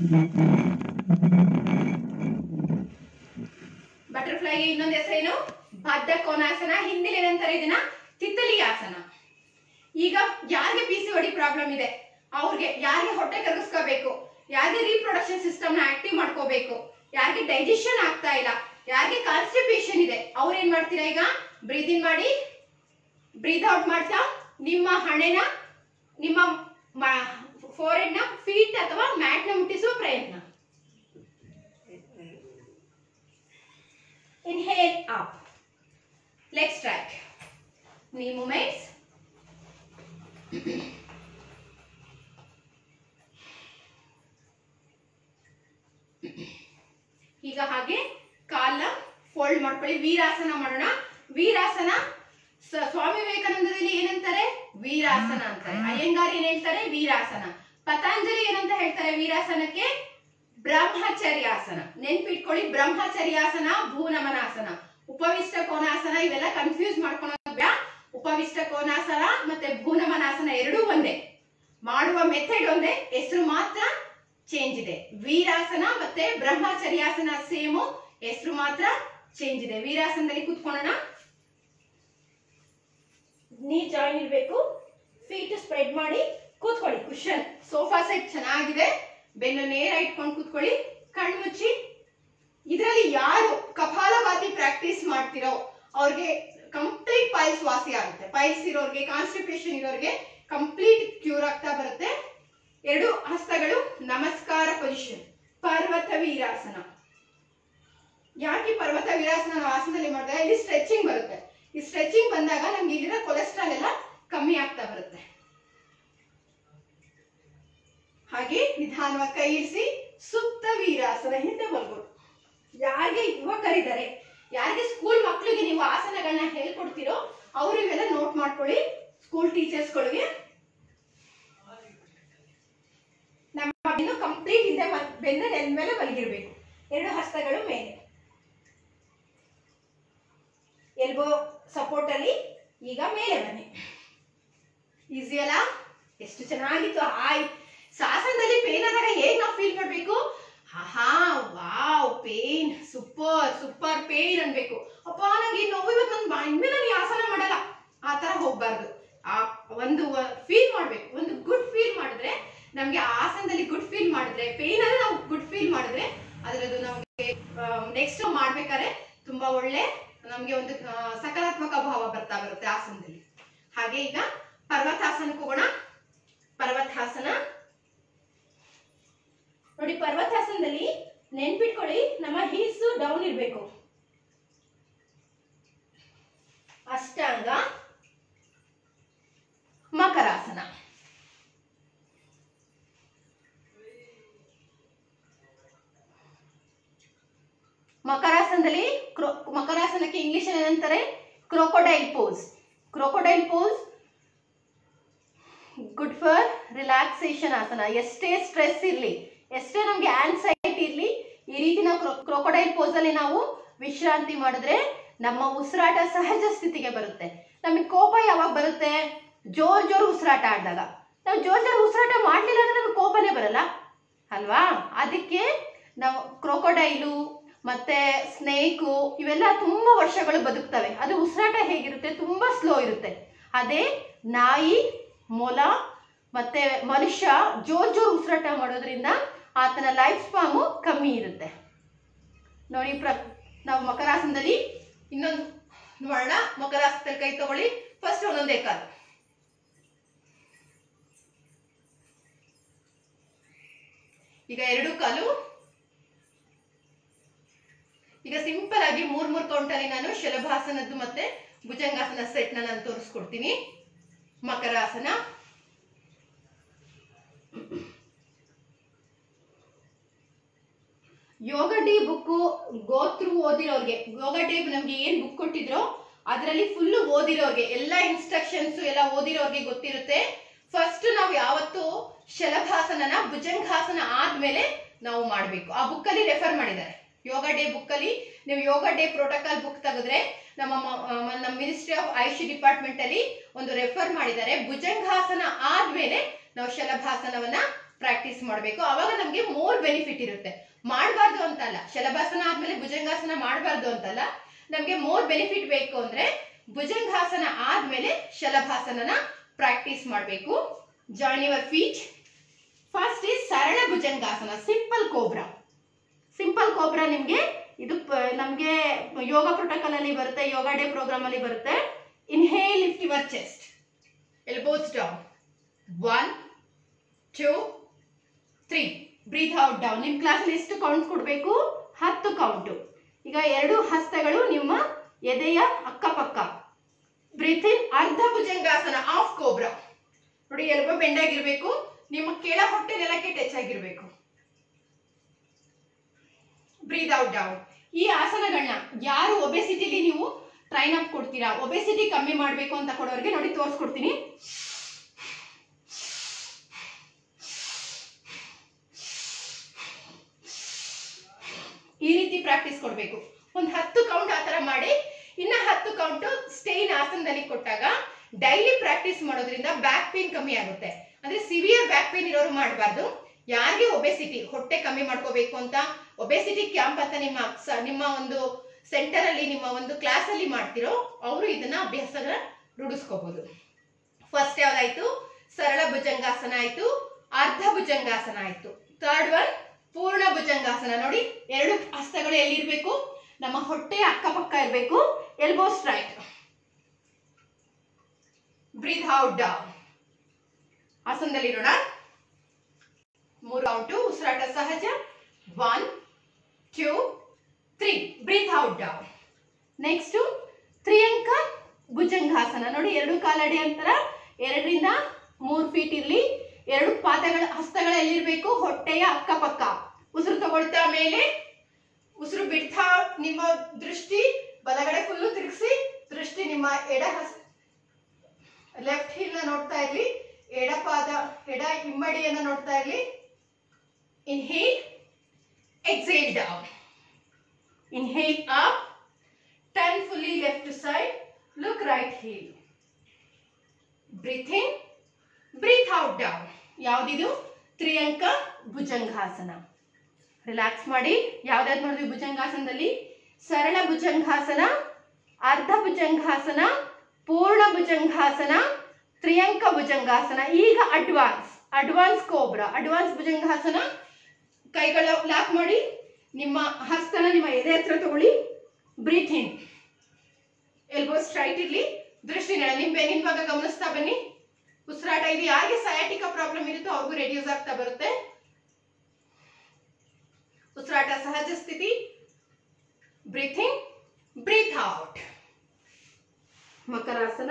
ಬಟರ್ಫ್ಲೈಗೆ ಇನ್ನೊಂದು ಹೆಸರೇನು ಬದ್ಧ ಕೋನಾಸನ ಹಿಂದಿಲಿ ಏನಂತಾರೆ ಇದನ್ನ ತಿತ್ತಲಿ ಆಸನ ಈಗ ಯಾರಿಗೆ ಪಿ ಸಿ ಒಡಿ ಪ್ರಾಬ್ಲಮ್ ಇದೆ ಅವ್ರಿಗೆ ಯಾರಿಗೆ ಹೊಟ್ಟೆ ಕರಗಿಸ್ಕೋಬೇಕು ಯಾರಿಗೆ ರೀಪ್ರೊಡಕ್ಷನ್ ಸಿಸ್ಟಮ್ ನ ಆಕ್ಟಿವ್ ಮಾಡ್ಕೋಬೇಕು ಯಾರಿಗೆ ಡೈಜೆಷನ್ ಆಗ್ತಾ ಇಲ್ಲ ಯಾರಿಗೆ ಕಾನ್ಸ್ಟಿಪೇಷನ್ ಇದೆ ಅವ್ರು ಏನ್ ಮಾಡ್ತೀರಾ ಈಗ ಬ್ರೀತ್ ಇನ್ ಮಾಡಿ ಬ್ರೀತ್ ಔಟ್ ಮಾಡ್ತಾ ನಿಮ್ಮ ಹಣೆನ ನಿಮ್ಮ ಫೋರೆಡ್ ನ ಫೀಟ್ ಅಥವಾ ಮ್ಯಾಟ್ ನ ಮುಟ್ಟಿಸುವ ಪ್ರಯತ್ನ inhale up leg strike knee movements ಈಗ ಹಾಗೆ ಕಾಲ ಫೋಲ್ಡ್ ಮಾಡ್ಕೊಳ್ಳಿ ವೀರಾಸನ ಮಾಡೋಣ ವೀರಾಸನ ಸ- ಸ್ವಾಮಿ ವಿವೇಕಾನಂದದಲ್ಲಿ ಏನಂತಾರೆ ವೀರಾಸನ ಅಂತಾರೆ ಅಯ್ಯಂಗಾರ್ ಏನ್ ಹೇಳ್ತಾರೆ ವೀರಾಸನ ಪತಾಂಜಲಿ ಏನಂತ ಹೇಳ್ತಾರೆ ವೀರಾಸನಕ್ಕೆ ಬ್ರಹ್ಮಚರ್ಯಾಸನ ನೆನ್ಪಿಟ್ಕೊಳ್ಳಿ ಬ್ರಹ್ಮಚರ್ಯಾಸನ ಭೂನಮನಾಸನ ಉಪವಿಷ್ಟ ಕೋನಾಸನ ಇವೆಲ್ಲ ಕನ್ಫ್ಯೂಸ್ ಮಾಡ್ಕೊಳೋದು ಬೇಡ ಉಪವಿಷ್ಟ ಕೋನಾಸನ ಮತ್ತೆ ಭೂನಮನಾಸನ ಎರಡೂ ಒಂದೇ ಮಾಡುವ ಮೆಥಡ್ ಒಂದೇ ಹೆಸರು ಮಾತ್ರ ಚೇಂಜ್ ಇದೆ ವೀರಾಸನ ಮತ್ತೆ ಬ್ರಹ್ಮಚರ್ಯಾಸನ ಸೇಮು ಹೆಸರು ಮಾತ್ರ ಚೇಂಜ್ ಇದೆ ವೀರಾಸನದಲ್ಲಿ ಕೂತ್ಕೊಳ್ಳೋಣ ನೀ ಜಾಯಿನ್ ಇರಬೇಕು ಫೀಟ್ ಸ್ಪ್ರೆಡ್ ಮಾಡಿ ಕೂತ್ಕೊಳ್ಳಿ ಕುಶನ್ ಸೋಫಾ ಸೆಟ್ ಚೆನ್ನಾಗಿದೆ ಬೆನ್ನು ನೇರ ಇಟ್ಕೊಂಡು ಕೂತ್ಕೊಳ್ಳಿ ಕಣ್ಣು ಮುಚ್ಚಿ ಇದರಲ್ಲಿ ಯಾರು ಕಪಾಲಭಾತಿ ಪ್ರಾಕ್ಟೀಸ್ ಮಾಡ್ತಿರೋ ಅವ್ರಿಗೆ ಕಂಪ್ಲೀಟ್ ಪೈಲ್ಸ್ ವಾಸಿ ಆಗುತ್ತೆ ಪೈಲ್ಸ್ ಇರೋರ್ಗೆ ಕಾನ್ಸ್ಟಿಪೇಷನ್ ಇರೋರ್ಗೆ ಕಂಪ್ಲೀಟ್ ಕ್ಯೂರ್ ಆಗ್ತಾ ಬರುತ್ತೆ ಎರಡು ಹಸ್ತಗಳು ನಮಸ್ಕಾರ ಪೊಸಿಷನ್ ಪರ್ವತ ವೀರಾಸನ ಯಾಕೆ ಈ ಪರ್ವತ ವೀರಾಸನ ನಾವು ಆಸನದಲ್ಲಿ ಮಾಡಿದಾಗ ಇಲ್ಲಿ ಸ್ಟ್ರೆಚಿಂಗ್ ಬರುತ್ತೆ ಈ ಸ್ಟ್ರೆಚಿಂಗ್ ಬಂದಾಗ ನಮ್ಗೆ ಇಲ್ಲಿರೋ ಕೊಲೆಸ್ಟ್ರಾಲ್ ಎಲ್ಲ ಕಮ್ಮಿ ಆಗ್ತಾ ಬರುತ್ತೆ ಹಾಗೆ ನಿಧಾನವಾಗಿ ಕೈ ಇರಿಸಿ ಸುತ್ತ ವೀರಾಸನ ಹಿಂದೆ ಬರ್ಬೋದು ಯಾರಿಗೆ ಯುವಕರಿದ್ದಾರೆ ಯಾರಿಗೆ ಸ್ಕೂಲ್ ಮಕ್ಕಳಿಗೆ ನೀವು ಆಸನಗಳನ್ನ ಹೇಳ್ಕೊಡ್ತೀರೋ ಅವರು ಇವೆಲ್ಲ ನೋಟ್ ಮಾಡ್ಕೊಳ್ಳಿ ಸ್ಕೂಲ್ ಟೀಚರ್ಸ್ಗಳಿಗೆ ನಮ್ಮ ಬೆನ್ನು ಕಂಪ್ಲೀಟ್ ಹಿಂದೆ ಮಲ್- ಬೆನ್ನು ನೆಲ ಮೇಲೆ ಮಲಗಿರ್ಬೇಕು ಎರಡು ಹಸ್ತಗಳು ಮೇಲೆ ಎಲ್ಬೋ ಸಪೋರ್ಟ್ ಅಲ್ಲಿ ಈಗ ಮೇಲೆ ಬನ್ನಿ ಈಸಿ ಅಲ್ಲ ಎಷ್ಟು ಚೆನ್ನಾಗಿತ್ತು ಹಾಯ್ ಶಾಸನದಲ್ಲಿ ಪೇನ್ ಆದಾಗ ಹೇಗ್ ನಾವು ಫೀಲ್ ಮಾಡ್ಬೇಕು ಹಾ wow pain super super pain ಅನ್ಬೇಕು ಅಪ್ಪ ನಂಗೆ ನೋವು ಇವತ್ತು ನನ್ ಇನ್ಮೇಲೆ ನಾನು ಈ ಆಸನ ಮಾಡಲ್ಲ ಆ ತರ ಹೋಗ್ಬಾರ್ದು ಆ ಒಂದು ಫೀಲ್ ಮಾಡ್ಬೇಕು ಒಂದು ಗುಡ್ ಫೀಲ್ ಮಾಡಿದ್ರೆ ನಮ್ಗೆ ಆ ಆಸನದಲ್ಲಿ ಗುಡ್ ಫೀಲ್ ಮಾಡಿದ್ರೆ ಪೇನ್ ಅಲ್ಲ ನಾವು ಗುಡ್ ಫೀಲ್ ಮಾಡಿದ್ರೆ ಅದರದ್ದು ನಮ್ಗೆ ನೆಕ್ಸ್ಟ್ ಮಾಡ್ಬೇಕಾದ್ರೆ ತುಂಬಾ ಒಳ್ಳೆ ನಮ್ಗೆ ಒಂದು ಆ, ಸಕಾರಾತ್ಮಕ ಭಾವ ಬರ್ತಾ ಬರುತ್ತೆ ಆಸನದಲ್ಲಿ ಹಾಗೆ ಈಗ ಪರ್ವತಾಸನಕ್ಕೆ ಹೋಗೋಣ ಪರ್ವತಾಸನ ನೋಡಿ ಪರ್ವತಾಸನದಲ್ಲಿ ನೆನ್ಪಿಟ್ಕೊಳ್ಳಿ ನಮ್ಮ ಹೀಲ್ಸ್ ಡೌನ್ ಇರ್ಬೇಕು ಅಷ್ಟಾಂಗ ಮಕರಾಸನ ಮಕರಾಸನದಲ್ಲಿ ಕ್ರೋ- ಮಕರಾಸನಕ್ಕೆ ಇಂಗ್ಲಿಷ್ ಏನಂತಾರೆ crocodile pose crocodile pose good for relaxation ಆಸನ ಎಷ್ಟೇ ಸ್ಟ್ರೆಸ್ ಇರಲಿ ಎಷ್ಟೇ ನಮಗೆ ಆನ್ಸೈಟಿ ಇರಲಿ ಈ ರೀತಿ ನಾವು ಕ್ರೋಕೊಡೈಲ್ ಪೋಸ್ ಅಲ್ಲಿ ನಾವು ವಿಶ್ರಾಂತಿ ಮಾಡಿದ್ರೆ ನಮ್ಮ ಉಸಿರಾಟ ಸಹಜ ಸ್ಥಿತಿಗೆ ಬರುತ್ತೆ ನಮಗೆ ಕೋಪ ಯಾವಾಗ ಬರುತ್ತೆ ಜೋರ್ ಜೋರ್ ಉಸಿರಾಟ ಆಡಿದಾಗ ನಾವು ಜೋರ್ ಜೋರ್ ಉಸಿರಾಟ ಮಾಡ್ಲಿಲ್ಲ ಅಂದ್ರೆ ನಮ್ಗೆ ಕೋಪನೇ ಬರಲ್ಲ ಅಲ್ವಾ ಅದಕ್ಕೆ ನಾವು ಕ್ರೋಕೊಡೈಲು ಮತ್ತೆ ಸ್ನೇಕು ಇವೆಲ್ಲ ತುಂಬಾ ವರ್ಷಗಳು ಬದುಕ್ತವೆ ಅದು ಉಸಿರಾಟ ಹೇಗಿರುತ್ತೆ ತುಂಬಾ ಸ್ಲೋ ಇರುತ್ತೆ ಅದೇ ನಾಯಿ ಮೊಲ ಮತ್ತೆ ಮನುಷ್ಯ ಜೋರ್ ಜೋರ್ ಉಸಿರಾಟ ಮಾಡೋದ್ರಿಂದ ಆತನ ಲೈಫ್ ಸ್ಪಾಮು ಕಮ್ಮಿ ಇರುತ್ತೆ ನೋಡಿ ಪ್ರ ನಾವು ಮಕರಾಸನದಲ್ಲಿ ಇನ್ನೊಂದು ನೋಡೋಣ ಮಕರಾಸನದಲ್ಲಿ ಕೈ ತಗೊಳ್ಳಿ ಫಸ್ಟ್ ಒಂದೊಂದೇ ಕಾಲು ಈಗ ಎರಡು ಕಾಲು ಈಗ ಸಿಂಪಲ್ ಆಗಿ ಮೂರ್ ಮೂರ್ ಕೌಂಟಲ್ಲಿ ನಾನು ಶಲಭಾಸನದ್ದು ಮತ್ತೆ ಭುಜಂಗಾಸನ ಸೆಟ್ ನಾನು ತೋರಿಸ್ಕೊಡ್ತೀನಿ ಮಕರಾಸನ ಯೋಗ ಡೇ ಬುಕ್ಕು ಗೋತ್ರು ಓದಿರೋರ್ಗೆ ಯೋಗ ಡೇ ನಮ್ಗೆ ಏನ್ ಬುಕ್ ಕೊಟ್ಟಿದ್ರೋ ಅದರಲ್ಲಿ ಫುಲ್ ಓದಿರೋರ್ಗೆ ಎಲ್ಲ ಇನ್ಸ್ಟ್ರಕ್ಷನ್ಸ್ ಎಲ್ಲ ಓದಿರೋರ್ಗೆ ಗೊತ್ತಿರುತ್ತೆ ಫಸ್ಟ್ ನಾವು ಯಾವತ್ತು ಶಲಭಾಸನನ ಭುಜಂಗಾಸನ ಆದ್ಮೇಲೆ ನಾವು ಮಾಡಬೇಕು ಆ ಬುಕ್ ಅಲ್ಲಿ ರೆಫರ್ ಮಾಡಿದ್ದಾರೆ ಯೋಗ ಡೇ ಬುಕ್ ಅಲ್ಲಿ ನೀವು ಯೋಗ ಡೇ ಪ್ರೋಟೋಕಾಲ್ ಬುಕ್ ತೆಗೆದ್ರೆ ನಮ್ಮ ಮ- ಮ- ನಮ್ಮ ಮಿನಿಸ್ಟ್ರಿ ಆಫ್ ಆಯುಷ್ ಡಿಪಾರ್ಟ್ಮೆಂಟ್ ಅಲ್ಲಿ ಒಂದು ರೆಫರ್ ಮಾಡಿದ್ದಾರೆ ಭುಜಂಗಾಸನ ಆದ್ಮೇಲೆ ನಾವು ಶಲಭಾಸನವನ್ನ ಪ್ರಾಕ್ಟೀಸ್ ಮಾಡಬೇಕು ಅವಾಗ ನಮ್ಗೆ ಮೋರ್ ಬೆನಿಫಿಟ್ ಇರುತ್ತೆ ಮಾಡಬಾರ್ದು ಅಂತಲ್ಲ ಶಲಭಾಸನ ಆದ್ಮೇಲೆ ಭುಜಂಗಾಸನ ಮಾಡಬಾರ್ದು ಅಂತಲ್ಲ ನಮ್ಗೆ ಮೋರ್ ಬೆನಿಫಿಟ್ ಬೇಕು ಅಂದ್ರೆ ಭುಜಂಗಾಸನ ಆದ್ಮೇಲೆ ಶಲಭಾಸನನ ಪ್ರಾಕ್ಟೀಸ್ ಮಾಡಬೇಕು join your feet first is ಸರಳ ಭುಜಂಗಾಸನ ಸಿಂಪಲ್ ಕೋಬ್ರಾ ಸಿಂಪಲ್ ಕೋಬ್ರಾ ನಿಮ್ಗೆ ಇದು ಪ- ನಮ್ಗೆ ಯೋಗ ಪ್ರೋಟೋಕಾಲ್ ಅಲ್ಲಿ ಬರುತ್ತೆ ಯೋಗ ಡೇ ಪ್ರೋಗ್ರಾಮ್ ಅಲ್ಲಿ ಬರುತ್ತೆ inhale lift your chest elbows down one two three breathe out down ನಿಮ್ ಕ್ಲಾಸ್ ಎಷ್ಟು ಕೌಂಟ್ ಕೊಡಬೇಕು ಹತ್ತು ಕೌಂಟು ಈಗ ಎರಡು ಹಸ್ತಗಳು ನಿಮ್ಮ ಎದೆಯ ಅಕ್ಕಪಕ್ಕ ಬ್ರೀತ್ ಇನ್ ಅರ್ಧ ಭುಜಂಗಾಸನ ಆಫ್ ಕೋಬ್ರಾ ನೋಡಿ ಎಲ್ಬೋ ಬೆಂಡ್ ಆಗಿರ್ಬೇಕು ನಿಮ್ಮ ಕೆಳ ಹೊಟ್ಟೆ ನೆಲಕ್ಕೆ ಟಚ್ ಆಗಿರ್ಬೇಕು ಬ್ರೀತ್ ಔಟ್ ಡೌನ್ ಈ ಆಸನಗಳನ್ನ ಯಾರು ಒಬೆಸಿಟಿಲಿ ನೀವು ಟ್ರೈನ್ ಅಪ್ ಕೊಡ್ತೀರಾ ಒಬೆಸಿಟಿ ಕಮ್ಮಿ ಮಾಡಬೇಕು ಅಂತ ಕೊಡೋರಿಗೆ ನೋಡಿ ತೋರಿಸ್ಕೊಡ್ತೀನಿ ಈ ರೀತಿ ಪ್ರಾಕ್ಟೀಸ್ ಕೊಡಬೇಕು ಒಂದು ಹತ್ತು ಕೌಂಟ್ ಆ ಥರ ಮಾಡಿ ಇನ್ನ ಹತ್ತು ಕೌಂಟ್ ಸ್ಟೇನ್ ಆಸನದಲ್ಲಿ ಕೊಟ್ಟಾಗ ಡೈಲಿ ಪ್ರಾಕ್ಟೀಸ್ ಮಾಡೋದ್ರಿಂದ ಬ್ಯಾಕ್ ಪೇನ್ ಕಮ್ಮಿ ಆಗುತ್ತೆ ಅಂದ್ರೆ ಸಿವಿಯರ್ ಬ್ಯಾಕ್ ಪೇನ್ ಇರೋರು ಮಾಡಬಾರ್ದು ಯಾರಿಗೆ ಒಬೆಸಿಟಿ ಹೊಟ್ಟೆ ಕಮ್ಮಿ ಮಾಡ್ಕೋಬೇಕು ಅಂತ ಒಬೆಸಿಟಿ ಕ್ಯಾಂಪ್ ಅಂತ ನಿಮ್ಮ ಸ- ನಿಮ್ಮ ಒಂದು ಸೆಂಟರ್ ಅಲ್ಲಿ ನಿಮ್ಮ ಒಂದು ಕ್ಲಾಸ್ ಅಲ್ಲಿ ಮಾಡ್ತಿರೋ ಅವರು ಇದನ್ನ ಅಭ್ಯಾಸನ ರೂಢಿಸ್ಕೋಬಹುದು ಫಸ್ಟ್ ಯಾವ್ದಾಯ್ತು ಸರಳ ಭುಜಂಗಾಸನ ಆಯ್ತು ಅರ್ಧ ಭುಜಂಗಾಸನ ಆಯ್ತು ಥರ್ಡ್ ಒನ್ ಪೂರ್ಣ ಭುಜಂಗಾಸನ ನೋಡಿ ಎರಡು ಹಸ್ತಗಳು ಎಲ್ಲಿರ್ಬೇಕು ನಮ್ಮ ಹೊಟ್ಟೆಯ ಅಕ್ಕಪಕ್ಕ ಇರಬೇಕು elbow straight breathe out down ಆಸನದಲ್ಲಿರೋಣ ಮೂರು ಔಟು ಉಸಿರಾಟ ಸಹಜ one two three breathe out down next ತ್ರಿಯಂಕ ಭುಜಂಗಾಸನ ನೋಡಿ ಎರಡು ಕಾಲಡಿ ಅಂತರ ಎರಡರಿಂದ ಮೂರು ಫೀಟ್ ಇರಲಿ ಎರಡು ಪಾದಗಳ ಹಸ್ತಗಳ ಎಲ್ಲಿರ್ಬೇಕು ಹೊಟ್ಟೆಯ ಅಕ್ಕಪಕ್ಕ ಉಸಿರು ತಗೊಳ್ತಾ ಮೇಲೆ ಉಸಿರು ಬಿಡ್ತಾ ನಿಮ್ಮ ದೃಷ್ಟಿ ಬಲಗಡೆ ಫುಲ್ಲು ತಿರುಗಿಸಿ ದೃಷ್ಟಿ ನಿಮ್ಮ ಎಡ ಹಸ್ ಲೆಫ್ಟ್ ಹಿಲ್ ನೋಡ್ತಾ ಇರ್ಲಿ ಎಡಪಾದ ಎಡ ಹಿಮ್ಮಡಿಯನ್ನ ನೋಡ್ತಾ ಇರ್ಲಿ inhale exhale down inhale up turn fully left side look right heel breathe in breathe out down ಯಾವ್ದಿದು ತ್ರಿಯಂಕ ಭುಜಂಗಾಸನ ರಿಲ್ಯಾಕ್ಸ್ ಮಾಡಿ ಯಾವ್ದಾವ್ದು ಮಾಡಿದ್ವಿ ಭುಜಂಗಾಸನದಲ್ಲಿ ಸರಳ ಭುಜಂಗಾಸನ ಅರ್ಧ ಭುಜಂಗಾಸನ ಪೂರ್ಣ ಭುಜಂಗಾಸನ ತ್ರಿಯಂಕ ಭುಜಂಗಾಸನ ಈಗ ಅಡ್ವಾನ್ಸ್ ಅಡ್ವಾನ್ಸ್ ಕೋಬ್ರಾ ಅಡ್ವಾನ್ಸ್ ಭುಜಂಗಾಸನ ಕೈಗಳ ಲಾಕ್ ಮಾಡಿ ನಿಮ್ಮ ಹಸ್ತನ ನಿಮ್ಮ ಎದೆ ಹತ್ರ ತಗೊಳ್ಳಿ ಬ್ರೀತ್ ಇನ್ ಎಲ್ಬೋ ಸ್ಟ್ರೈಟ್ ಇರ್ಲಿ ದೃಷ್ಟಿ ನೆಲ ನಿಮ್ ಬೆನ್ನಿನ ಭಾಗ ಗಮನಿಸ್ತಾ ಬನ್ನಿ ಉಸಿರಾಟ ಇದು ಯಾರಿಗೆ ಸಯಾಟಿಕ ಪ್ರಾಬ್ಲಮ್ ಇರುತ್ತೋ ಅವ್ರಿಗೂ ರೆಡ್ಯೂಸ್ ಆಗ್ತಾ ಬರುತ್ತೆ ಉಸಿರಾಟ ಸಹಜ ಸ್ಥಿತಿ ಬ್ರೀಥಿಂಗ್ ಬ್ರೀತ್ ಔಟ್ ಮಕರಾಸನ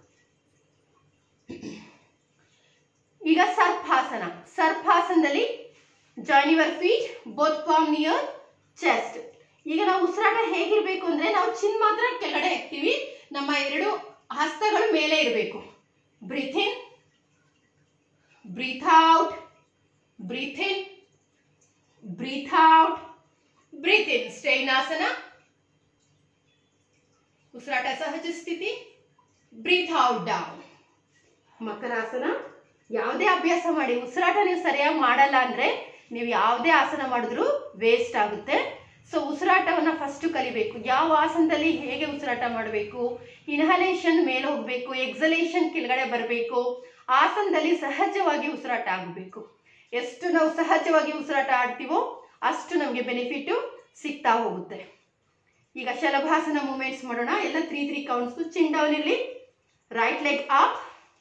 ಈಗ ಸರ್ಪಾಸನ ಸರ್ಪಾಸನದಲ್ಲಿ join your feet both palm near chest ಈಗ ನಾವು ಉಸಿರಾಟ ಹೇಗಿರ್ಬೇಕು ಅಂದ್ರೆ ನಾವು ಚಿನ್ ಮಾತ್ರ ಕೆಳಗಡೆ ಹಾಕ್ತೀವಿ ನಮ್ಮ ಎರಡು ಹಸ್ತಗಳು ಮೇಲೆ ಇರಬೇಕು breathe in breathe out breathe in breathe out breathe in ಸ್ಟೈನಾಸನ ಉಸಿರಾಟ ಸಹಜ ಸ್ಥಿತಿ ಬ್ರೀತ್ ಔಟ್ ಡೌನ್ ಮಕರಾಸನ ಯಾವುದೇ ಅಭ್ಯಾಸ ಮಾಡಿ ಉಸಿರಾಟ ನೀವು ಸರಿಯಾಗಿ ಮಾಡಲ್ಲ ಅಂದ್ರೆ ನೀವು ಯಾವುದೇ ಆಸನ ಮಾಡಿದ್ರು ವೇಸ್ಟ್ ಆಗುತ್ತೆ ಸೊ ಉಸಿರಾಟವನ್ನ ಫಸ್ಟ್ ಕಲಿಬೇಕು ಯಾವ ಆಸನದಲ್ಲಿ ಹೇಗೆ ಉಸಿರಾಟ ಮಾಡಬೇಕು ಇನ್ಹಲೇಷನ್ ಮೇಲೆ ಹೋಗಬೇಕು ಎಕ್ಸಲೇಷನ್ ಕೆಳಗಡೆ ಬರಬೇಕು ಆಸನದಲ್ಲಿ ಸಹಜವಾಗಿ ಉಸಿರಾಟ ಆಗಬೇಕು ಎಷ್ಟು ನಾವು ಸಹಜವಾಗಿ ಉಸಿರಾಟ ಆಡ್ತೀವೋ ಅಷ್ಟು ನಮಗೆ ಬೆನಿಫಿಟ್ಟು ಸಿಗ್ತಾ ಹೋಗುತ್ತೆ ಈಗ ಶಲಭಾಸನ ಮೂಮೆಂಟ್ಸ್ ಮಾಡೋಣ ಎಲ್ಲ three three counts chin down ಇರಲಿ right leg up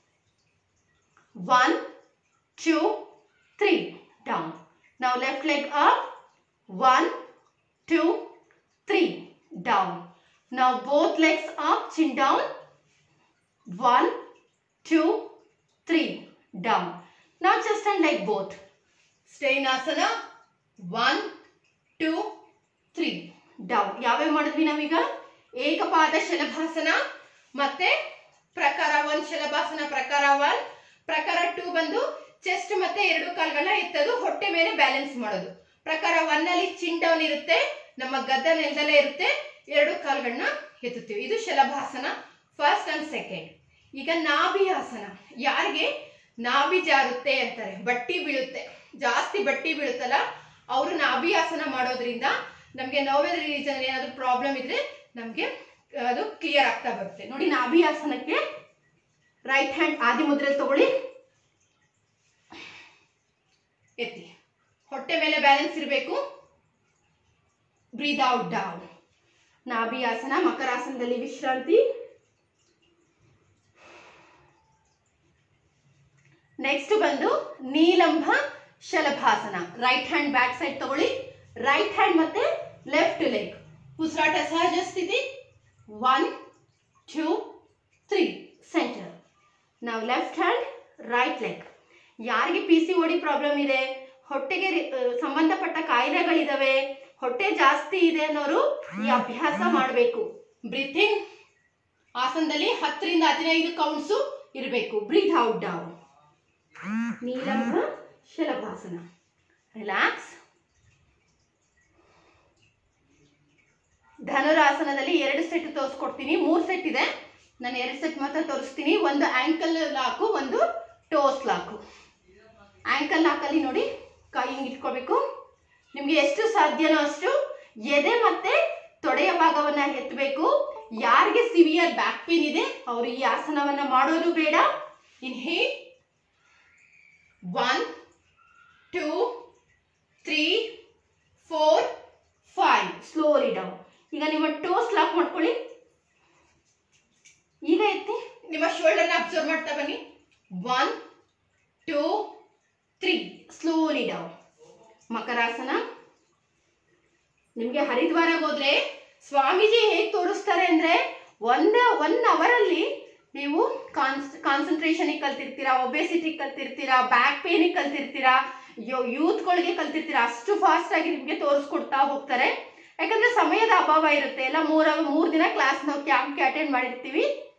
one two three down ನಾವು left leg up one two, three, down. Now both legs up, chin down. One, two, three, down. Now just and like both. Stay in asana. One, two, three, down. ಯಾವ್ಯಾವ ಮಾಡಿದ್ವಿ ನಾವೀಗ ಏಕಪಾದ ಶಲಭಾಸನ ಮತ್ತೆ ಪ್ರಕಾರ one shalabhasana ಪ್ರಕಾರ one ಪ್ರಕಾರ two ಬಂದು chest ಮತ್ತೆ ಎರಡು ಕಾಲ್ಗಳನ್ನ ಎತ್ತೋದು ಹೊಟ್ಟೆ ಮೇಲೆ ಬ್ಯಾಲೆನ್ಸ್ ಮಾಡೋದು ಪ್ರಕಾರ ಒನ್ ಅಲ್ಲಿ ಚಿನ್ ಡೌನ್ ಇರುತ್ತೆ ನಮ್ಮ ಗದ್ದ ನೆಲದಲ್ಲೇ ಇರುತ್ತೆ ಎರಡು ಕಾಲ್ಗಳನ್ನ ಎತ್ತುತ್ತೀವಿ ಇದು ಶಲಭಾಸನ ಫಸ್ಟ್ ಅಂಡ್ ಸೆಕೆಂಡ್ ಈಗ ನಾಭಿ ಆಸನ ಯಾರಿಗೆ ನಾಭಿ ಜಾರುತ್ತೆ ಅಂತಾರೆ ಬಟ್ಟಿ ಬೀಳುತ್ತೆ ಜಾಸ್ತಿ ಬಟ್ಟಿ ಬೀಳುತ್ತಲ್ಲ ಅವರು ನಾಭಿ ಆಸನ ಮಾಡೋದ್ರಿಂದ ನಮಗೆ ನೋವೆಲ್ ರೀಜನ್ ಏನಾದರೂ ಪ್ರಾಬ್ಲಮ್ ಇದ್ರೆ ನಮಗೆ ಅದು ಕ್ಲಿಯರ್ ಆಗ್ತಾ ಬರುತ್ತೆ ನೋಡಿ ನಾಭಿ ಆಸನಕ್ಕೆ ರೈಟ್ ಹ್ಯಾಂಡ್ ಆದಿ ಮುದ್ರೆಯಲ್ಲಿ ತಗೊಳ್ಳಿ ಎತ್ತಿ ಹೊಟ್ಟೆ ಮೇಲೆ ಬ್ಯಾಲೆನ್ಸ್ ಇರಬೇಕು ಬ್ರೀದ್ ಔಟ್ ಡೌನ್ ನಾಭಿ ಆಸನ ಮಕರಾಸನದಲ್ಲಿ ವಿಶ್ರಾಂತಿ ನೆಕ್ಸ್ಟ್ ಬಂದು ನೀಲಂಬ ಶಲಭಾಸನ ರೈಟ್ ಹ್ಯಾಂಡ್ ಬ್ಯಾಕ್ ಸೈಡ್ ತಗೊಳ್ಳಿ ರೈಟ್ ಹ್ಯಾಂಡ್ ಮತ್ತೆ ಲೆಫ್ಟ್ ಲೆಗ್ ಉಸಿರಾಟ ಸಹಜ ಸ್ಥಿತಿ ಒನ್ ಟೂ ತ್ರೀ ಸೆಂಟರ್ ನಾವು ಲೆಫ್ಟ್ ಹ್ಯಾಂಡ್ ರೈಟ್ ಲೆಗ್ ಯಾರಿಗೆ ಪಿ ಸಿ ಓಡಿ ಪ್ರಾಬ್ಲಮ್ ಇದೆ ಹೊಟ್ಟೆಗೆ ರಿ- ಆ, ಸಂಬಂಧಪಟ್ಟ ಕಾಯಿಲೆಗಳಿದಾವೆ ಹೊಟ್ಟೆ ಜಾಸ್ತಿ ಇದೆ ಅನ್ನೋರು ಈ ಅಭ್ಯಾಸ ಮಾಡಬೇಕು ಬ್ರೀಥಿಂಗ್ ಆಸನದಲ್ಲಿ ಹತ್ತರಿಂದ ಹದಿನೈದು ಕೌಂಟ್ಸು ಇರಬೇಕು ಬ್ರೀತ್ ಔಟ್ ಡೌನ್ ನೀಲಂಬ ಶಲಭಾಸನ ರಿಲ್ಯಾಕ್ಸ್ ಧನುರಾಸನದಲ್ಲಿ ಎರಡು ಸೆಟ್ ತೋರಿಸ್ಕೊಡ್ತೀನಿ ಮೂರು ಸೆಟ್ ಇದೆ ನಾನು ಎರಡು ಸೆಟ್ ಮಾತ್ರ ತೋರಿಸ್ತೀನಿ ಒಂದು ಆಂಕಲ್ ಲಾಕು ಒಂದು ಟೋಸ್ ಲಾಕು ಆಂಕಲ್ ಲಾಕಲ್ಲಿ ನೋಡಿ ಕೈ ಹಿಂಗೆ ಇಟ್ಕೋಬೇಕು ನಿಮಗೆ ಎಷ್ಟು ಸಾಧ್ಯನೋ ಅಷ್ಟು ಎದೆ ಮತ್ತೆ ತೊಡೆಯ ಭಾಗವನ್ನ ಎತ್ತಬೇಕು ಯಾರಿಗೆ ಸಿವಿಯರ್ ಬ್ಯಾಕ್ ಪೇನ್ ಇದೆ ಅವರು ಈ ಆಸನವನ್ನ ಮಾಡೋದು ಬೇಡ inhale one two three four five slowly down ಈಗ ನಿಮ್ಮ ಟೋಸ್ ಲಾಕ್ ಮಾಡ್ಕೊಳ್ಳಿ ಈಗ ಎತ್ತಿ ನಿಮ್ಮ ಶೋಲ್ಡರ್ನ ಅಬ್ಸರ್ವ್ ಮಾಡ್ತಾ ಬನ್ನಿ one two three slowly down ಮಕರಾಸನ ನಿಮಗೆ ಹರಿದ್ವಾರಕ್ಕೆ ಹೋದ್ರೆ ಸ್ವಾಮೀಜಿ ಹೇಗೆ ತೋರಿಸ್ತಾರೆ ಅಂದ್ರೆ ಒಂದೇ ಒನ್ ಅವರಲ್ಲಿ ನೀವು ಕಾನ್ಸ್ ಕಾನ್ಸಂಟ್ರೇಷನಿಗೆ ಕಲ್ತಿರ್ತೀರಾ ಒಬೆಸಿಟಿಗೆ ಕಲ್ತಿರ್ತೀರಾ ಬ್ಯಾಕ್ ಪೇನಿಗೆ ಕಲ್ತಿರ್ತೀರಾ ಯೋ ಯೂತ್ಗಳಿಗೆ ಕಲ್ತಿರ್ತೀರಾ ಅಷ್ಟು ಫಾಸ್ಟ್ ಆಗಿ ನಿಮಗೆ ತೋರಿಸ್ಕೊಡ್ತಾ ಹೋಗ್ತಾರೆ ಯಾಕಂದ್ರೆ ಸಮಯದ ಅಭಾವ ಇರುತ್ತೆ ಎಲ್ಲ ಮೂರ ಮೂರು ದಿನ ಕ್ಲಾಸ್ ನಾವು ಕ್ಯಾಂಪ್ಗೆ ಅಟೆಂಡ್ ಮಾಡಿರ್ತೀವಿ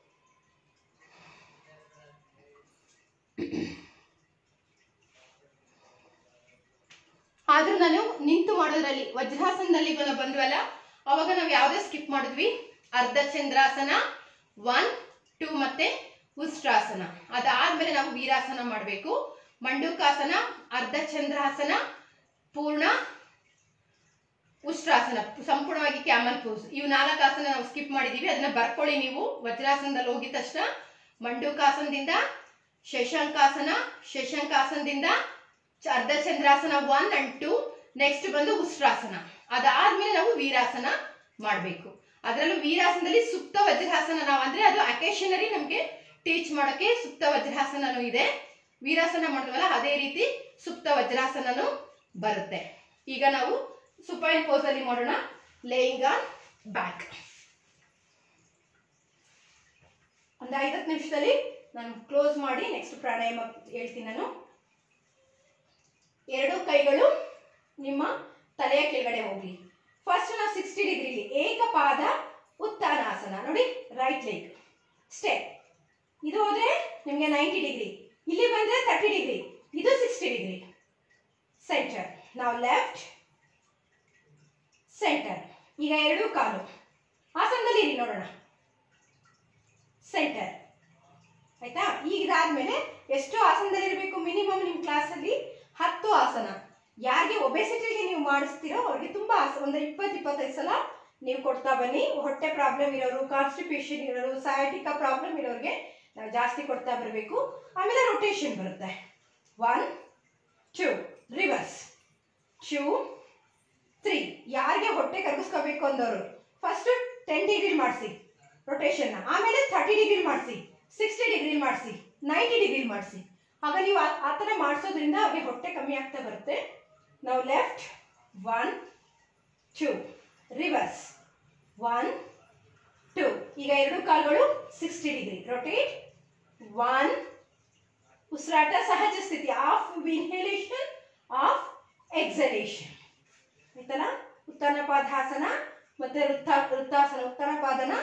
ಆದ್ರೂ ನಾನು ನಿಂತು ಮಾಡೋದ್ರಲ್ಲಿ ವಜ್ರಾಸನದಲ್ಲಿ ಬ- ಬಂದ್ವಲ್ಲ ಅವಾಗ ನಾವು ಯಾವುದೇ ಸ್ಕಿಪ್ ಮಾಡಿದ್ವಿ ಅರ್ಧ ಚಂದ್ರಾಸನ ಒನ್ ಟೂ ಮತ್ತೆ ಉಷ್ಟ್ರಾಸನ ಅದಾದ್ಮೇಲೆ ನಾವು ವೀರಾಸನ ಮಾಡಬೇಕು ಮಂಡೂಕಾಸನ ಅರ್ಧ ಚಂದ್ರಾಸನ ಪೂರ್ಣ ಉಷ್ಟ್ರಾಸನ ಸಂಪೂರ್ಣವಾಗಿ ಕ್ಯಾಮಲ್ ಪೋಸ್ ಇವು ನಾಲ್ಕು ಆಸನ ನಾವು ಸ್ಕಿಪ್ ಮಾಡಿದೀವಿ ಅದನ್ನ ಬರ್ಕೊಳ್ಳಿ ನೀವು ವಜ್ರಾಸನದಲ್ಲಿ ಹೋಗಿದ ತಕ್ಷಣ ಮಂಡೂಕಾಸನದಿಂದ ಶಶಾಂಕಾಸನ ಶಶಾಂಕಾಸನದಿಂದ ಚ- ಅರ್ಧ ಚಂದ್ರಾಸನ ಒನ್ ಅಂಡ್ ಟೂ ನೆಕ್ಸ್ಟ್ ಬಂದು ಉಷ್ಟ್ರಾಸನ ಅದಾದ್ಮೇಲೆ ನಾವು ವೀರಾಸನ ಮಾಡಬೇಕು ಅದರಲ್ಲೂ ವೀರಾಸನದಲ್ಲಿ ಸುಪ್ತ ವಜ್ರಾಸನ ನಾವು ಅಂದ್ರೆ ಅದು ಅಕೇಶನರಿ ನಮಗೆ ಟೀಚ್ ಮಾಡೋಕೆ ಸುಪ್ತ ವಜ್ರಾಸನನೂ ಇದೆ ವೀರಾಸನ ಮಾಡಿದ್ವಲ್ಲ ಅದೇ ರೀತಿ ಸುಪ್ತ ವಜ್ರಾಸನನು ಬರುತ್ತೆ ಈಗ ನಾವು ಸುಪೈನ್ ಪೋಸ್ ಅಲ್ಲಿ ಮಾಡೋಣ ಲೇಯಿಂಗ್ ಆನ್ ಬ್ಯಾಕ್ ಒಂದು ಐವತ್ತು ನಿಮಿಷದಲ್ಲಿ ನಾನು ಕ್ಲೋಸ್ ಮಾಡಿ ನೆಕ್ಸ್ಟ್ ಪ್ರಾಣಾಯಾಮ ಹೇಳ್ತೀನಿ ನಾನು ಎರಡು ಕೈಗಳು ನಿಮ್ಮ ತಲೆಯ ಕೆಳಗಡೆ ಹೋಗ್ಲಿ ಫಸ್ಟ್ ನಾವು ಸಿಕ್ಸ್ಟಿ ಡಿಗ್ರಿಲಿ ಏಕಪಾದ ಉತ್ಥಾನಾಸನ ನೋಡಿ ರೈಟ್ ಲೆಗ್ ಸ್ಟೆಪ್ ಇದು ಹೋದ್ರೆ ನಿಮಗೆ ನೈಂಟಿ ಡಿಗ್ರಿ ಇಲ್ಲಿ ಬಂದ್ರೆ ತರ್ಟಿ ಡಿಗ್ರಿ ಇದು ಸಿಕ್ಸ್ಟಿ ಡಿಗ್ರಿ ಸೆಂಟರ್ ನಾವು ಲೆಫ್ಟ್ ಸೆಂಟರ್ ಈಗ ಎರಡು ಕಾಲು ಆಸನದಲ್ಲಿ ಇರಿ ನೋಡೋಣ ಸೆಂಟರ್ ಆಯ್ತಾ ಈಗ ಇದಾದ್ಮೇಲೆ ಎಷ್ಟು ಆಸನದಲ್ಲಿ ಇರಬೇಕು ಮಿನಿಮಮ್ ನಿಮ್ಮ ಕ್ಲಾಸಲ್ಲಿ ಹತ್ತು ಆಸನ ಯಾರಿಗೆ ಒಬೆಸಿಟಿಗೆ ನೀವು ಮಾಡಿಸ್ತೀರೋ ಅವ್ರಿಗೆ ತುಂಬಾ ಆಸನ ಒಂದು ಇಪ್ಪತ್ತು ಇಪ್ಪತ್ತೈದು ಸಲ ನೀವು ಕೊಡ್ತಾ ಬನ್ನಿ ಹೊಟ್ಟೆ ಪ್ರಾಬ್ಲಮ್ ಇರೋರು ಕಾನ್ಸ್ಟಿಪೇಷನ್ ಇರೋರು ಸಯಾಟಿಕಾ ಪ್ರಾಬ್ಲಮ್ ಇರೋರಿಗೆ ನಾವು ಜಾಸ್ತಿ ಕೊಡ್ತಾ ಬರಬೇಕು ಆಮೇಲೆ ರೊಟೇಷನ್ ಬರುತ್ತೆ one two reverse two three ಯಾರಿಗೆ ಹೊಟ್ಟೆ ಕರಗಿಸ್ಕೋಬೇಕು ಅಂದವರು ಫಸ್ಟ್ ಟೆನ್ ಡಿಗ್ರಿ ಮಾಡಿಸಿ ರೊಟೇಷನ್ನ ಆಮೇಲೆ ಥರ್ಟಿ ಡಿಗ್ರಿ ಮಾಡಿಸಿ ಸಿಕ್ಸ್ಟಿ ಡಿಗ್ರಿ ಮಾಡಿಸಿ ನೈಂಟಿ ಡಿಗ್ರಿ ಮಾಡಿಸಿ ಆಗ ನೀವು ಆ- ಆ ಥರ ಮಾಡಿಸೋದ್ರಿಂದ ಅವ್ರಿಗೆ ಹೊಟ್ಟೆ ಕಮ್ಮಿ ಆಗ್ತಾ ಬರುತ್ತೆ ನಾವು left one two reverse one two ಈಗ ಎರಡು ಕಾಲುಗಳು ಸಿಕ್ಸ್ಟಿ ಡಿಗ್ರಿ ರೊಟೇಟ್ ಒನ್ ಉಸಿರಾಟ ಸಹಜ ಸ್ಥಿತಿ ಆಫ್ ಇನ್ಹೇಲೇಷನ್ ಆಫ್ ಎಕ್ಸಲೇಷನ್ ಆಯ್ತಲ್ಲ ಉತ್ಥಾನ ಪಾದಾಸನ ಮತ್ತೆ ವೃತ್ತ ವೃತ್ತಾಸನ ಉತ್ಥಾನ ಪಾದನ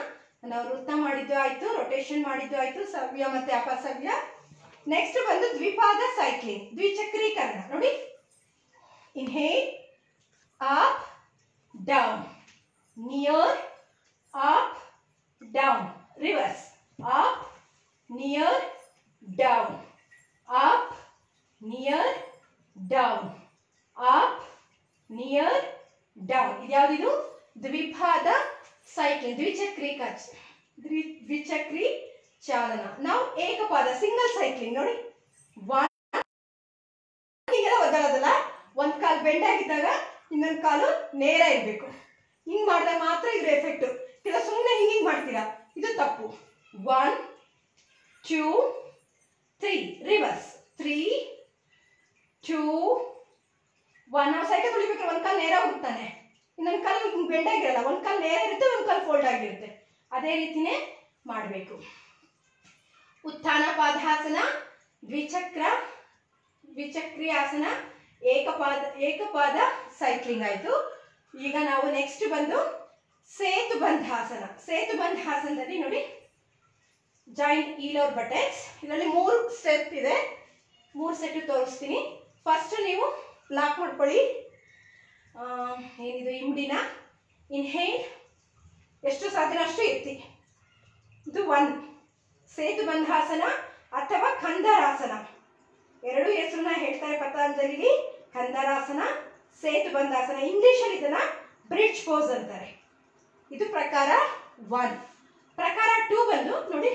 ನಾವು ವೃತ್ತ ಮಾಡಿದ್ದು ಆಯ್ತು ರೊಟೇಷನ್ ಮಾಡಿದ್ದು ಆಯ್ತು ಸವ್ಯ ಮತ್ತೆ ಅಪಸವ್ಯ ನೆಕ್ಸ್ಟ್ ಬಂದು ದ್ವಿಪಾದ ಸೈಕ್ಲಿಂಗ್ ದ್ವಿಚಕ್ರೀಕರಣ ನೋಡಿ inhale up down near up down reverse up near down up near down up near down ಇದ್ಯಾವುದಿದು ದ್ವಿಪಾದ ಸೈಕ್ಲಿಂಗ್ ದ್ವಿಚಕ್ರಿ ಕಚ್ ದ್ವಿ ದ್ವಿಚಕ್ರಿ ಚಾಲನ ನಾವು ಏಕಪಾದ ಸಿಂಗಲ್ ಸೈಕ್ಲಿಂಗ್ ನೋಡಿ ಒನ್ ಹೀಗೆಲ್ಲ ಒದ್ದಾಡೋದಲ್ಲ ಒಂದ್ ಕಾಲು ಬೆಂಡ್ ಆಗಿದ್ದಾಗ ಇನ್ನೊಂದು ಕಾಲು ನೇರ ಇರಬೇಕು ಹಿಂಗ್ ಮಾಡಿದಾಗ ಮಾತ್ರ ಇದ್ರ ಎಫೆಕ್ಟ್ ಇಲ್ಲ ಸುಮ್ಮನೆ ಹಿಂಗ್ ಹಿಂಗ್ ಮಾಡ್ತೀರಾ ಇದು ತಪ್ಪು one two three reverse three two one ನಾವು ಸೈಕಲ್ ತುಳಿಬೇಕಾದ್ರೆ ಒಂದು ಕಾಲು ನೇರ ಹೋಗ್ತಾನೆ ಇನ್ನೊಂದು ಕಾಲು ಹಿಂಗೆ ಬೆಂಡಾಗಿರಲ್ಲ ಒಂದು ಕಾಲು ನೇರ ಇರುತ್ತೆ ಒಂದು ಕಾಲು ಫೋಲ್ಡ್ ಆಗಿರುತ್ತೆ ಅದೇ ರೀತಿನೇ ಮಾಡಬೇಕು ಉತ್ಥಾನ ಪಾದಾಸನ ದ್ವಿಚಕ್ರ ದ್ವಿಚಕ್ರಿ ಆಸನ ಏಕಪಾದ ಏಕಪಾದ ಸೈಕ್ಲಿಂಗ್ ಆಯಿತು ಈಗ ನಾವು ನೆಕ್ಸ್ಟ್ ಬಂದು ಸೇತು ಬಂಧಾಸನ ಸೇತು ಬಂಧಾಸನದಲ್ಲಿ ನೋಡಿ ಜಾಯಿಂಟ್ ಈಲೋರ್ ಬಟೆಕ್ಸ್ ಇದರಲ್ಲಿ ಮೂರು ಸ್ಟೆಪ್ ಇದೆ ಮೂರು ಸೆಟ್ ತೋರಿಸ್ತೀನಿ ಫಸ್ಟ್ ನೀವು ಲಾಕ್ ಮಾಡ್ಕೊಳ್ಳಿ ಆ, ಏನಿದು ಇಮ್ಡಿನ ಇನ್ಹೇಲ್ ಎಷ್ಟು ಸಾಧ್ಯನೋ ಅಷ್ಟು ಎತ್ತಿ ಇದು ಒನ್ ಸೇತು ಬಂಧಾಸನ ಅಥವಾ ಖಂದರಾಸನ ಎರಡು ಹೆಸರನ್ನ ಹೇಳ್ತಾರೆ ಪತಂಜಲಿಲಿ ಖಂದರಾಸನ ಸೇತು ಬಂಧಾಸನ ಇಂಗ್ಲಿಷಲ್ಲಿ ಇದನ್ನ ಬ್ರಿಡ್ಜ್ ಪೋಸ್ ಅಂತಾರೆ ಇದು ಪ್ರಕಾರ ಒನ್ ಪ್ರಕಾರ ಟೂ ಬಂದು ನೋಡಿ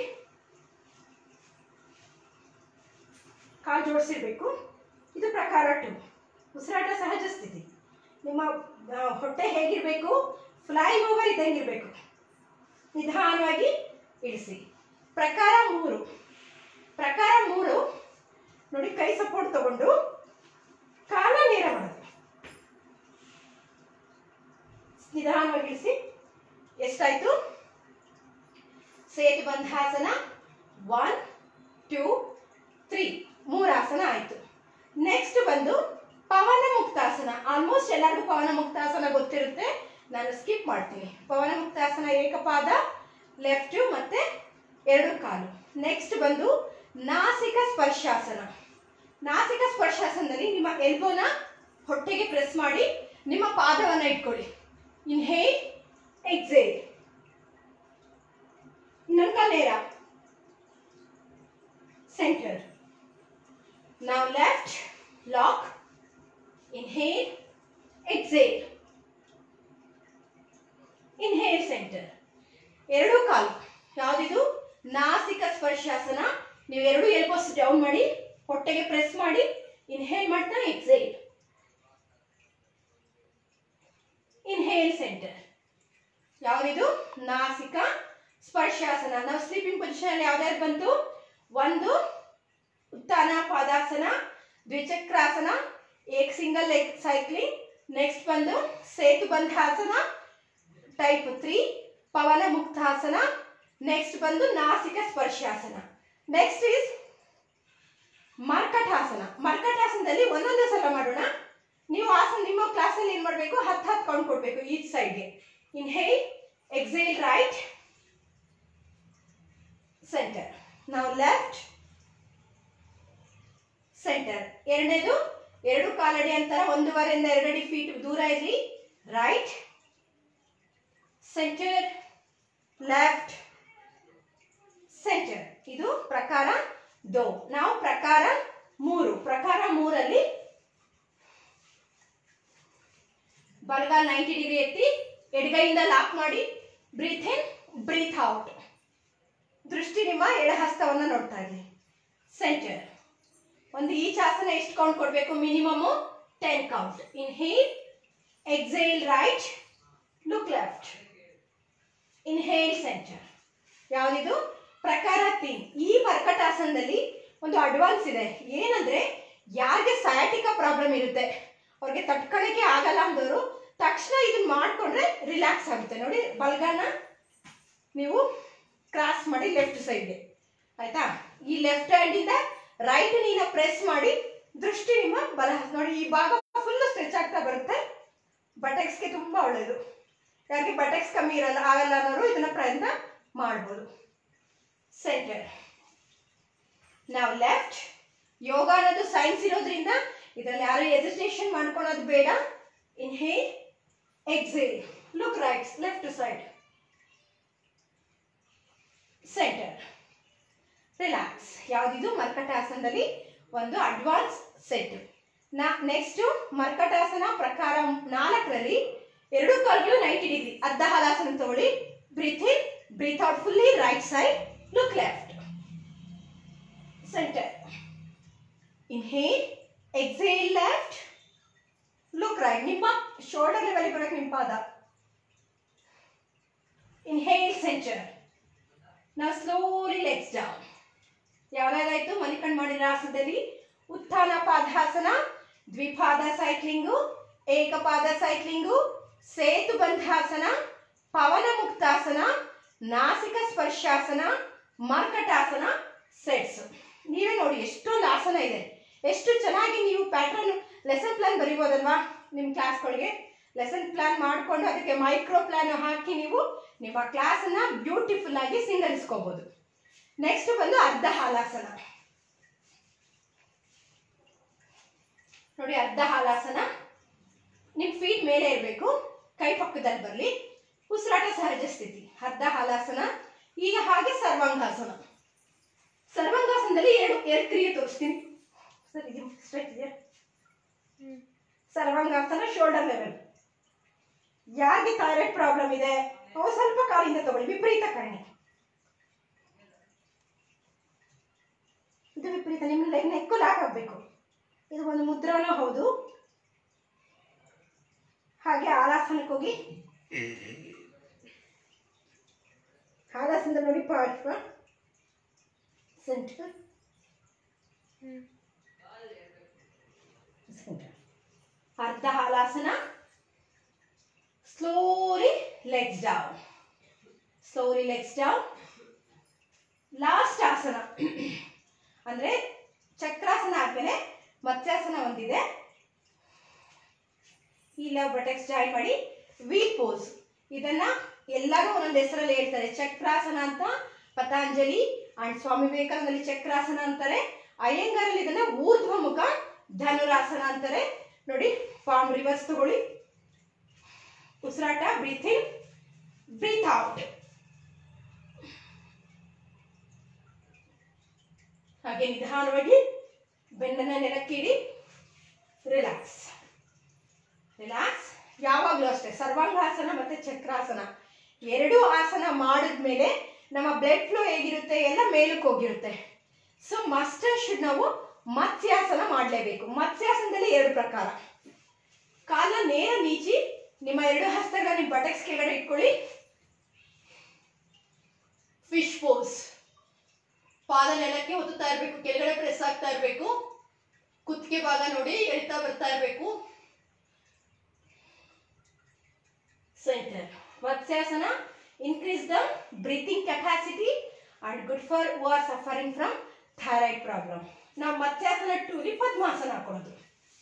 ಕಾಲು ಜೋಡಿಸಿರ್ಬೇಕು ಇದು ಪ್ರಕಾರ ಟು ಉಸಿರಾಟ ಸಹಜ ಸ್ಥಿತಿ ನಿಮ್ಮ ಆ, ಹೊಟ್ಟೆ ಹೇಗಿರಬೇಕು ಫ್ಲೈ ಓವರ್ ಇದ್ದಂಗಿರಬೇಕು ನಿಧಾನವಾಗಿ ಇಳಿಸಿ ಪ್ರಕಾರ ಮೂರು ಪ್ರಕಾರ ಮೂರು ನೋಡಿ ಕೈ ಸಪೋರ್ಟ್ ತಗೊಂಡು ಕಾಲ ನೇರ ಮಾಡೋದು ನಿಧಾನವಾಗಿ ಇಳಿಸಿ ಎಷ್ಟಾಯ್ತು ಸೇತು ಬಂಧಾಸನ ಒನ್ ಟೂ ತ್ರೀ ಮೂರು ಆಸನ ಆಯಿತು ನೆಕ್ಸ್ಟ್ ಬಂದು ಪವನ ಮುಕ್ತಾಸನ ಆಲ್ಮೋಸ್ಟ್ ಎಲ್ಲರಿಗೂ ಪವನ ಮುಕ್ತಾಸನ ಗೊತ್ತಿರುತ್ತೆ ನಾನು ಸ್ಕಿಪ್ ಮಾಡ್ತೀನಿ ಪವನ ಮುಕ್ತಾಸನ ಏಕಪಾದ ಲೆಫ್ಟ್ ಮತ್ತೆ ಎರಡು ಕಾಲು ನೆಕ್ಸ್ಟ್ ಬಂದು ನಾಸಿಕ ಸ್ಪರ್ಶಾಸನ ನಾಸಿಕ ಸ್ಪರ್ಶಾಸನದಲ್ಲಿ ನಿಮ್ಮ ಎಲ್ಬೋನ ಹೊಟ್ಟೆಗೆ ಪ್ರೆಸ್ ಮಾಡಿ ನಿಮ್ಮ ಪಾದವನ್ನು ಇಟ್ಕೊಳ್ಳಿ ಇನ್ಹೇಲ್ ಎಕ್ಸೇಲ್ ಇನ್ನೊಂದು ಕಾಲು ನೇರ center Now left, lock, inhale, exhale. Inhale center. ಎರಡು ಕಾಲು ಯಾವುದಿದು ನಾಸಿಕ ಸ್ಪರ್ಶಾಸನ ನೀವು ಎರಡು ಎಲ್ಬೋಸ್ ಡೌನ್ ಮಾಡಿ ಹೊಟ್ಟೆಗೆ ಪ್ರೆಸ್ ಮಾಡಿ ಇನ್ಹೇಲ್ ಮಾಡ್ತಾ ಎಕ್ಸೇಲ್ ಇನ್ಹೇಲ್ ಸೆಂಟರ್ ಯಾವುದಿದು ನಾಸಿಕ ಸ್ಪರ್ಶಾಸನ ನಾವು ಸ್ಲೀಪಿಂಗ್ ಪೊಸಿಷನ್ ಯಾವ್ದಾದ್ರು ಬಂತು ಒಂದು ಉತ್ಥಾನ ಪಾದಾಸನ ದ್ವಿಚಕ್ರಾಸನ ಏಕ್ ಸಿಂಗಲ್ ಲೆಗ್ ಸೈಕ್ಲಿಂಗ್ ನೆಕ್ಸ್ಟ್ ಬಂದು ಸೇತು ಬಂಧಾಸನ ಟೈಪ್ ತ್ರೀ ಪವನ ಮುಕ್ತಾಸನ ನೆಕ್ಸ್ಟ್ ಬಂದು ನಾಸಿಕ ಸ್ಪರ್ಶಾಸನ ನೆಕ್ಸ್ಟ್ ಈಸ್ ಮರ್ಕಟಾಸನ ಮರ್ಕಟಾಸನದಲ್ಲಿ ಒಂದೊಂದೇ ಸಲ ಮಾಡೋಣ ನೀವು ಆಸನ ನಿಮ್ಮ ಕ್ಲಾಸಲ್ಲಿ ಏನು ಮಾಡಬೇಕು ಹತ್ತು ಹತ್ತು ಕೌಂಟ್ ಕೊಡಬೇಕು ಈಚ್ ಸೈಡ್ಗೆ ಇನ್ಹೇಲ್ ಎಕ್ಸೇಲ್ ರೈಟ್ ಸೆಂಟರ್ ನಾವು ಲೆಫ್ಟ್ ಸೆಂಟರ್ ಎರಡನೇದು ಎರಡು ಕಾಲಡಿ ಅಂತರ ಒಂದೂವರೆಯಿಂದ ಎರಡಡಿ ಫೀಟ್ ದೂರ ಇರಲಿ ರೈಟ್ ಸೆಂಟರ್ ಲೆಫ್ಟ್ ಸೆಂಟರ್ ಇದು ಪ್ರಕಾರ ದೋ ನಾವು ಪ್ರಕಾರ ಮೂರು ಪ್ರಕಾರ ಮೂರಲ್ಲಿ ಬಲಗಾಲ್ ನೈಂಟಿ ಡಿಗ್ರಿ ಎತ್ತಿ ಎಡಗೈಯಿಂದ ಲಾಕ್ ಮಾಡಿ ಬ್ರೀತ್ ಇನ್ ಬ್ರೀತ್ ಔಟ್ ದೃಷ್ಟಿ ನಿಮ್ಮ ಎಡಹಸ್ತವನ್ನು ನೋಡ್ತಾ ಇರಲಿ ಸೆಂಟರ್ ಒಂದು ಈಚ್ ಆಸನ ಎಷ್ಟು ಕೌಂಟ್ ಕೊಡಬೇಕು minimum ten count inhale exhale right look left inhale center ಯಾವುದಿದು ಪ್ರಕಾರ ತೀನ್ ಈ ಮರ್ಕಟಾಸನದಲ್ಲಿ ಒಂದು ಅಡ್ವಾನ್ಸ್ ಇದೆ ಏನಂದ್ರೆ ಯಾರಿಗೆ ಸಯಾಟಿಕ ಪ್ರಾಬ್ಲಮ್ ಇರುತ್ತೆ ಅವ್ರಿಗೆ ತಡ್ಕೊಳಕ್ಕೆ ಆಗಲ್ಲ ಅಂದವರು ತಕ್ಷಣ ಇದನ್ನ ಮಾಡ್ಕೊಂಡ್ರೆ ರಿಲ್ಯಾಕ್ಸ್ ಆಗುತ್ತೆ ನೋಡಿ ಬಲ್ಗಾನ ನೀವು ಕ್ರಾಸ್ ಮಾಡಿ ಲೆಫ್ಟ್ ಸೈಡ್ಗೆ ಆಯ್ತಾ ಈ ಲೆಫ್ಟ್ ಹ್ಯಾಂಡಿಂದ ರೈಟ್ ನೀನ ಪ್ರೆಸ್ ಮಾಡಿ ದೃಷ್ಟಿ ನಿಮ್ಮ ಬಲ ನೋಡಿ ಈ ಭಾಗ ಫುಲ್ ಸ್ಟ್ರೆಚ್ ಆಗ್ತಾ ಬರುತ್ತೆ ಬಟೆಕ್ಸ್ಗೆ ತುಂಬಾ ಒಳ್ಳೆಯದು ಯಾರಿಗೆ ಬಟೆಕ್ಸ್ ಕಮ್ಮಿ ಇರಲ್ಲ ಆಗಲ್ಲ ಅನ್ನೋರು ಇದನ್ನ ಪ್ರಯತ್ನ ಮಾಡ್ಬೋದು ಸೆಂಟರ್ ನಾವು ಲೆಫ್ಟ್ ಯೋಗ ಅನ್ನೋದು ಸೈನ್ಸ್ ಇರೋದ್ರಿಂದ ಇದರಲ್ಲಿ ಯಾರು ಎಜಿಟೇಷನ್ ಮಾಡ್ಕೊಳ್ಳೋದು ಬೇಡ inhale exhale look right left side center relax ಯಾವುದಿದು ಮರ್ಕಟಾಸನದಲ್ಲಿ ಒಂದು ಅಡ್ವಾನ್ಸ್ ಸೆಟ್ ನಾ ನೆಕ್ಸ್ಟ್ ಮರ್ಕಟಾಸನ ಪ್ರಕಾರ ನಾಲ್ಕರಲ್ಲಿ ಎರಡು ಕಾಲುಗಳು ನೈಂಟಿ ಡಿಗ್ರಿ ಅರ್ಧ ಹಲಾಸನ ತಗೊಳ್ಳಿ breathe in breathe out fully right side look left center inhale exhale left look right ನಿಮ್ಮ ಶೋಲ್ಡರ್ ಲೆವೆಲ್ ಬರೋಕೆ ನಿಮ್ಮ ಪಾದ ಇನ್ಹೇಲ್ ಸೆಂಟರ್ ನಾವು ಸ್ಲೋಲಿ ಲೆಗ್ಸ್ ಡೌನ್ ಯಾವ್ದಾಯ್ತು ಮಲಿಕಂಡ್ ಮಾಡಿರೋ ಆಸನದಲ್ಲಿ ಉತ್ಥಾನ ಪಾದಾಸನ ದ್ವಿಪಾದ ಸೈಕ್ಲಿಂಗು ಏಕಪಾದ ಸೈಕ್ಲಿಂಗು ಸೇತು ಬಂಧಾಸನ ಪವನ ಮುಕ್ತಾಸನ ನಾಸಿಕ ಸ್ಪರ್ಶಾಸನ ಮರ್ಕಟಾಸನ ಸೆಟ್ಸ್ ನೀವೇ ನೋಡಿ ಎಷ್ಟೊಂದು ಆಸನ ಇದೆ ಎಷ್ಟು ಚೆನ್ನಾಗಿ ನೀವು ಪ್ಯಾಟರ್ನ್ ಲೆಸನ್ ಪ್ಲಾನ್ ಬರಿಬೋದಲ್ವಾ ನಿಮ್ಮ ಕ್ಲಾಸ್ಗಳಿಗೆ ಲೆಸನ್ ಪ್ಲಾನ್ ಮಾಡಿಕೊಂಡು ಅದಕ್ಕೆ ಮೈಕ್ರೋ ಪ್ಲಾನ್ ಹಾಕಿ ನೀವು ನಿಮ್ಮ ಕ್ಲಾಸನ್ನ ಬ್ಯೂಟಿಫುಲ್ ಆಗಿ ಸಿಂಗರಿಸ್ಕೋಬಹುದು ನೆಕ್ಸ್ಟ್ ಬಂದು ಅರ್ಧ ಹಾಲಾಸನ ನೋಡಿ ಅರ್ಧ ಹಾಲಾಸನ ನಿಮ್ಮ ಫೀಟ್ ಮೇಲೆ ಇರಬೇಕು ಕೈ ಪಕ್ಕದಲ್ಲಿ ಬರಲಿ ಉಸಿರಾಟ ಸಹಜ ಸ್ಥಿತಿ ಅರ್ಧ ಹಾಲಾಸನ ಈಗ ಹಾಗೆ ಸರ್ವಾಂಗಾಸನ ಸರ್ವಾಂಗಾಸನದಲ್ಲಿ ಎರಡು ಎರಡು ಕ್ರಿಯೆ ತೋರಿಸ್ತೀನಿ ಸರ್ ಇದು ಸ್ಟ್ರೆಚ್ ಇದೆಯಾ ಸರ್ವಾಂಗಾಸನ ಶೋಲ್ಡರ್ ಲೆವೆಲ್ ಯಾರಿಗೆ ಥೈರಾಯ್ಡ್ ಪ್ರಾಬ್ಲಮ್ ಇದೆ ಅವು ಸ್ವಲ್ಪ ಕಾಲಿಂದ ತಗೊಳ್ಳಿ ವಿಪರೀತ ಕಣ್ಣಿ ಇದು ವಿಪರೀತ ನಿಮ್ಮ ಲೆಗ್ ನೆಕ್ಕು ಲಾಕ್ ಆಗಬೇಕು ಇದು ಒಂದು ಮುದ್ರಾನೂ ಹೌದು ಹಾಗೆ ಆಲಾಸನಕ್ಕೆ ಹೋಗಿ ಆಲಾಸನದಲ್ಲಿ ನೋಡಿ ಪಾರ್ಶ್ವ ಸೆಂಟರ್ ಸೆಂಟರ್ ಅರ್ಧ ಹಾಲಾಸನ slowly legs down slowly legs down last ಆಸನ ಅಂದ್ರೆ ಚಕ್ರಾಸನ ಆದ್ಮೇಲೆ ಮತ್ಸ್ಯಾಸನ ಒಂದಿದೆ ಈ ಲವ್ ಬಟೆಕ್ಸ್ ಜಾಯಿನ್ ಮಾಡಿ ವಿ ಪೋಸ್ ಇದನ್ನ ಎಲ್ಲರೂ ಒಂದೊಂದು ಹೆಸರಲ್ಲಿ ಹೇಳ್ತಾರೆ ಚಕ್ರಾಸನ ಅಂತ ಪತಾಂಜಲಿ ಅಂಡ್ ಸ್ವಾಮಿ ವಿವೇಕಾನಂದಲ್ಲಿ ಚಕ್ರಾಸನ ಅಂತಾರೆ ಅಯ್ಯಂಗಾರಲ್ಲಿ ಇದನ್ನ ಊರ್ಧ್ವ ಮುಖ ಧನುರಾಸನ ಅಂತಾರೆ ನೋಡಿ ಫಾರ್ಮ್ ರಿವರ್ಸ್ ತಗೊಳ್ಳಿ ಉಸಿರಾಟ ಬ್ರೀತ್ ಇನ್ ಬ್ರೀತ್ ಔಟ್ ಹಾಗೆ ನಿಧಾನವಾಗಿ ಬೆನ್ನನ್ನ ನೆಲಕ್ಕಿಡಿ ರಿಲ್ಯಾಕ್ಸ್ ರಿಲ್ಯಾಕ್ಸ್ ಯಾವಾಗಲೂ ಅಷ್ಟೇ ಸರ್ವಾಂಗಾಸನ ಮತ್ತೆ ಚಕ್ರಾಸನ ಎರಡೂ ಆಸನ ಮಾಡಿದ್ಮೇಲೆ ನಮ್ಮ ಬ್ಲಡ್ ಫ್ಲೋ ಹೇಗಿರುತ್ತೆ ಎಲ್ಲ ಮೇಲಕ್ಕೆ ಹೋಗಿರುತ್ತೆ ಸೊ ಮಸ್ಟರ್ ಶುಡ್ ನಾವು ಮತ್ಸ್ಯಾಸನ ಮಾಡಲೇಬೇಕು ಮತ್ಸ್ಯಾಸನದಲ್ಲಿ ಎರಡು ಪ್ರಕಾರ ಕಾಲ ನೇರ ನೀಚಿ ನಿಮ್ಮ ಎರಡು ಹಸ್ತಗಳ ನಿಮ್ಮ ಬಟಕ್ಸ್ ಕೆಳಗಡೆ ಇಟ್ಕೊಳ್ಳಿ ಫಿಶ್ ಪೋಸ್ ಪಾದ ನೆಲಕ್ಕೆ ಒತ್ತುತ್ತಾ ಇರಬೇಕು ಕೆಳಗಡೆ ಪ್ರೆಸ್ ಆಗ್ತಾ ಇರಬೇಕು ಕುತ್ತಿಗೆ ಭಾಗ ನೋಡಿ ಎಳ್ತಾ ಬರ್ತಾ ಇರಬೇಕು ಸೆಂಟರ್ ಮತ್ಸ್ಯಾಸನ increase the breathing capacity and good for who are suffering from thyroid problem ನಾವು ಮತ್ಸ್ಯಾಸನ ಟೂಲಿ ಪದ್ಮಾಸನ ಹಾಕೊಳ್ಳೋದು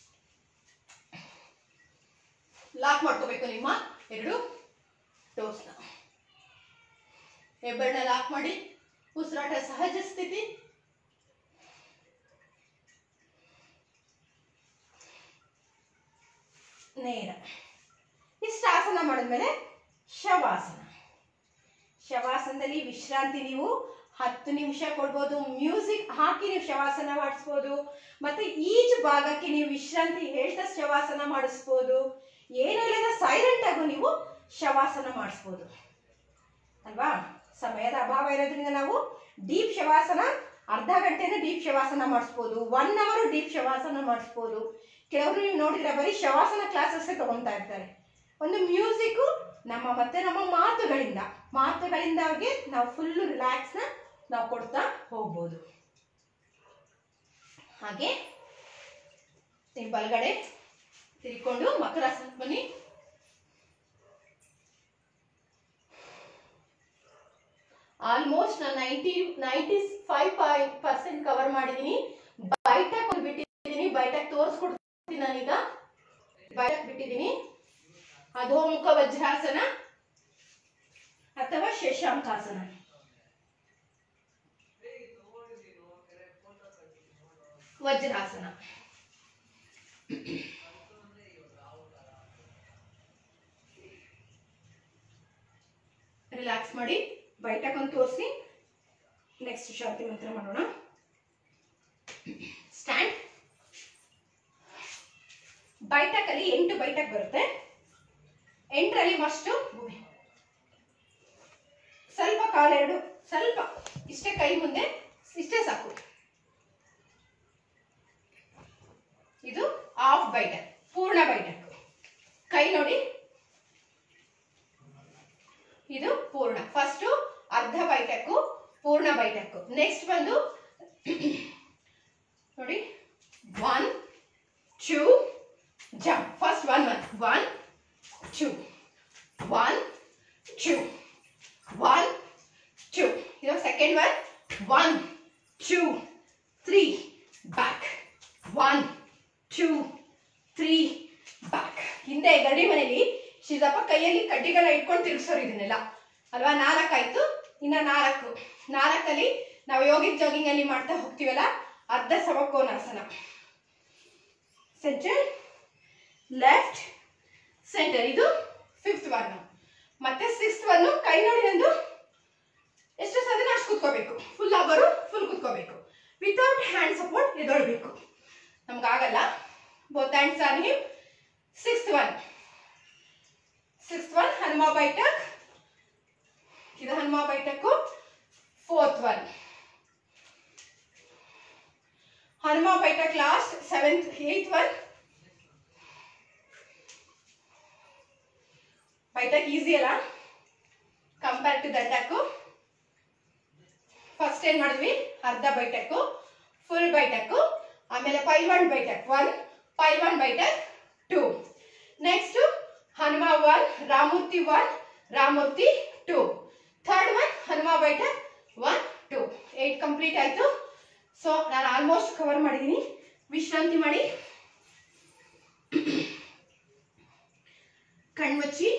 ಲಾಕ್ ಮಾಡ್ಕೋಬೇಕು ನಿಮ್ಮ ಎರಡು ಟೋಸ್ನ ಹೆಬ್ಬೆರಳನ್ನ ಲಾಕ್ ಮಾಡಿ ಉಸಿರಾಟ ಸಹಜ ಸ್ಥಿತಿ ನೇರ ಇಷ್ಟು ಆಸನ ಮಾಡಿದ್ಮೇಲೆ ಶವಾಸನ ಶವಾಸನದಲ್ಲಿ ವಿಶ್ರಾಂತಿ ನೀವು ಹತ್ತು ನಿಮಿಷ ಕೊಡ್ಬೋದು ಮ್ಯೂಸಿಕ್ ಹಾಕಿ ನೀವು ಶವಾಸನ ಮಾಡಿಸ್ಬೋದು ಮತ್ತೆ ಈಜ್ ಭಾಗಕ್ಕೆ ನೀವು ವಿಶ್ರಾಂತಿ ಹೇಳ್ತಾ ಶವಾಸನ ಮಾಡಿಸ್ಬೋದು ಏನೂ ಇಲ್ಲದ ಸೈಲೆಂಟ್ ಆಗು ನೀವು ಶವಾಸನ ಮಾಡಿಸ್ಬೋದು ಅಲ್ವಾ ಸಮಯದ ಅಭಾವ ಇರೋದ್ರಿಂದ ನಾವು ಡೀಪ್ ಶವಾಸನ ಅರ್ಧ ಗಂಟೆನ ಡೀಪ್ ಶವಾಸನ ಮಾಡಿಸ್ಬೋದು ಒನ್ ಅವರ್ ಡೀಪ್ ಶವಾಸನ ಮಾಡಿಸ್ಬೋದು ಕೆಲವರು ನೀವು ನೋಡಿದ್ರೆ ಬರೀ ಶವಾಸನ ಕ್ಲಾಸಸ್ಸೇ ತಗೊಳ್ತಾ ಇರ್ತಾರೆ ಒಂದು ಮ್ಯೂಸಿಕ್ಕು ನಮ್ಮ ಮತ್ತೆ ನಮ್ಮ ಮಾತುಗಳಿಂದ ಮಾತುಗಳಿಂದಾಗೆ ನಾವು ಫುಲ್ಲು ರಿಲ್ಯಾಕ್ಸ್ನ ನಾವು ಕೊಡ್ತಾ ಹೋಗ್ಬೋದು ಹಾಗೆ ನೀವು ಬಲಗಡೆ ತಿರ್ಕೊಂಡು ಮಕರಾಸನಕ್ಕೆ ಬನ್ನಿ ಆಲ್ಮೋಸ್ಟ್ ನಾನು ninety ninety five percent cover ಮಾಡಿದ್ದೀನಿ ಬೈಟಾಕ್ ಒಂದು ಬಿಟ್ಟಿದ್ದೀನಿ ಬೈಟಾಕ್ ತೋರಿಸ್ಕೊಡ್ತೀನಿ ನಾನೀಗ ಬೈಟಾಕ್ ಬಿಟ್ಟಿದ್ದೀನಿ ಅಧೋಮುಖ ವಜ್ರಾಸನ ಅಥವಾ ಶಶಾಂಕಾಸನ ವಜ್ರಾಸನ ರಿಲ್ಯಾಕ್ಸ್ ಮಾಡಿ ಬೈಟಕೊಂದು ತೋರಿಸಿ ನೆಕ್ಸ್ಟ್ ಶಾಂತಿ ಮಂತ್ರ ಮಾಡೋಣ ಸ್ಟ್ಯಾಂಡ್ ಬೈಟಕಲ್ಲಿ ಎಂಟು ಬೈಟಕ್ ಬರುತ್ತೆ ಎಂಟರಲ್ಲಿ ಫಸ್ಟು ಸ್ವಲ್ಪ ಕಾಲೆರಡು ಸ್ವಲ್ಪ ಇಷ್ಟೇ ಕೈ ಮುಂದೆ ಇಷ್ಟೇ ಸಾಕು ಇದು ಆಫ್ ಬೈಟಕ್ ಪೂರ್ಣ ಬೈಟಕ್ ಕೈ ನೋಡಿ ಇದು ಪೂರ್ಣ ಫಸ್ಟು ಅರ್ಧ ಬೈಟಕ್ಕು ಪೂರ್ಣ ಬೈಟಕ್ಕು ನೆಕ್ಸ್ಟ್ ಬಂದು ನೋಡಿ one two jump first one one one two one two one two ಇದು second one one two three back one two three back ಹಿಂದೆ ಗಡಿ ಮನೆಯಲ್ಲಿ ಶಿವಪ್ಪ ಕೈಯಲ್ಲಿ ಕಡ್ಡಿಗಳ ಇಟ್ಕೊಂಡು ತಿರುಗಿಸೋರು ಇದನ್ನೆಲ್ಲ ಅಲ್ವಾ ನಾಲ್ಕಾಯ್ತು ಇನ್ನ ನಾಲ್ಕು ನಾಲ್ಕಲ್ಲಿ ನಾವು ಯೋಗಿಕ್ ಜಾಗಿಂಗ್ ಅಲ್ಲಿ ಮಾಡ್ತಾ ಹೋಗ್ತೀವಲ್ಲ ಅರ್ಧ ಸಮಕೋನಾಸನ ಸೆಂಟರ್ ಲೆಫ್ಟ್ ಸೆಂಟರ್ ಇದು ಫಿಫ್ತ್ ಒನ್ ಮತ್ತೆ ಸಿಕ್ಸ್ತ್ ಒನ್ ಕೈ ನೋಡಿ ನಂದು ಎಷ್ಟು ಸಾಧನೆ ಅಷ್ಟು ಕುತ್ಕೋಬೇಕು ಫುಲ್ ಅವರು ಫುಲ್ ಕುತ್ಕೋಬೇಕು ವಿತೌಟ್ ಹ್ಯಾಂಡ್ ಸಪೋರ್ಟ್ ಎದೊಳ್ಬೇಕು ನಮ್ಗಾಗಲ್ಲ both hands are him sixth one sixth one Hanuma ಬೈಟಕ್ ಇದು ಹನುಮ ಬೈಟಕ್ಕು ಫೋರ್ತ್ ಒನ್ ಹನುಮ ಬೈಟಕ್ ಲಾಸ್ಟ್ ಸೆವೆಂತ್ ಏಯ್ತ್ ಒನ್ ಬೈಟಕ್ ಈಸಿ ಅಲ್ಲ ಕಂಪೇರ್ ಟು ದಂಡಕ್ಕು ಫಸ್ಟ್ ಏನ್ ಮಾಡಿದ್ವಿ ಅರ್ಧ ಬೈಟಕ್ಕು ಫುಲ್ ಬೈಟಕ್ಕು ಆಮೇಲೆ ಪೈಲ್ವಾನ್ ಬೈಟಕ್ ಒನ್ ಪೈಲ್ವಾನ್ ಬೈಟಕ್ two next Hanuma one Rammurthy one Rammurthy two third one Hanuma ಬೈಟಕ್ ಒನ್ ಟೂ ಏಟ್ ಕಂಪ್ಲೀಟ್ ಆಯ್ತು ಸೊ ನಾನು ಆಲ್ಮೋಸ್ಟ್ ಕವರ್ ಮಾಡಿದ್ದೀನಿ ವಿಶ್ರಾಂತಿ ಮಾಡಿ ಕಣ್ಮುಚ್ಚಿ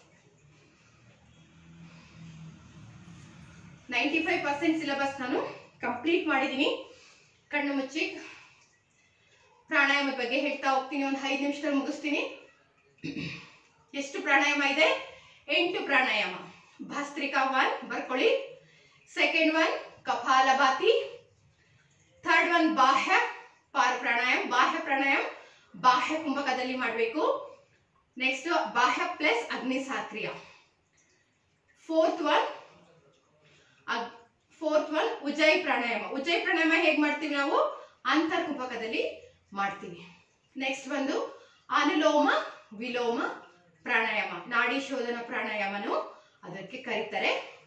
ನೈಂಟಿ ಫೈವ್ ಪರ್ಸೆಂಟ್ ಸಿಲೆಬಸ್ ನಾನು ಕಂಪ್ಲೀಟ್ ಮಾಡಿದ್ದೀನಿ ಕಣ್ಣು ಮುಚ್ಚಿ ಪ್ರಾಣಾಯಾಮದ ಬಗ್ಗೆ ಹೇಳ್ತಾ ಹೋಗ್ತೀನಿ ಒಂದು ಐದು ನಿಮಿಷದಲ್ಲಿ ಮುಗಿಸ್ತೀನಿ ಎಷ್ಟು ಪ್ರಾಣಾಯಾಮ ಇದೆ ಎಂಟು ಪ್ರಾಣಾಯಾಮ ಭಸ್ತ್ರಿಕಾ ಒನ್ ಬರ್ಕೊಳ್ಳಿ ಸೆಕೆಂಡ್ ಒನ್ ಕಪಾಲಭಾತಿ ಥರ್ಡ್ ಒನ್ ಬಾಹ್ಯ ಪಾರ್ ಪ್ರಾಣಾಯಾಮ ಬಾಹ್ಯ ಪ್ರಾಣಾಯಾಮ ಬಾಹ್ಯ ಕುಂಭಕದಲ್ಲಿ ಮಾಡಬೇಕು ನೆಕ್ಸ್ಟ್ ಬಾಹ್ಯ ಪ್ಲಸ್ ಅಗ್ನಿಸಾತ್ರಿಯ ಫೋರ್ತ್ ಒನ್ ಫೋರ್ತ್ ಒನ್ ಉಜ್ಜಾಯಿ ಪ್ರಾಣಾಯಾಮ ಉಜ್ಜಾಯಿ ಪ್ರಾಣಾಯಾಮ ಹೇಗೆ ಮಾಡ್ತೀವಿ ನಾವು ಅಂತರ್ಕುಂಭಕದಲ್ಲಿ ಮಾಡ್ತೀವಿ ನೆಕ್ಸ್ಟ್ ಬಂದು ಅನುಲೋಮ ವಿಲೋಮ ಪ್ರಾಣಾಯಾಮ ನಾಡಿ ಶೋಧನ ಪ್ರಾಣಾಯಾಮನು ಅದಕ್ಕೆ ಕರೀತಾರೆ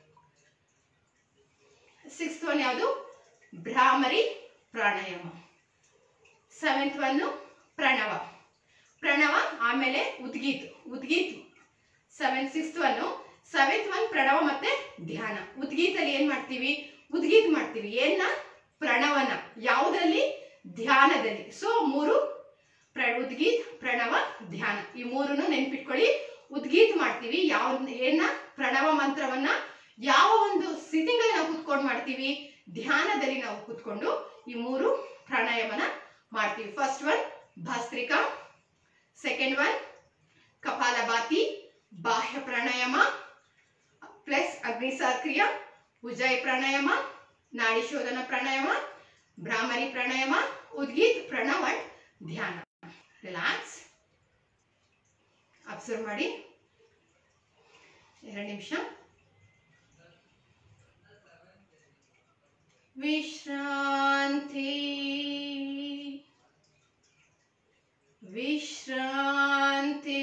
ಸಿಕ್ಸ್ತ್ ಒನ್ ಯಾವುದು ಭ್ರಾಮರಿ ಪ್ರಾಣಾಯಾಮ ಸೆವೆಂತ್ ಒನ್ನು ಪ್ರಣವ ಪ್ರಣವ ಆಮೇಲೆ ಉದ್ಗೀತ್ ಉದ್ಗೀತ್ seven sixth one seventh one ಪ್ರಣವ ಮತ್ತೆ ಧ್ಯಾನ ಉದ್ಗೀತಲ್ಲಿ ಏನ್ ಮಾಡ್ತೀವಿ ಉದ್ಗೀತ್ ಮಾಡ್ತೀವಿ ಏನ್ನ ಪ್ರಣವನ ಯಾವುದರಲ್ಲಿ ಧ್ಯಾನದಲ್ಲಿ ಸೊ ಮೂರು ಪ್ರ ಉದ್ಗೀತ್ ಪ್ರಣವ ಧ್ಯಾನ ಈ ಮೂರನ್ನು ನೆನ್ಪಿಟ್ಕೊಳ್ಳಿ ಉದ್ಗೀತ್ ಮಾಡ್ತೀವಿ ಯಾವ ಏನ ಪ್ರಣವ ಮಂತ್ರವನ್ನ ಯಾವ ಒಂದು ಸ್ಥಿತಿಗಳಲ್ಲಿ ನಾವು ಕುತ್ಕೊಂಡು ಮಾಡ್ತೀವಿ ಧ್ಯಾನದಲ್ಲಿ ನಾವು ಕುತ್ಕೊಂಡು ಈ ಮೂರು ಪ್ರಾಣಾಯಾಮನ ಮಾಡ್ತೀವಿ ಫಸ್ಟ್ ಒನ್ ಭಸ್ತ್ರಿಕಾ ಸೆಕೆಂಡ್ ಒನ್ ಕಪಾಲಭಾತಿ ಬಾಹ್ಯ ಪ್ರಾಣಾಯಾಮ ಪ್ಲಸ್ ಅಗ್ನಿಸಾಕ್ರಿಯ ಉಜ್ಜಾಯಿ ಪ್ರಾಣಾಯಾಮ ನಾಡಿ ಶೋಧನ ಪ್ರಾಣಾಯಾಮ ಭ್ರಾಮರಿ ಪ್ರಾಣಾಯಾಮ ಉದ್ಗೀತ್ ಪ್ರಣವ ಧ್ಯಾನ ರಿಲ್ಯಾಕ್ಸ್ ಅಬ್ಸರ್ವ್ ಮಾಡಿ ಎರಡು ನಿಮಿಷ ವಿಶ್ರಾಂತಿ ವಿಶ್ರಾಂತಿ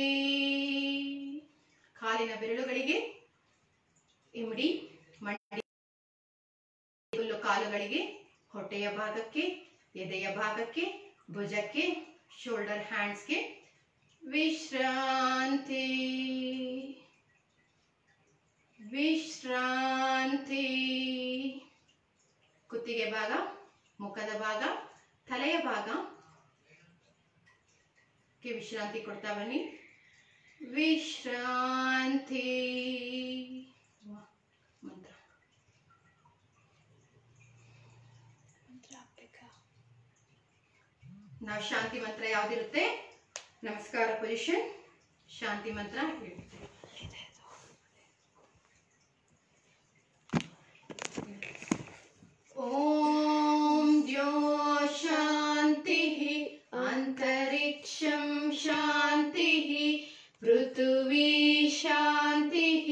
ಕಾಲಿನ ಬೆರಳುಗಳಿಗೆ ಇಮಿಡಿ ಮಂಡಿ ಹುಲ್ಲು ಕಾಲುಗಳಿಗೆ ಹೊಟ್ಟೆಯ ಭಾಗಕ್ಕೆ ಎದೆಯ ಭಾಗಕ್ಕೆ ಭುಜಕ್ಕೆ ಶೋಲ್ಡರ್ ಹ್ಯಾಂಡ್ಸ್ಗೆ ವಿಶ್ರಾಂತಿ ವಿಶ್ರಾಂತಿ ಕುತ್ತಿಗೆ ಭಾಗ ಮುಖದ ಭಾಗ ತಲೆಯ ಭಾಗ ಗೆ ವಿಶ್ರಾಂತಿ ಕೊಡ್ತಾ ಬನ್ನಿ ವಿಶ್ರಾಂತಿ ವ- ಮಂತ್ರ ಮಂತ್ರ ಹಾಕ್ಬೇಕಾ ನಾವು ಶಾಂತಿ ಮಂತ್ರ ಯಾವ್ದಿರುತ್ತೆ ನಮಸ್ಕಾರ ಪೊಸಿಷನ್ ಶಾಂತಿ ಮಂತ್ರ ಹೇಳ್ತೀವಿ ॐ द्यो शान्तिः अन्तरिक्षं शान्तिः पृथिवी शान्तिः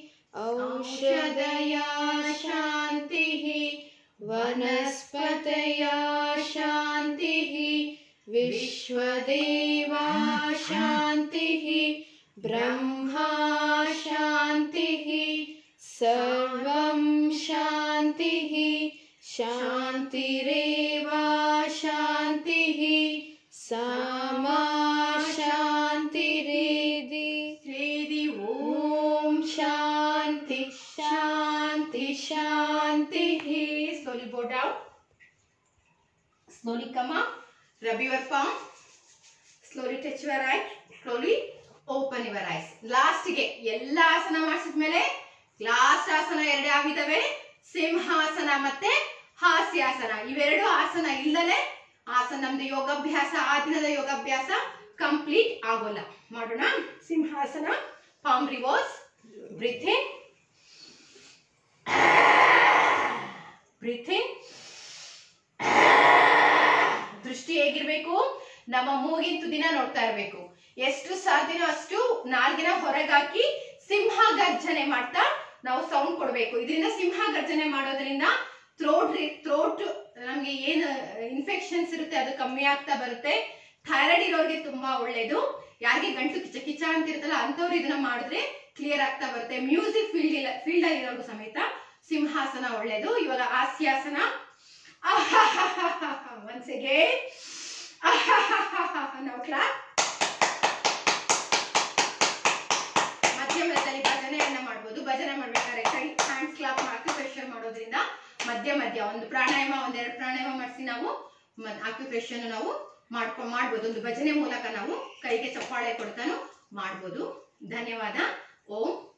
औषधया शान्तिः वनस्पतया शान्तिः विश्वदेवा शान्तिः ब्रह्मा शान्तिः सर्वं शान्तिः शान्तिरेव शान्तिः सामा शान्तिरेदि रेदि ॐ शान्ति शान्ति शान्तिः slowly bow down slowly come up rub your palm slowly touch your eye slowly open your eyes ಲಾಸ್ಟ್ಗೆ ಎಲ್ಲ ಆಸನ ಮಾಡಿಸಿದ್ಮೇಲೆ ಲಾಸ್ಟ್ ಆಸನ ಎರಡು ಆಗಿದಾವೆ ಸಿಂಹಾಸನ ಮತ್ತೆ ಹಾಸ್ಯಾಸನ ಇವೆರಡು ಆಸನ ಇಲ್ಲದೆ ಆಸನ ನಮ್ದು ಯೋಗಾಭ್ಯಾಸ ಆ ದಿನದ ಯೋಗಾಭ್ಯಾಸ ಕಂಪ್ಲೀಟ್ ಆಗೋಲ್ಲ ಮಾಡೋಣ ಸಿಂಹಾಸನ ಪಾಮ್ ರಿವರ್ಸ್ ಬ್ರೀಥಿಂಗ್ ಬ್ರೀಥಿಂಗ್ ದೃಷ್ಟಿ ಹೇಗಿರ್ಬೇಕು ನಮ್ಮ ಮೂಗಿನ ತುದಿನ ನೋಡ್ತಾ ಇರ್ಬೇಕು ಎಷ್ಟು ಸಾಧ್ಯನೋ ಅಷ್ಟು ನಾಲ್ಗಿನ ಹೊರಗಾಕಿ ಸಿಂಹ ಗರ್ಜನೆ ಮಾಡ್ತಾ ನಾವು ಸೌಂಡ್ ಕೊಡ್ಬೇಕು ಇದರಿಂದ ಸಿಂಹ ಗರ್ಜನೆ ಮಾಡೋದ್ರಿಂದ ಥ್ರೋಟ್ ಥ್ರೋಟ್ ನಮ್ಗೆ ಏನು ಇನ್ಫೆಕ್ಷನ್ಸ್ ಇರುತ್ತೆ ಅದು ಕಮ್ಮಿ ಆಗ್ತಾ ಬರುತ್ತೆ ಥೈರಾಯ್ಡ್ ಇರೋರಿಗೆ ತುಂಬಾ ಒಳ್ಳೇದು ಯಾರಿಗೆ ಗಂಟು ಕಿಚ ಕಿಚ ಅಂತ ಇರುತ್ತಲ್ಲ ಅಂಥವ್ರು ಇದನ್ನ ಮಾಡಿದ್ರೆ ಕ್ಲಿಯರ್ ಆಗ್ತಾ ಬರುತ್ತೆ ಮ್ಯೂಸಿಕ್ ಫೀಲ್ಡ್ ಇಲ್ಲ ಫೀಲ್ಡ್ ಆಗಿರೋರ್ಗು ಸಮೇತ ಸಿಂಹಾಸನ ಒಳ್ಳೇದು ಇವಾಗ ಹಾಸ್ಯಾಸನ ಒನ್ಸ್ ಅಗೇನ್ ನಾವು ಕ್ಲಾಪ್ ಮಧ್ಯಮದಲ್ಲಿ ಭಜನೆಯನ್ನ ಮಾಡ್ಬೋದು ಭಜನೆ ಮಾಡ್ಬೇಕಾದ್ರೆ ಕೈ ಹ್ಯಾಂಡ್ಸ್ ಕ್ಲಾಪ್ ಆಕ್ಯುಪ್ರೆಷರ್ ಮಾಡೋದ್ರಿಂದ ಮಧ್ಯ ಮಧ್ಯ ಒಂದು ಪ್ರಾಣಾಯಾಮ ಒಂದೆರಡು ಪ್ರಾಣಾಯಾಮ ಮಾಡಿಸಿ ನಾವು ಆಕ್ಯುಪ್ರೆಷನ್ ನಾವು ಮಾಡ್ಕೊಂಡು ಮಾಡ್ಬೋದು ಒಂದು ಭಜನೆ ಮೂಲಕ ನಾವು ಕೈಗೆ ಚಪ್ಪಾಳೆ ಕೊಡ್ತಾನು ಮಾಡ್ಬೋದು ಧನ್ಯವಾದ ಓಂ